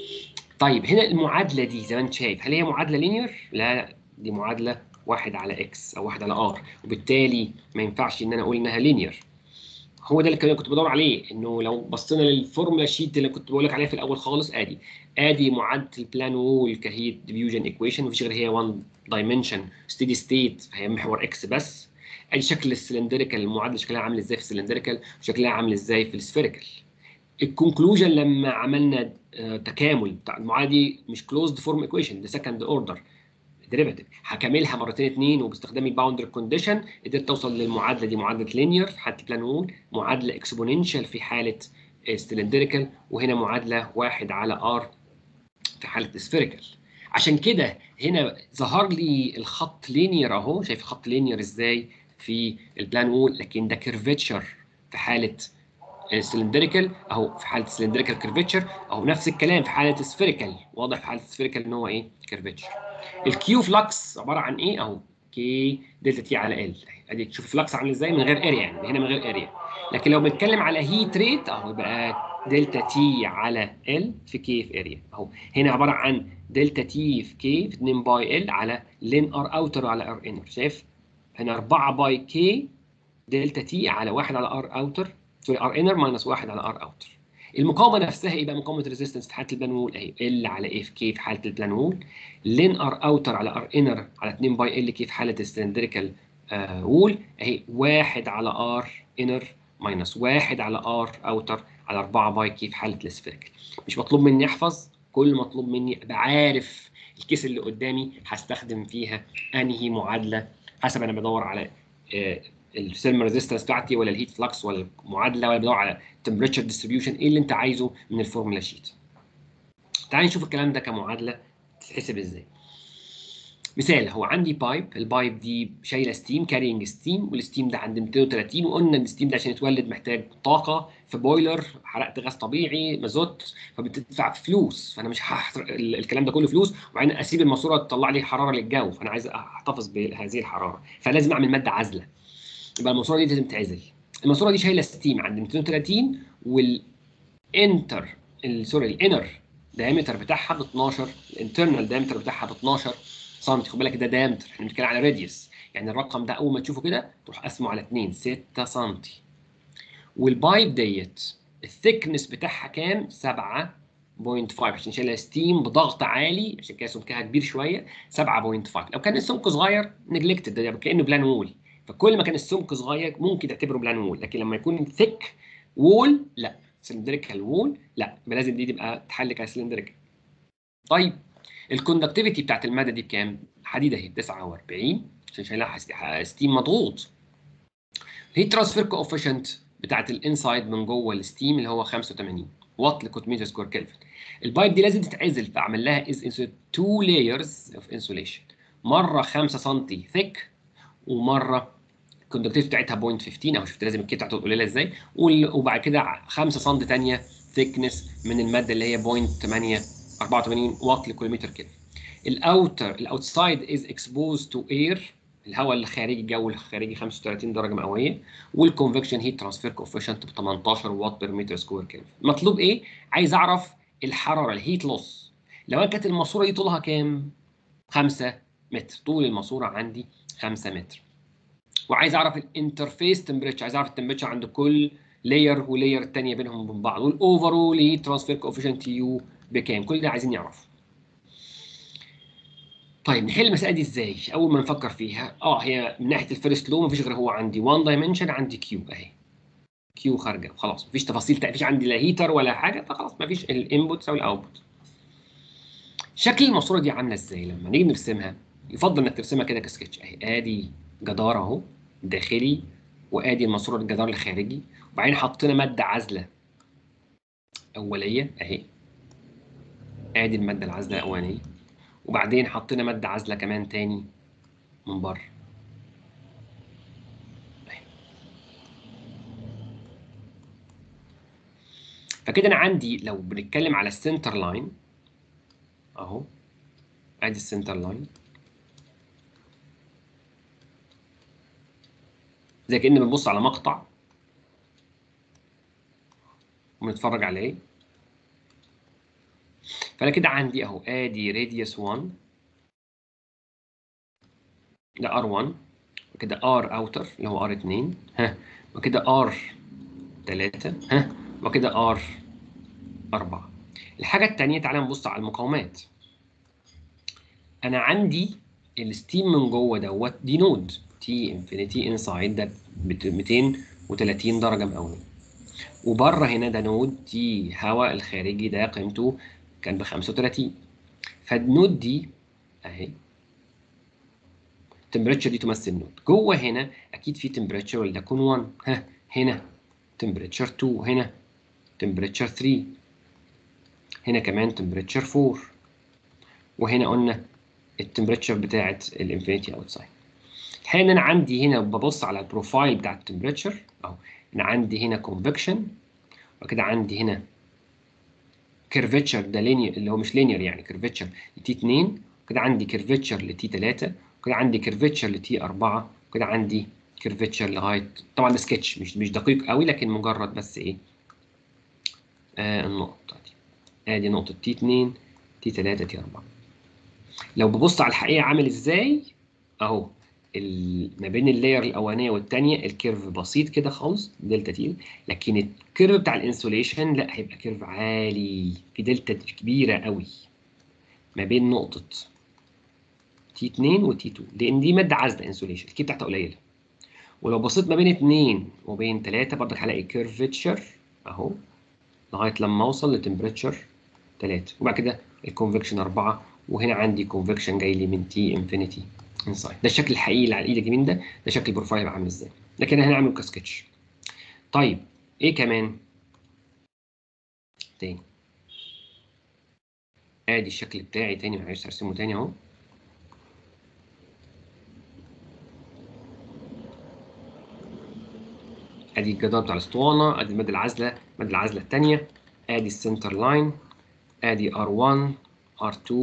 طيب هنا المعادله دي زي ما انت شايف هل هي معادله لينير؟ لا لا دي معادله واحد على اكس او واحد على ار وبالتالي ما ينفعش ان انا اقول انها لينير هو ده اللي كنت بدور عليه انه لو بصينا للفورمولا شيت اللي كنت بقول لك عليها في الاول خالص ادي ادي معادله البلان وول كهيت ديفيوجن ايكويشن مفيش غير هي 1 دايمنشن ستيدي ستيت هي محور اكس بس ادي شكل السلندريكال المعادله شكلها عامل ازاي في السلندريكال وشكلها عامل ازاي في السفيريكال الكونكلوجن لما عملنا تكامل بتاع المعادله دي مش كلوزد فورم ايكويشن ده سكند اوردر ديريفاتيف هكملها مرتين اثنين وباستخدام الباوندري كونديشن قدرت توصل للمعادله دي معادله لينير في حاله بلان وول معادله اكسبوننشال في حاله سلندريكال وهنا معادله واحد على ار في حاله سفيريكال عشان كده هنا ظهر لي الخط لينير اهو شايف خط لينير ازاي في البلان وول لكن ده كيرفيتشر في حاله سلندريكال اهو في حاله سلندريكال كيرفيتشر اهو نفس الكلام في حاله سفيريكال واضح في حاله سفيريكال ان هو ايه كيرفيتشر الكيو فلكس عباره عن ايه اهو كي دلتا تي على ال ادي تشوف الفلكس عامل ازاي من غير اريا يعني هنا من غير اريا لكن لو بنتكلم على هيت ريت اهو يبقى دلتا تي على ال في كي في اريا اهو هنا عباره عن دلتا تي في كي في 2 باي ال على لين ار اوتر على ار انر شايف هنا 4 باي كي دلتا تي على 1 على ار اوتر سوري ار انر ماينس 1 على ار اوتر المقاومه نفسها ايه بقى مقاومه ريزيستنس في حاله البلان وول اهي ال على اف كي في حاله البلان وول لين ار اوتر على ار انر على 2 باي ال كي في حاله السلندريكال آه وول اهي 1 على ار انر ماينس 1 على ار اوتر على 4 باي كي في حاله السفيريكال مش مطلوب مني احفظ كل مطلوب مني ابقى عارف الكيس اللي قدامي هستخدم فيها انهي معادله حسب انا بدور على آه السيلم ريزيستنس بتاعتي ولا الهيت فلكس ولا المعادله ولا بدور على تمبريتشر ديستريبيوشن ايه اللي انت عايزه من الفورمولا شيت تعال نشوف الكلام ده كمعادله تتحسب ازاي مثال هو عندي بايب البايب دي شايله ستيم كارينج ستيم والستيم ده عند 230 وقلنا ان الستيم ده عشان يتولد محتاج طاقه في بويلر حرقت غاز طبيعي مازوت فبتدفع فلوس فانا مش هحرق الكلام ده كله فلوس وبعدين اسيب الماسوره تطلع لي حراره للجو فانا عايز احتفظ بهذه الحراره فلازم اعمل ماده عازله يبقى الماسوره دي لازم تعزل الماسوره دي شايله ستيم عند 230 والانتر سوري الانر دايمتر بتاعها ب 12 الانترنال دايمتر بتاعها ب 12 سم خد بالك ده دايمتر احنا بنتكلم على راديوس يعني الرقم ده اول ما تشوفه كده تروح قسمه على 2 6 سم والبايب ديت الثيكنس بتاعها كام 7.5 عشان شايلها ستيم بضغط عالي عشان كده سمكها كبير شويه 7.5 لو كان السمك صغير نجلكتد ده كانه بلان وول فكل ما كان السمك صغير ممكن تعتبره بلان وول لكن لما يكون ثيك وول لا سلندريكال وول لا لازم دي تبقى تحل كسلندريكال طيب الكوندكتيفيتي بتاعت الماده دي بكام؟ الحديد اهي 49 عشان شايلها ستيم مضغوط الهيت ترانسفير كوفيشنت بتاعت الانسايد من جوه الستيم اللي هو 85 وات لكوت متر سكوير كلفن البايب دي لازم تتعزل فاعمل لها از تو لايرز اوف انسوليشن مره 5 سم ثيك ومره الكوندكتيف بتاعتها 0.15 اهو شفت لازم الكي بتاعته قليله ازاي وبعد كده 5 سم ثانيه ثيكنس من الماده اللي هي 0.8 84 واط لكل متر كده الاوتر الاوتسايد از اكسبوز تو اير الهواء الخارجي الجو الخارجي 35 درجه مئويه والكونفكشن هيت ترانسفير كوفيشنت ب 18 واط بير متر سكوير كده مطلوب ايه عايز اعرف الحراره الهيت لوس لو انا كانت الماسوره دي طولها كام 5 متر طول الماسوره عندي 5 متر وعايز اعرف الانترفيس تمبريتشر عايز اعرف التمبريتشر عند كل لاير ولاير الثانيه بينهم وبين بعض والاوفرول هيت ترانسفير كوفيشنت يو بكام كل ده عايزين نعرفه طيب نحل المساله دي ازاي اول ما نفكر فيها اه هي من ناحيه الفيرست لو مفيش غير هو عندي 1 دايمنشن عندي كيو اهي كيو خارجه وخلاص مفيش تفاصيل مفيش عندي لا هيتر ولا حاجه فخلاص مفيش الانبوتس او الاوتبوت شكل الماسوره دي عامله ازاي لما نيجي نرسمها يفضل انك ترسمها كده كسكتش اهي ادي جدار اهو داخلي وادي الماسوره الجدار الخارجي وبعدين حطينا ماده عازله اوليه اهي ادي الماده العازله الاولانيه وبعدين حطينا ماده عازله كمان تاني من بره فكده انا عندي لو بنتكلم على السنتر لاين اهو ادي السنتر لاين زي كأن بنبص على مقطع وبنتفرج عليه فانا كده عندي اهو ادي راديوس 1 ده R1 وكده R اوتر اللي هو R2 ها وكده R 3 ها وكده R 4 الحاجة التانية تعالى نبص على المقاومات أنا عندي الستيم من جوه دوت دي نود تي انفينيتي انسايد ده ب 230 درجة مئوية وبره هنا ده نود تي هواء الخارجي ده قيمته كان ب 35 فالنود دي اهي التمبريتشر دي تمثل نود جوه هنا اكيد في تمبريتشر ولتكن 1 ها هنا تمبريتشر 2 هنا تمبريتشر 3 هنا كمان تمبريتشر 4 وهنا قلنا التمبريتشر بتاعت الانفينيتي اوتسايد الحقيقه ان انا عندي هنا ببص على البروفايل بتاع التمبريتشر اهو انا عندي هنا كونفكشن وكده عندي هنا كيرفيتشر ده لينير اللي هو مش لينير يعني كيرفيتشر لتي 2 وكده عندي كيرفيتشر لتي 3 وكده عندي كيرفيتشر لتي 4 وكده عندي كيرفيتشر لغايه طبعا ده سكتش مش مش دقيق قوي لكن مجرد بس ايه آه النقطه دي ادي نقطه تي 2 تي 3 تي 4 لو ببص على الحقيقه عامل ازاي اهو ما بين اللاير الاولانيه والثانيه الكيرف بسيط كده خالص دلتا تي لكن الكيرف بتاع الانسوليشن لا هيبقى كيرف عالي في دلتا كبيره قوي ما بين نقطه تي 2 وتي 2 لان دي ماده عازله انسوليشن الكي بتاعتها قليله ولو بصيت ما بين 2 وبين 3 برضك هلاقي كيرفتشر اهو لغايه لما اوصل لتمبريتشر 3 وبعد كده الكونفكشن 4 وهنا عندي كونفكشن جاي لي من تي انفينيتي انسايد ده الشكل الحقيقي اللي على الايد اليمين ده ده شكل البروفايل عامل ازاي لكن احنا هنعمله كسكتش طيب ايه كمان تاني ادي الشكل بتاعي تاني معلش هرسمه تاني اهو ادي الجدار بتاع الاسطوانه ادي الماده العازله الماده العازله الثانيه ادي السنتر لاين ادي R1 R2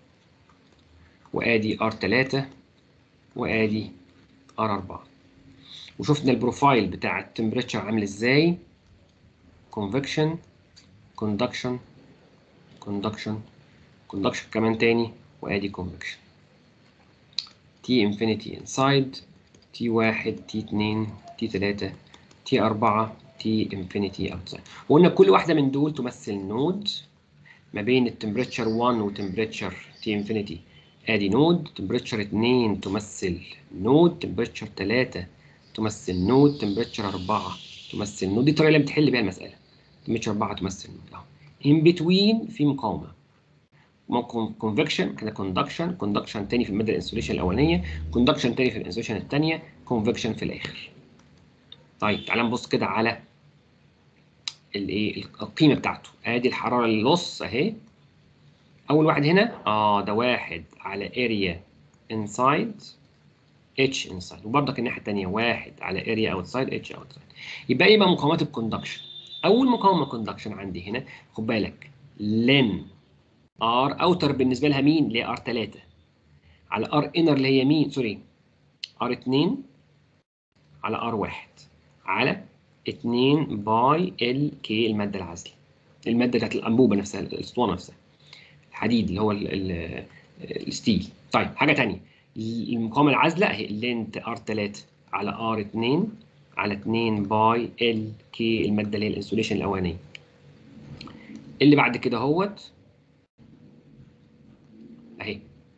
وادي R3 وادي R4 وشفنا البروفايل بتاع التمبريتشر عامل ازاي convection conduction conduction conduction كمان تاني وادي convection T infinity inside T1 T2 T3 T4 T infinity outside وقلنا كل واحدة من دول تمثل نود ما بين التمبريتشر 1 وتمبريتشر T infinity ادي نود تمبريتشر 2 تمثل نود تمبريتشر 3 تمثل نود تمبريتشر 4 تمثل نود دي الطريقه اللي بتحل بيها المساله تمبريتشر 4 تمثل نود اهو ان بتوين في مقاومه ممكن كونفكشن كده كوندكشن كوندكشن تاني في الماده الانسوليشن الاولانيه كوندكشن تاني في الانسوليشن الثانيه كونفكشن في الاخر طيب تعالى نبص كده على الايه القيمه بتاعته ادي الحراره اللص اهي اول واحد هنا اه ده واحد على اريا انسايد اتش انسايد وبرضك الناحيه الثانيه واحد على اريا اوتسايد اتش اوتسايد يبقى ايه بقى مقاومات الكوندكشن اول مقاومه كوندكشن عندي هنا خد بالك لن ار اوتر بالنسبه لها مين اللي هي ار 3 على ار انر اللي هي مين سوري ار 2 على ار 1 على 2 باي ال كي الماده العازله الماده بتاعت الانبوبه نفسها الاسطوانه نفسها الحديد اللي هو ال ال الستيل طيب حاجه ثانيه المقاومه العازله اهي لينت ار 3 على ار 2 على 2 باي ال كي الماده اللي هي الانسوليشن الاولانيه اللي بعد كده اهوت اهي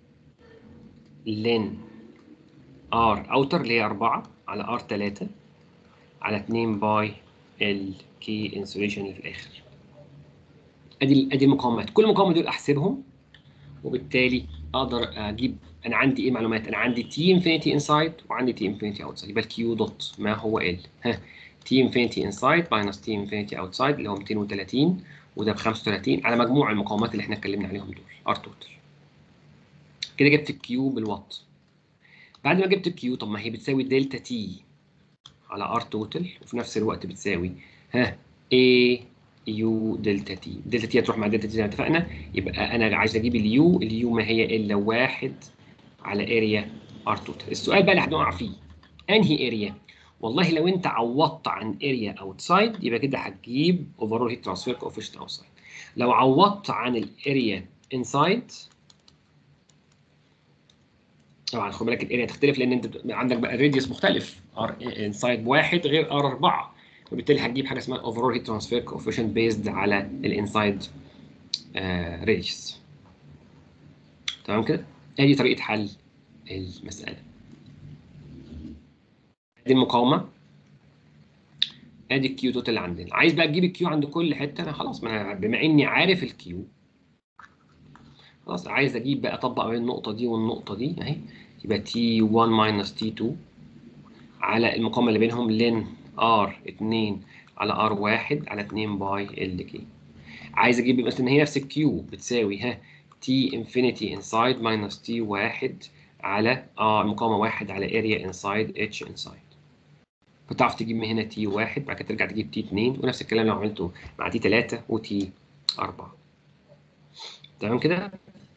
لين ار اوتر اللي هي 4 على ار 3 على 2 باي ال كي انسوليشن اللي في الاخر ادي ادي المقاومات كل مقاومه دول احسبهم وبالتالي اقدر اجيب انا عندي ايه معلومات انا عندي تي انفينيتي انسايد وعندي تي انفينيتي اوتسايد يبقى الكيو دوت ما هو ال ها تي انفينيتي انسايد ماينس تي انفينيتي اوتسايد اللي هو 230 وده ب 35 على مجموع المقاومات اللي احنا اتكلمنا عليهم دول ار توتال كده جبت الكيو بالوات بعد ما جبت الكيو طب ما هي بتساوي دلتا تي على ار توتال وفي نفس الوقت بتساوي ها اي يو دلتا تي دلتا تي هتروح مع دلتا تي زي ما اتفقنا يبقى انا عايز اجيب اليو اليو ما هي الا واحد على اريا ار توتال السؤال بقى اللي هنقع فيه انهي اريا والله لو انت عوضت عن اريا اوتسايد يبقى كده هتجيب اوفرول هيت ترانسفير كوفيشنت اوتسايد لو عوضت عن الاريا انسايد طبعا خد بالك الاريا تختلف لان انت عندك بقى الراديوس مختلف ار انسايد بواحد غير ار 4 وبالتالي هتجيب حاجه اسمها اوفرول هيت ترانسفير كوفيشنت بيزد على الانسايد راديوس تمام كده ادي طريقه حل المساله ادي المقاومه ادي الكيو توتال اللي عندنا عايز بقى تجيب الكيو عند كل حته انا خلاص ما أنا بما اني عارف الكيو خلاص عايز اجيب بقى اطبق بين النقطه دي والنقطه دي اهي يبقى تي 1 ماينس تي 2 على المقاومه اللي بينهم لين ار 2 على ار 1 على 2 باي ال كي عايز اجيب مثلا هي نفس الكيو بتساوي ها تي انفينيتي انسايد ماينس تي 1 على اه المقاومه 1 على اريا انسايد اتش انسايد فتعرف تجيب من هنا تي 1 بعد كده ترجع تجيب تي 2 ونفس الكلام لو عملته مع تي 3 وتي 4 تمام كده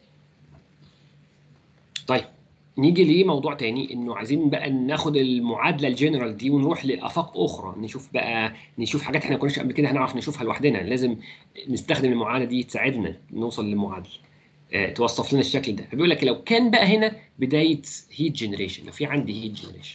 طيب نيجي لموضوع تاني انه عايزين بقى ناخد المعادله الجنرال دي ونروح لافاق اخرى نشوف بقى نشوف حاجات احنا ما كناش قبل كده هنعرف نشوفها لوحدنا لازم نستخدم المعادله دي تساعدنا نوصل للمعادله اه توصف لنا الشكل ده فبيقول لك لو كان بقى هنا بدايه هيت جنريشن لو في عندي هيت جنريشن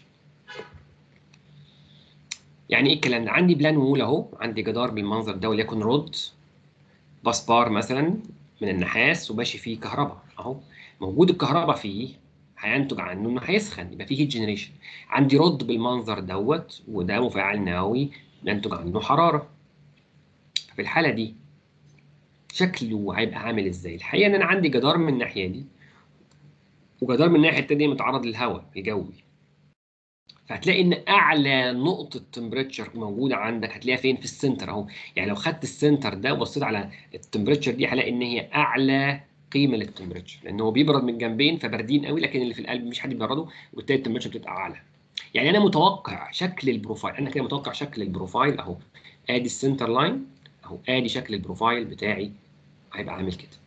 يعني ايه الكلام ده عندي بلان وول اهو عندي جدار بالمنظر ده وليكن رود باس بار مثلا من النحاس وماشي فيه كهرباء اهو موجود الكهرباء فيه هينتج عنه انه هيسخن يبقى فيه هيت جنريشن عندي رد بالمنظر دوت وده مفاعل نووي ينتج عنه حراره في الحاله دي شكله هيبقى عامل ازاي الحقيقه ان انا عندي جدار من الناحيه دي وجدار من الناحيه التانيه متعرض للهواء الجوي فهتلاقي ان اعلى نقطه تمبريتشر موجوده عندك هتلاقيها فين في السنتر اهو يعني لو خدت السنتر ده وبصيت على التمبريتشر دي هلاقي ان هي اعلى قيمه للتمبريتشر لان هو بيبرد من جنبين فباردين قوي لكن اللي في القلب مش حد بيبرده وبالتالي التمبريتشر بتبقى اعلى يعني انا متوقع شكل البروفايل انا كده متوقع شكل البروفايل اهو ادي السنتر لاين اهو ادي شكل البروفايل بتاعي هيبقى عامل كده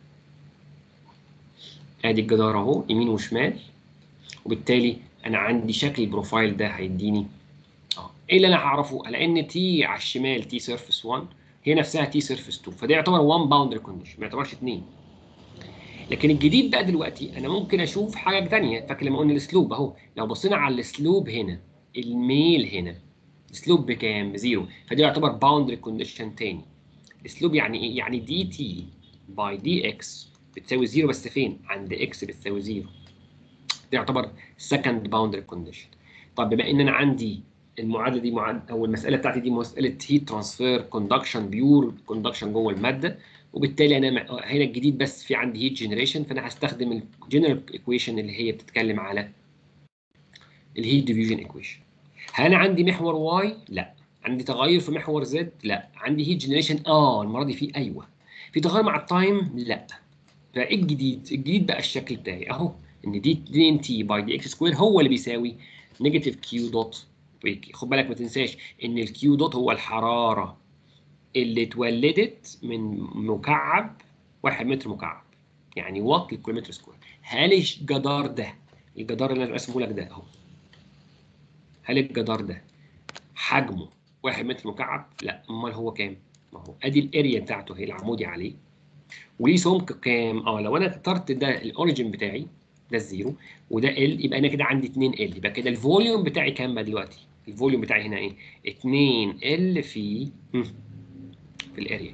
ادي الجدار اهو يمين وشمال وبالتالي انا عندي شكل البروفايل ده هيديني اه ايه اللي انا هعرفه على ان تي على الشمال تي سيرفيس 1 هي نفسها تي سيرفيس 2 فده يعتبر 1 باوندري كونديشن ما يعتبرش 2 لكن الجديد بقى دلوقتي انا ممكن اشوف حاجه ثانيه فاكر لما قلنا السلوب اهو لو بصينا على السلوب هنا الميل هنا السلوب بكام بزيرو فده يعتبر باوندري كونديشن تاني السلوب يعني ايه يعني دي تي باي دي اكس بتساوي زيرو بس فين عند اكس بتساوي زيرو ده يعتبر سكند باوندري كونديشن طب بما ان انا عندي المعادله دي معادله او المساله بتاعتي دي مساله هيت ترانسفير كوندكشن بيور كوندكشن جوه الماده وبالتالي انا هنا الجديد بس في عندي هيت جنريشن فانا هستخدم الجنرال ايكويشن اللي هي بتتكلم على الهيت ديفيوجن ايكويشن هل انا عندي محور واي لا عندي تغير في محور زد لا عندي هيت جنريشن اه المره دي في ايوه في تغير مع التايم لا فايه الجديد الجديد بقى الشكل بتاعي اهو ان دي دي ان تي باي دي اكس سكوير هو اللي بيساوي نيجاتيف كيو دوت ويكي خد بالك ما تنساش ان الكيو دوت هو الحراره اللي اتولدت من مكعب 1 متر مكعب يعني وات لكل متر سكوير هل الجدار ده الجدار اللي انا رسمه لك ده اهو هل الجدار ده حجمه 1 متر مكعب؟ لا امال هو كام؟ ما هو ادي الاريا بتاعته هي العمودي عليه وليه سمك كام؟ اه لو انا اخترت ده الاوريجن بتاعي ده الزيرو وده ال يبقى انا كده عندي 2 ال يبقى كده الفوليوم بتاعي كام بقى دلوقتي؟ الفوليوم بتاعي هنا ايه؟ 2 ال في في الاريا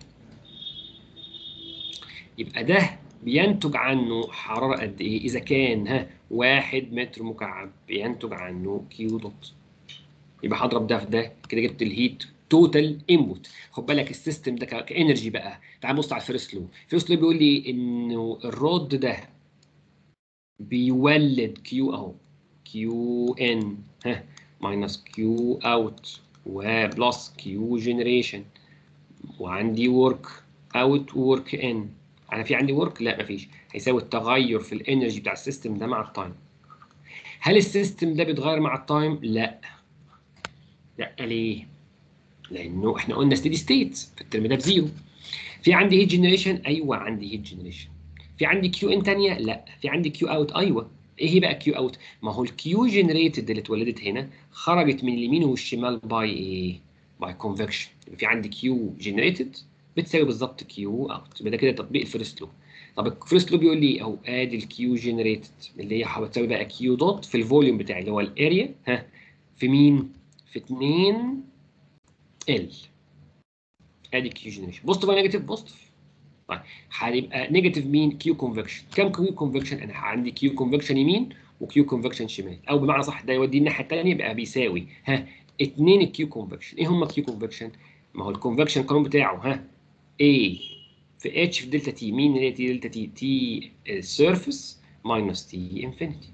يبقى ده بينتج عنه حراره قد ايه؟ اذا كان ها 1 متر مكعب بينتج عنه كيو دوت يبقى هضرب ده في ده كده جبت الهيت توتال انبوت خد بالك السيستم ده كانرجي بقى تعال بص على الفيرست لو الفيرست لو بيقول لي انه الرود ده بيولد كيو اهو كيو ان ها ماينس كيو اوت وبلس كيو جنريشن وعندي ورك اوت ورك ان انا في عندي ورك لا مفيش هيساوي التغير في الانرجي بتاع السيستم ده مع التايم هل السيستم ده بيتغير مع التايم لا لا ليه لانه احنا قلنا ستيدي ستيت فالترم ده بزيرو في عندي هيت جنريشن ايوه عندي هيت جنريشن في عندي كيو ان ثانيه لا في عندي كيو اوت ايوه ايه هي بقى كيو اوت ما هو الكيو جنريتد اللي اتولدت هنا خرجت من اليمين والشمال باي ايه باي كونفكشن في عندي كيو جنريتد بتساوي بالظبط كيو اوت يبقى ده كده تطبيق الفيرست لوب طب الفيرست لوب بيقول لي اهو ادي الكيو جنريتد اللي هي هتساوي بقى كيو دوت في الفوليوم بتاعي اللي هو الاريا ها في مين في 2 ال ادي كيو جنريشن بوزيتيف ولا نيجاتيف بوزيتيف طيب هيبقى نيجاتيف مين كيو كونفكشن كام كيو كونفكشن انا عندي كيو كونفكشن يمين وكيو كونفكشن شمال او بمعنى صح ده يودي الناحيه الثانيه يبقى بيساوي ها 2 الكيو كونفكشن ايه هم الكيو كونفكشن ما هو الكونفكشن القانون بتاعه ها A في اتش في دلتا تي مين اللي هي تي دلتا تي تي السيرفيس ماينس تي انفينيتي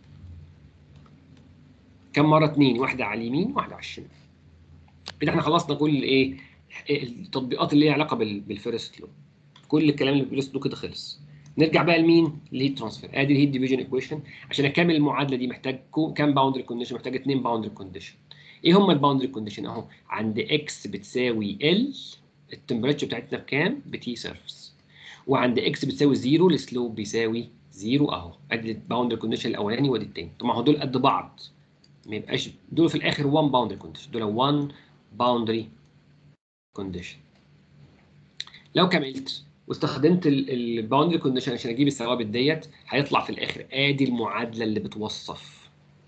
كم مره اتنين واحده على اليمين واحده على الشمال كده احنا خلصنا كل الايه التطبيقات اللي ليها علاقه بالفيرست لو كل الكلام اللي بالفيرست لو كده خلص نرجع بقى لمين للهيت ترانسفير ادي الهيت ديفيجن ايكويشن عشان اكمل المعادله دي محتاج كام باوندري كونديشن محتاج اثنين باوندري كونديشن ايه هم الباوندري كونديشن اهو عند اكس بتساوي ال التمبريتشر بتاعتنا بكام بتي سيرفيس وعند اكس بتساوي زيرو السلوب بيساوي زيرو اهو ادي الباوندري كونديشن الاولاني وادي الثاني طب ما هو دول قد بعض ما يبقاش دول في الاخر 1 باوندري كونديشن دول 1 باوندري كونديشن لو كملت واستخدمت الباوندري كونديشن عشان اجيب الثوابت ديت هيطلع في الاخر ادي المعادله اللي بتوصف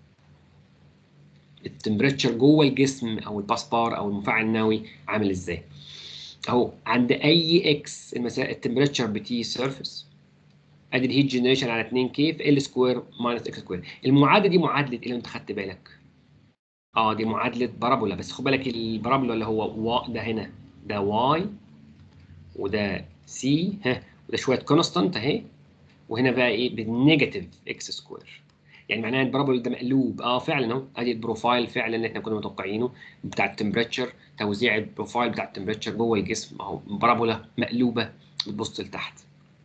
التمبريتشر جوه الجسم او الباسبار او المفاعل النووي عامل ازاي اهو عند اي اكس التمبريتشر بتي سيرفيس ادي الهيت جنريشن على 2 كي في ال سكوير ماينس اكس سكوير المعادله دي معادله ايه لو انت خدت بالك اه دي معادله بارابولا بس خد بالك البارابولا اللي هو و ده هنا ده واي وده سي ها وده شويه كونستانت اهي وهنا بقى ايه بالنيجاتيف اكس سكوير يعني معناها البارابولا ده مقلوب اه فعلا اهو ادي البروفايل فعلا اللي احنا كنا متوقعينه بتاع التمبريتشر توزيع البروفايل بتاع التمبريتشر جوه الجسم اهو بارابولا مقلوبه بتبص لتحت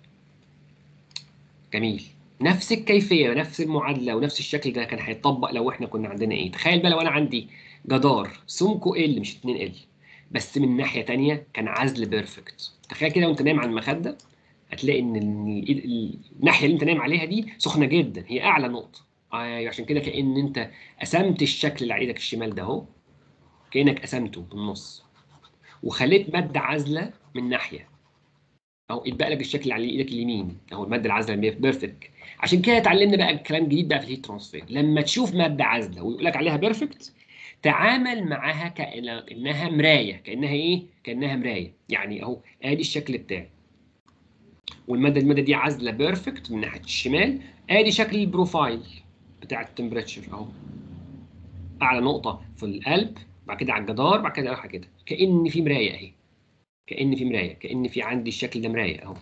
جميل نفس الكيفيه ونفس المعادله ونفس الشكل ده كان هيتطبق لو احنا كنا عندنا ايه تخيل بقى لو انا عندي جدار سمكه ال مش 2 ال بس من ناحيه ثانيه كان عزل بيرفكت تخيل كده وانت نايم على المخده هتلاقي ان الناحيه اللي انت نايم عليها دي سخنه جدا هي اعلى نقطه آه عشان كده كان انت قسمت الشكل اللي على ايدك الشمال ده اهو كانك قسمته بالنص وخليت ماده عازله من ناحيه اهو اتبقى لك الشكل اللي على ايدك اليمين اهو الماده العازله بيرفكت عشان كده اتعلمنا بقى كلام جديد بقى في الهيت ترانسفير لما تشوف ماده عازله ويقول لك عليها بيرفكت تعامل معاها كانها مرايه كانها ايه كانها مرايه يعني اهو ادي الشكل بتاعي والماده الماده دي عازله بيرفكت من ناحيه الشمال ادي شكل البروفايل بتاع التمبريتشر اهو اعلى نقطه في القلب بعد كده على الجدار بعد كده رايحه كده كان في مرايه اهي كان في مرايه كان في عندي الشكل ده مرايه اهو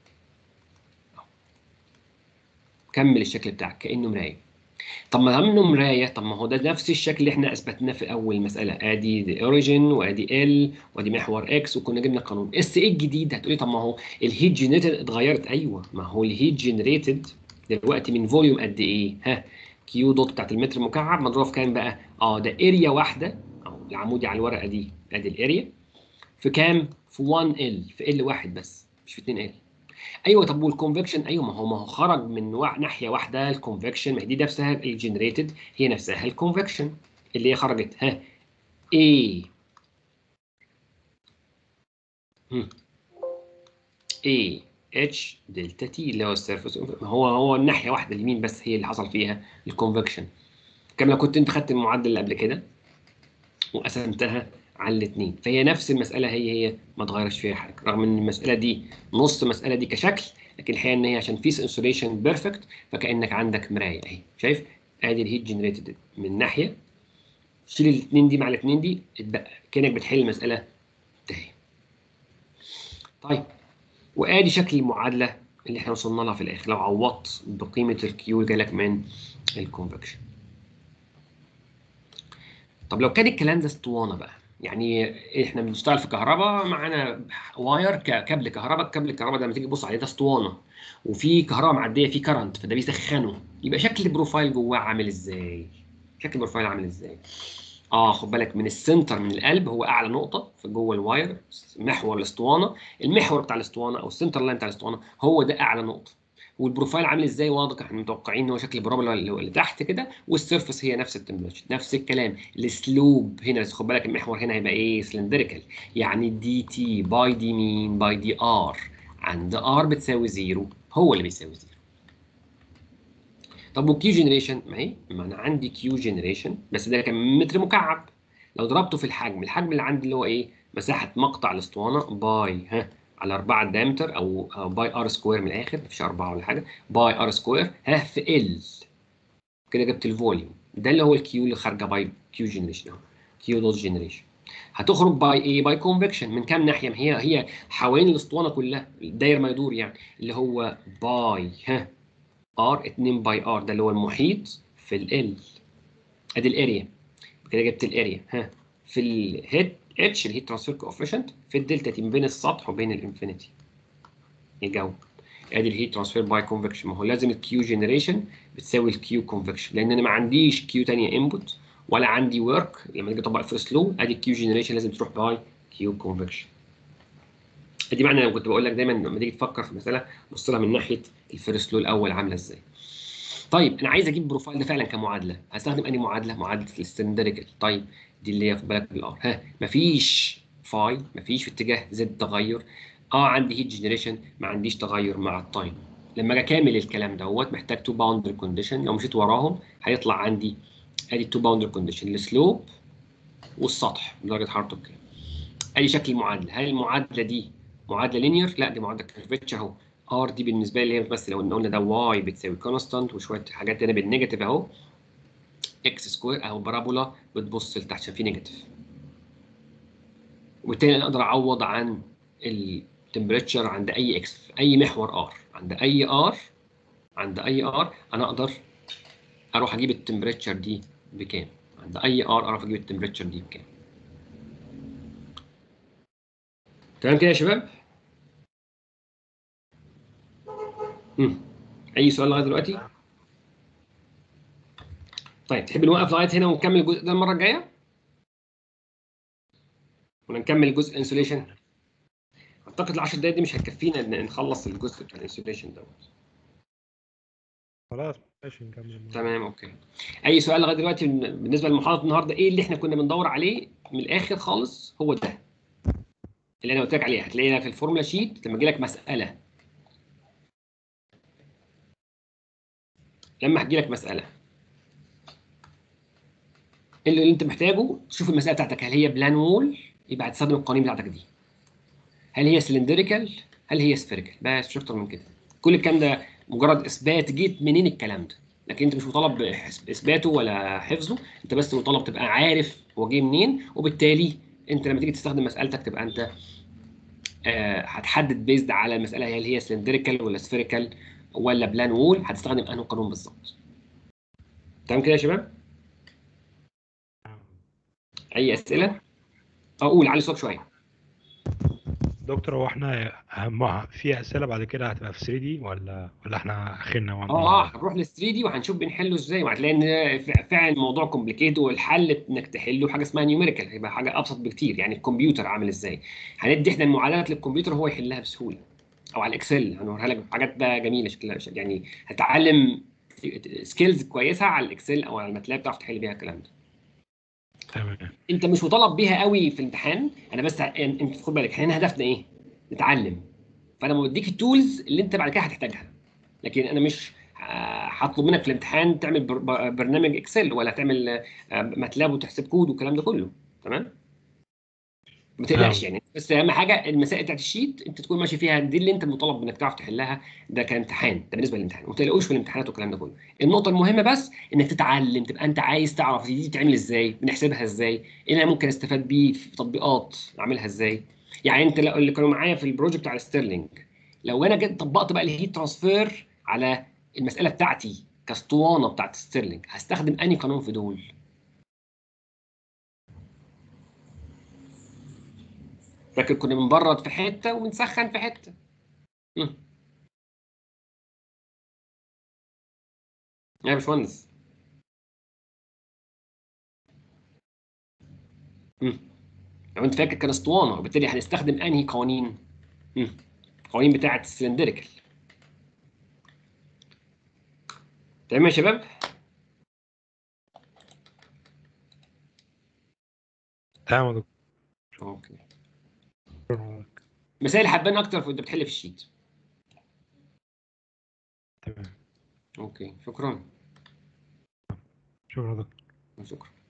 كمل الشكل بتاعك كانه مرايه طب ما دام مرايه طب ما هو ده نفس الشكل اللي احنا اثبتناه في اول مساله ادي دي اوريجين وادي ال وادي محور اكس وكنا جبنا قانون اس ايه الجديد هتقولي طب ما هو الهيت جنريتد اتغيرت ايوه ما هو الهيت جنريتد دلوقتي من فوليوم قد ايه ها كيو دوت بتاعت المتر مكعب مضروبه في كام بقى اه ده اريا واحده اهو العمودي على الورقه دي ادي الاريا في كام في 1 ال في ال واحد بس مش في 2 ال ايوه طب والكونفكشن ايوه ما هو ما هو خرج من ناحيه واحده الكونفكشن ما هي دي نفسها الجنريتد هي نفسها الكونفكشن اللي هي خرجت ها A A اتش دلتا تي اللي هو السيرفس هو هو الناحيه واحده اليمين بس هي اللي حصل فيها الكونفكشن كما لو كنت انت خدت المعدل اللي قبل كده وقسمتها على الاثنين فهي نفس المساله هي هي ما اتغيرش فيها حاجه رغم ان المساله دي نص المساله دي كشكل لكن الحقيقه ان هي عشان فيس انسوليشن بيرفكت فكانك عندك مرايه اهي شايف ادي الهيت جنريتد من ناحيه شيل الاثنين دي مع الاثنين دي اتبقى كانك بتحل المساله تاني طيب وادي شكل المعادله اللي احنا وصلنا لها في الاخر لو عوضت بقيمه الكيو اللي جالك من الكونفكشن طب لو كان الكلام ده اسطوانه بقى يعني احنا بنشتغل في كهرباء معانا واير كابل كهرباء الكابل الكهرباء ده لما تيجي تبص عليه ده اسطوانه وفي كهرباء معديه في كرنت فده بيسخنه يبقى شكل البروفايل جواه عامل ازاي؟ شكل البروفايل عامل ازاي؟ اه خد بالك من السنتر من القلب هو اعلى نقطه في جوه الواير محور الاسطوانه المحور بتاع الاسطوانه او السنتر لاين بتاع الاسطوانه هو ده اعلى نقطه والبروفايل عامل ازاي واضح احنا متوقعين ان هو شكل البرابولا اللي اللي تحت كده والسيرفس هي نفس التمبريتشر نفس الكلام السلوب هنا بس خد بالك المحور هنا هيبقى ايه سلندريكال يعني دي تي باي دي مين باي دي ار عند ار بتساوي زيرو هو اللي بيساوي زيرو طب والكيو جنريشن ما هي ما انا عندي كيو جنريشن بس ده كان متر مكعب لو ضربته في الحجم الحجم اللي عندي اللي هو ايه مساحه مقطع الاسطوانه باي ها على 4 الدايمتر او أو باي ار سكوير من الاخر مفيش 4 ولا حاجه باي ار سكوير ها في ال كده جبت الفوليوم ده اللي هو الكيو اللي خارجه باي كيو جنريشن اهو كيو دوت جنريشن هتخرج باي ايه باي كونفكشن من كام ناحيه ما هي هي حوالين الاسطوانه كلها الداير ما يدور يعني اللي هو باي ها ار 2 باي ار ده اللي هو المحيط في ال ادي الاريا كده جبت الاريا ها في الهيد اتش الهيت ترانسفير كوفيشنت في الدلتا تي ما بين السطح وبين الانفينيتي الجو ادي الهيت ترانسفير باي كونفكشن ما هو لازم الكيو جنريشن بتساوي الكيو كونفكشن لان انا ما عنديش كيو ثانيه انبوت ولا عندي ورك لما اجي اطبق الفيرست لو ادي الكيو جنريشن لازم تروح باي كيو كونفكشن ادي معنى انا كنت بقول لك دايما لما تيجي تفكر في مساله بص لها من ناحيه الفيرست لو الاول عامله ازاي طيب انا عايز اجيب بروفايل ده فعلا كمعادله هستخدم انهي معادله معادله السندريكال طيب دي اللي هي خد بالك بالار ها مفيش فاي مفيش في اتجاه زد تغير اه عندي هيت جنريشن ما عنديش تغير مع التايم لما اجي اكمل الكلام دوت محتاج تو باوندري كونديشن لو مشيت وراهم هيطلع عندي ادي التو باوندري كونديشن السلوب والسطح درجه حرارته بكام ادي شكل المعادله هل المعادله دي معادله لينير لا دي معادله كيرفتش اهو ار دي بالنسبه لي هي بس لو قلنا ده واي بتساوي كونستانت وشويه حاجات هنا بالنيجاتيف اهو اكس سكوير اهو بارابولا بتبص لتحت عشان في نيجاتيف وبالتالي انا اقدر اعوض عن التمبريتشر عند اي اكس في اي محور ار عند اي ار عند اي ار انا اقدر اروح اجيب التمبريتشر دي بكام عند اي ار اعرف اجيب التمبريتشر دي بكام تمام كده يا شباب مم. اي سؤال لغايه دلوقتي طيب تحب نوقف لغايه هنا ونكمل الجزء ده المره الجايه ولا نكمل جزء الانسوليشن اعتقد ال 10 دقايق دي مش هتكفينا ان نخلص الجزء بتاع الانسوليشن دوت خلاص ماشي نكمل تمام اوكي اي سؤال لغايه دلوقتي بالنسبه لمحاضره النهارده ايه اللي احنا كنا بندور عليه من الاخر خالص هو ده اللي انا قلت لك عليه هتلاقيها في الفورمولا شيت لما يجي لك مساله لما هتجي لك مساله اللي, اللي انت محتاجه تشوف المساله بتاعتك هل هي بلان وول يبقى هتستخدم القوانين بتاعتك دي هل هي سلندريكال هل هي سفيريكال بس مش اكتر من كده كل الكلام ده مجرد اثبات جيت منين الكلام ده لكن انت مش مطالب باثباته ولا حفظه انت بس مطالب تبقى عارف هو جه منين وبالتالي انت لما تيجي تستخدم مسالتك تبقى انت آه هتحدد بيزد على المساله هل هي سلندريكال ولا سفيريكال ولا بلان وول هتستخدم انه قانون بالظبط تمام كده يا شباب اي اسئله اقول علي صوت شويه دكتور هو احنا اهم في اسئله بعد كده هتبقى في 3 دي ولا ولا احنا اخرنا وعم- اه اه هنروح لل 3 دي وهنشوف بنحله ازاي وهتلاقي ان ف- فعلا الموضوع كومبليكيت والحل انك تحله حاجه اسمها نيوميريكال هيبقى حاجه ابسط بكتير يعني الكمبيوتر عامل ازاي هندي احنا المعادلات للكمبيوتر هو يحلها بسهوله او على الاكسل هنوريها لك حاجات بقى جميله شكلها يعني هتعلم سكيلز كويسه على الاكسل او على الماتلاب تعرف تحل بيها الكلام ده تمام انت مش مطالب بيها قوي في الامتحان انا بس ع- انت خد بالك احنا هدفنا ايه نتعلم فانا بديك التولز اللي انت بعد كده هتحتاجها لكن انا مش ه- هطلب منك في الامتحان تعمل بر- ب- برنامج اكسل ولا تعمل آه، ماتلاب وتحسب كود والكلام ده كله تمام ما تقلقش نعم. يعني بس اهم حاجه المسائل بتاعت الشيت انت تكون ماشي فيها دي اللي انت مطالب انك تعرف تحلها ده كامتحان ده بالنسبه للامتحان وما تقلقوش في الامتحانات والكلام ده كله النقطه المهمه بس انك تتعلم تبقى انت عايز تعرف دي بتتعمل ازاي بنحسبها ازاي ايه انا ممكن استفاد بيه في تطبيقات اعملها ازاي يعني انت لو- اللي كانوا معايا في البروجكت على ستيرلينج لو انا جيت طبقت بقى الهيت ترانسفير على المساله بتاعتي كاسطوانه بتاعت ستيرلينج هستخدم انهي قانون في دول؟ فاكر كنا بنبرد في حته وبنسخن في حته مم. يا باشمهندس مم. لو انت فاكر كان اسطوانه وبالتالي هنستخدم انهي قوانين؟ مم. القوانين بتاعه السلندريكال تمام يا شباب؟ تمام يا دكتور اوكي شكراً. مسائل حبان اكتر وانت بتحل في الشيت تمام اوكي شكرا شكرا يا دكتور شكرا